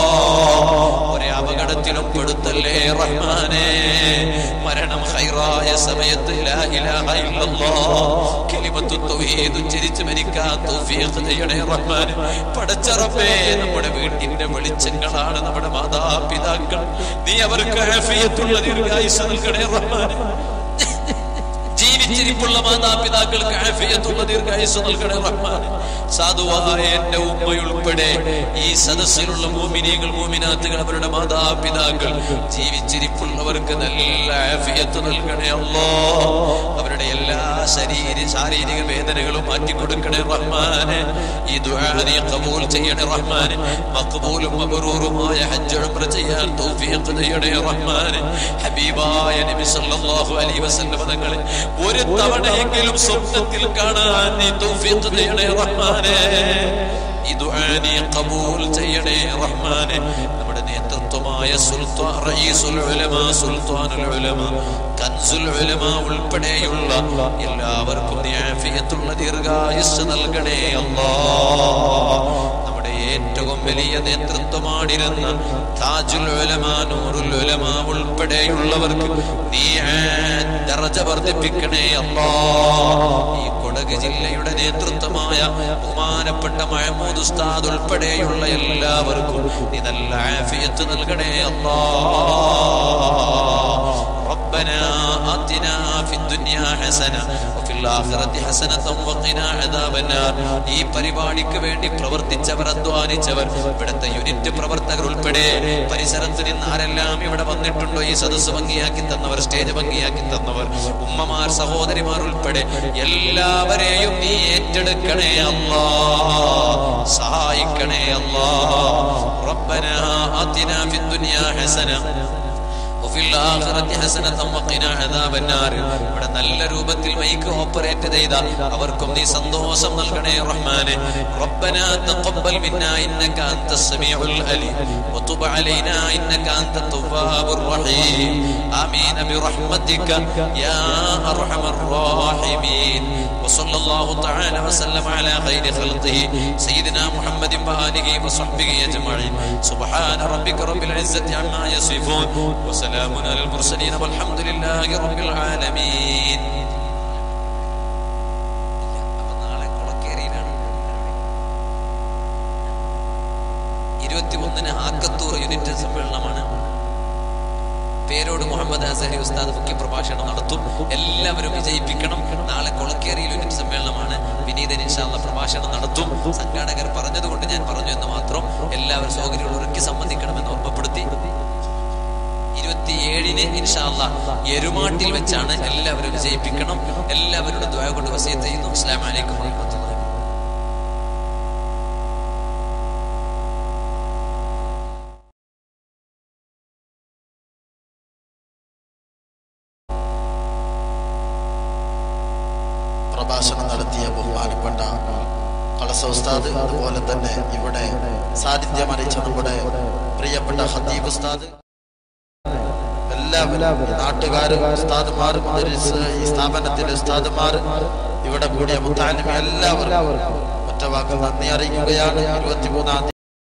ഒരേ അപകടത്തിലും പെടുത്തല്ലേ റഹ്മാനെ മരണം ഹൈറായ സമയത്ത് ലാ ഇലാഹ ഇല്ലല്ലാഹ് കലിമത്തു തൗഹീദ് ഉച്ചരിച്ച് മരിക്കാൻ തൗഫീഖ് ചെയ്യണേ റഹ്മാനെ പടച്ചറപ്പേ നമ്മുടെ വീട്ടിന്റെ വെളിച്ചങ്ങളാണ് നമ്മുടെ മാതാപിതാക്കൾ നീ അവർക്ക് ആഫിയത്തുള്ള ദീർഘായുസ് നൽകണേ റഹ്മാനെ ജീവിച്ചിരിപ്പുള്ള മാതാപിതാക്കൾക്ക് ആഫിയത്തുള്ള ദീർഘായുസ് നൽകണേ റഹ്മാൻ സാധുവായ എന്റെ ഉമ്മയുൾപ്പെടെ ഈ സദസ്സിലുള്ള മോമിനിയങ്ങൾ മോമിനാത്തുകൾ അവരുടെ മാതാപിതാക്കൾ ജീവിച്ചിരിപ്പുള്ളവർക്ക് നല്ല ആഫിയത്ത് നൽകണേ അല്ലോ അവരുടെ എല്ലാ ശരീര ശാരീരിക വേദനകളും മാറ്റിക്കൊടുക്കണേ റഹ്മാനെ ഈ ദുആ നീ കബൂൽ ചെയ്യണേ റഹ്മാനെ മഖബൂലും മബ്റൂറുമായ ഹജ്ജ് ഉംറ ചെയ്യാൻ തൗഫീഖ് ചെയ്യണേ റഹ്മാനെ ഹബീബായ നബി സല്ലല്ലാഹു അലൈഹി വസല്ലം തങ്ങളെ ഒരു തവണയെങ്കിലും സ്വപ്നത്തിൽ കാണാൻ നീ തൗഫീഖ് ചെയ്യണേ റഹ്മാനെ ഈ ദുആ നീ കബൂൽ ചെയ്യണേ റഹ്മാനെ നമ്മുടെ നേതൃത്വമായ സുൽത്താൻ റഈസുൽ ഉലമ സുൽത്താനുൽ ഉലമ കൻസുൽ ഉലമ ഉൾപ്പെടെയുള്ള എല്ലാവർക്കും നീ ആഫിയത്തുള്ള ദീർഘായുസ് നൽകണേ അല്ലാഹ് നമ്മുടെ ഏറ്റവും വലിയ നേതൃത്വമാടിരുന്ന താജുൽ ഉലമ നൂറുൽ ഉലമ ഉൾപ്പെടെയുള്ളവർക്ക് നീ ദറജ വർദ്ധിപ്പിക്കണേ അല്ലാ ഈ കൊടക് ജില്ലയുടെ നേതൃത്വമായ ബഹുമാനപ്പെട്ട മഹമൂദ് ഉസ്താദ് ഉൾപ്പെടെയുള്ള എല്ലാവർക്കും നീ നല്ല ആഫിയത്ത് നൽകണേ അല്ലാ ربنا آتنا في الدنيا حسنة وفي الآخرة حسنة وقنا عذاب النار ഈ പരിപാടിക്ക് വേണ്ടി പ്രവർത്തിച്ചവർ അധ്വാനിച്ചവർ ഇവിടുത്തെ യൂണിറ്റ് പ്രവർത്തകർ ഉൾപ്പെടെ പരിസരത്ത് നിന്ന് ആരെല്ലാം ഇവിടെ വന്നിട്ടുണ്ടോ ഈ സദസ്സ് ഭംഗിയാക്കി തന്നവർ സ്റ്റേജ് ഭംഗിയാക്കി തന്നവർ ഉമ്മമാർ സഹോദരിമാർ ഉൾപ്പെടെ എല്ലാവരെയും നീ ഏറ്റെടുക്കണേ അല്ലാ സഹായിക്കണേ അല്ലാ ربنا آتنا في الدنيا حسنة وفي الآخرة حسنة وقنا عذاب النار ഇവിടെ നല്ല രൂപത്തിൽ മൈക്ക് ഓപ്പറേറ്റ് ചെയ്ത അവർക്കും നീ സന്തോഷം നൽകണേ റഹ്മാനെ ربنا تقبل منا إنك أنت السميع العليم وتب علينا إنك أنت التواب الرحيم آمين برحمتك يا أرحم الراحمين وصلى الله تعالى وسلم على خير خلقه سيدنا محمد وآله وصحبه أجمعين سبحان ربك رب العزة عما يصفون وسلام على المرسلين والحمد لله رب العالمين അപ്പൊ നാളെ കൊളക്കേരിയിലാണ് ഇരുപത്തിമൂന്നിന് ആക്കത്തൂർ യൂണിറ്റ് സമ്മേളനമാണ് പേരോട് മുഹമ്മദ് അസഹരി ഉസ്താദ് മുഖ്യ പ്രഭാഷണം നടത്തും എല്ലാവരും വിജയിപ്പിക്കണം നാളെ കൊളക്കേറിയിൽ യൂണിറ്റ് സമ്മേളനമാണ് വിനീതൻ ഇൻഷാല്ല പ്രഭാഷണം നടത്തും സംഘാടകർ പറഞ്ഞതുകൊണ്ട് ഞാൻ പറഞ്ഞു എന്ന് മാത്രം എല്ലാവരും സൗകര്യമുള്ളവർക്ക് സംബന്ധിക്കണമെന്ന് ഓർമ്മപ്പെടുത്തി ഇരുപത്തിയേഴിന് ഇൻഷാല്ല എരുമാട്ടിൽ വെച്ചാണ് എല്ലാവരും വിജയിപ്പിക്കണം എല്ലാവരുടെ ദ്വായ കൊണ്ട് വസീത്ത് ചെയ്യുന്നു അസ്ലാം വലൈക്കും വാഹമത്തുള്ള പ്രഭാഷണം നടത്തിയ ബഹുമാനപ്പെട്ട കളസ ഉസ്താദ് അതുപോലെ തന്നെ ഇവിടെ സാന്നിധ്യം അറിയിച്ച നമ്മുടെ പ്രിയപ്പെട്ട ഹദീബ് ഉസ്താദ് എല്ലാവരും നാട്ടുകാരും ഉസ്താദുമാർ മുദരിസ്, ഈ സ്ഥാപനത്തിലെ ഉസ്താദുമാർ ഇവിടെ കൂടിയ മുത്താലിമി എല്ലാവർക്കും ഒറ്റ വാക്ക് നന്ദി അറിയിക്കുകയാണ് ഇരുപത്തിമൂന്നാം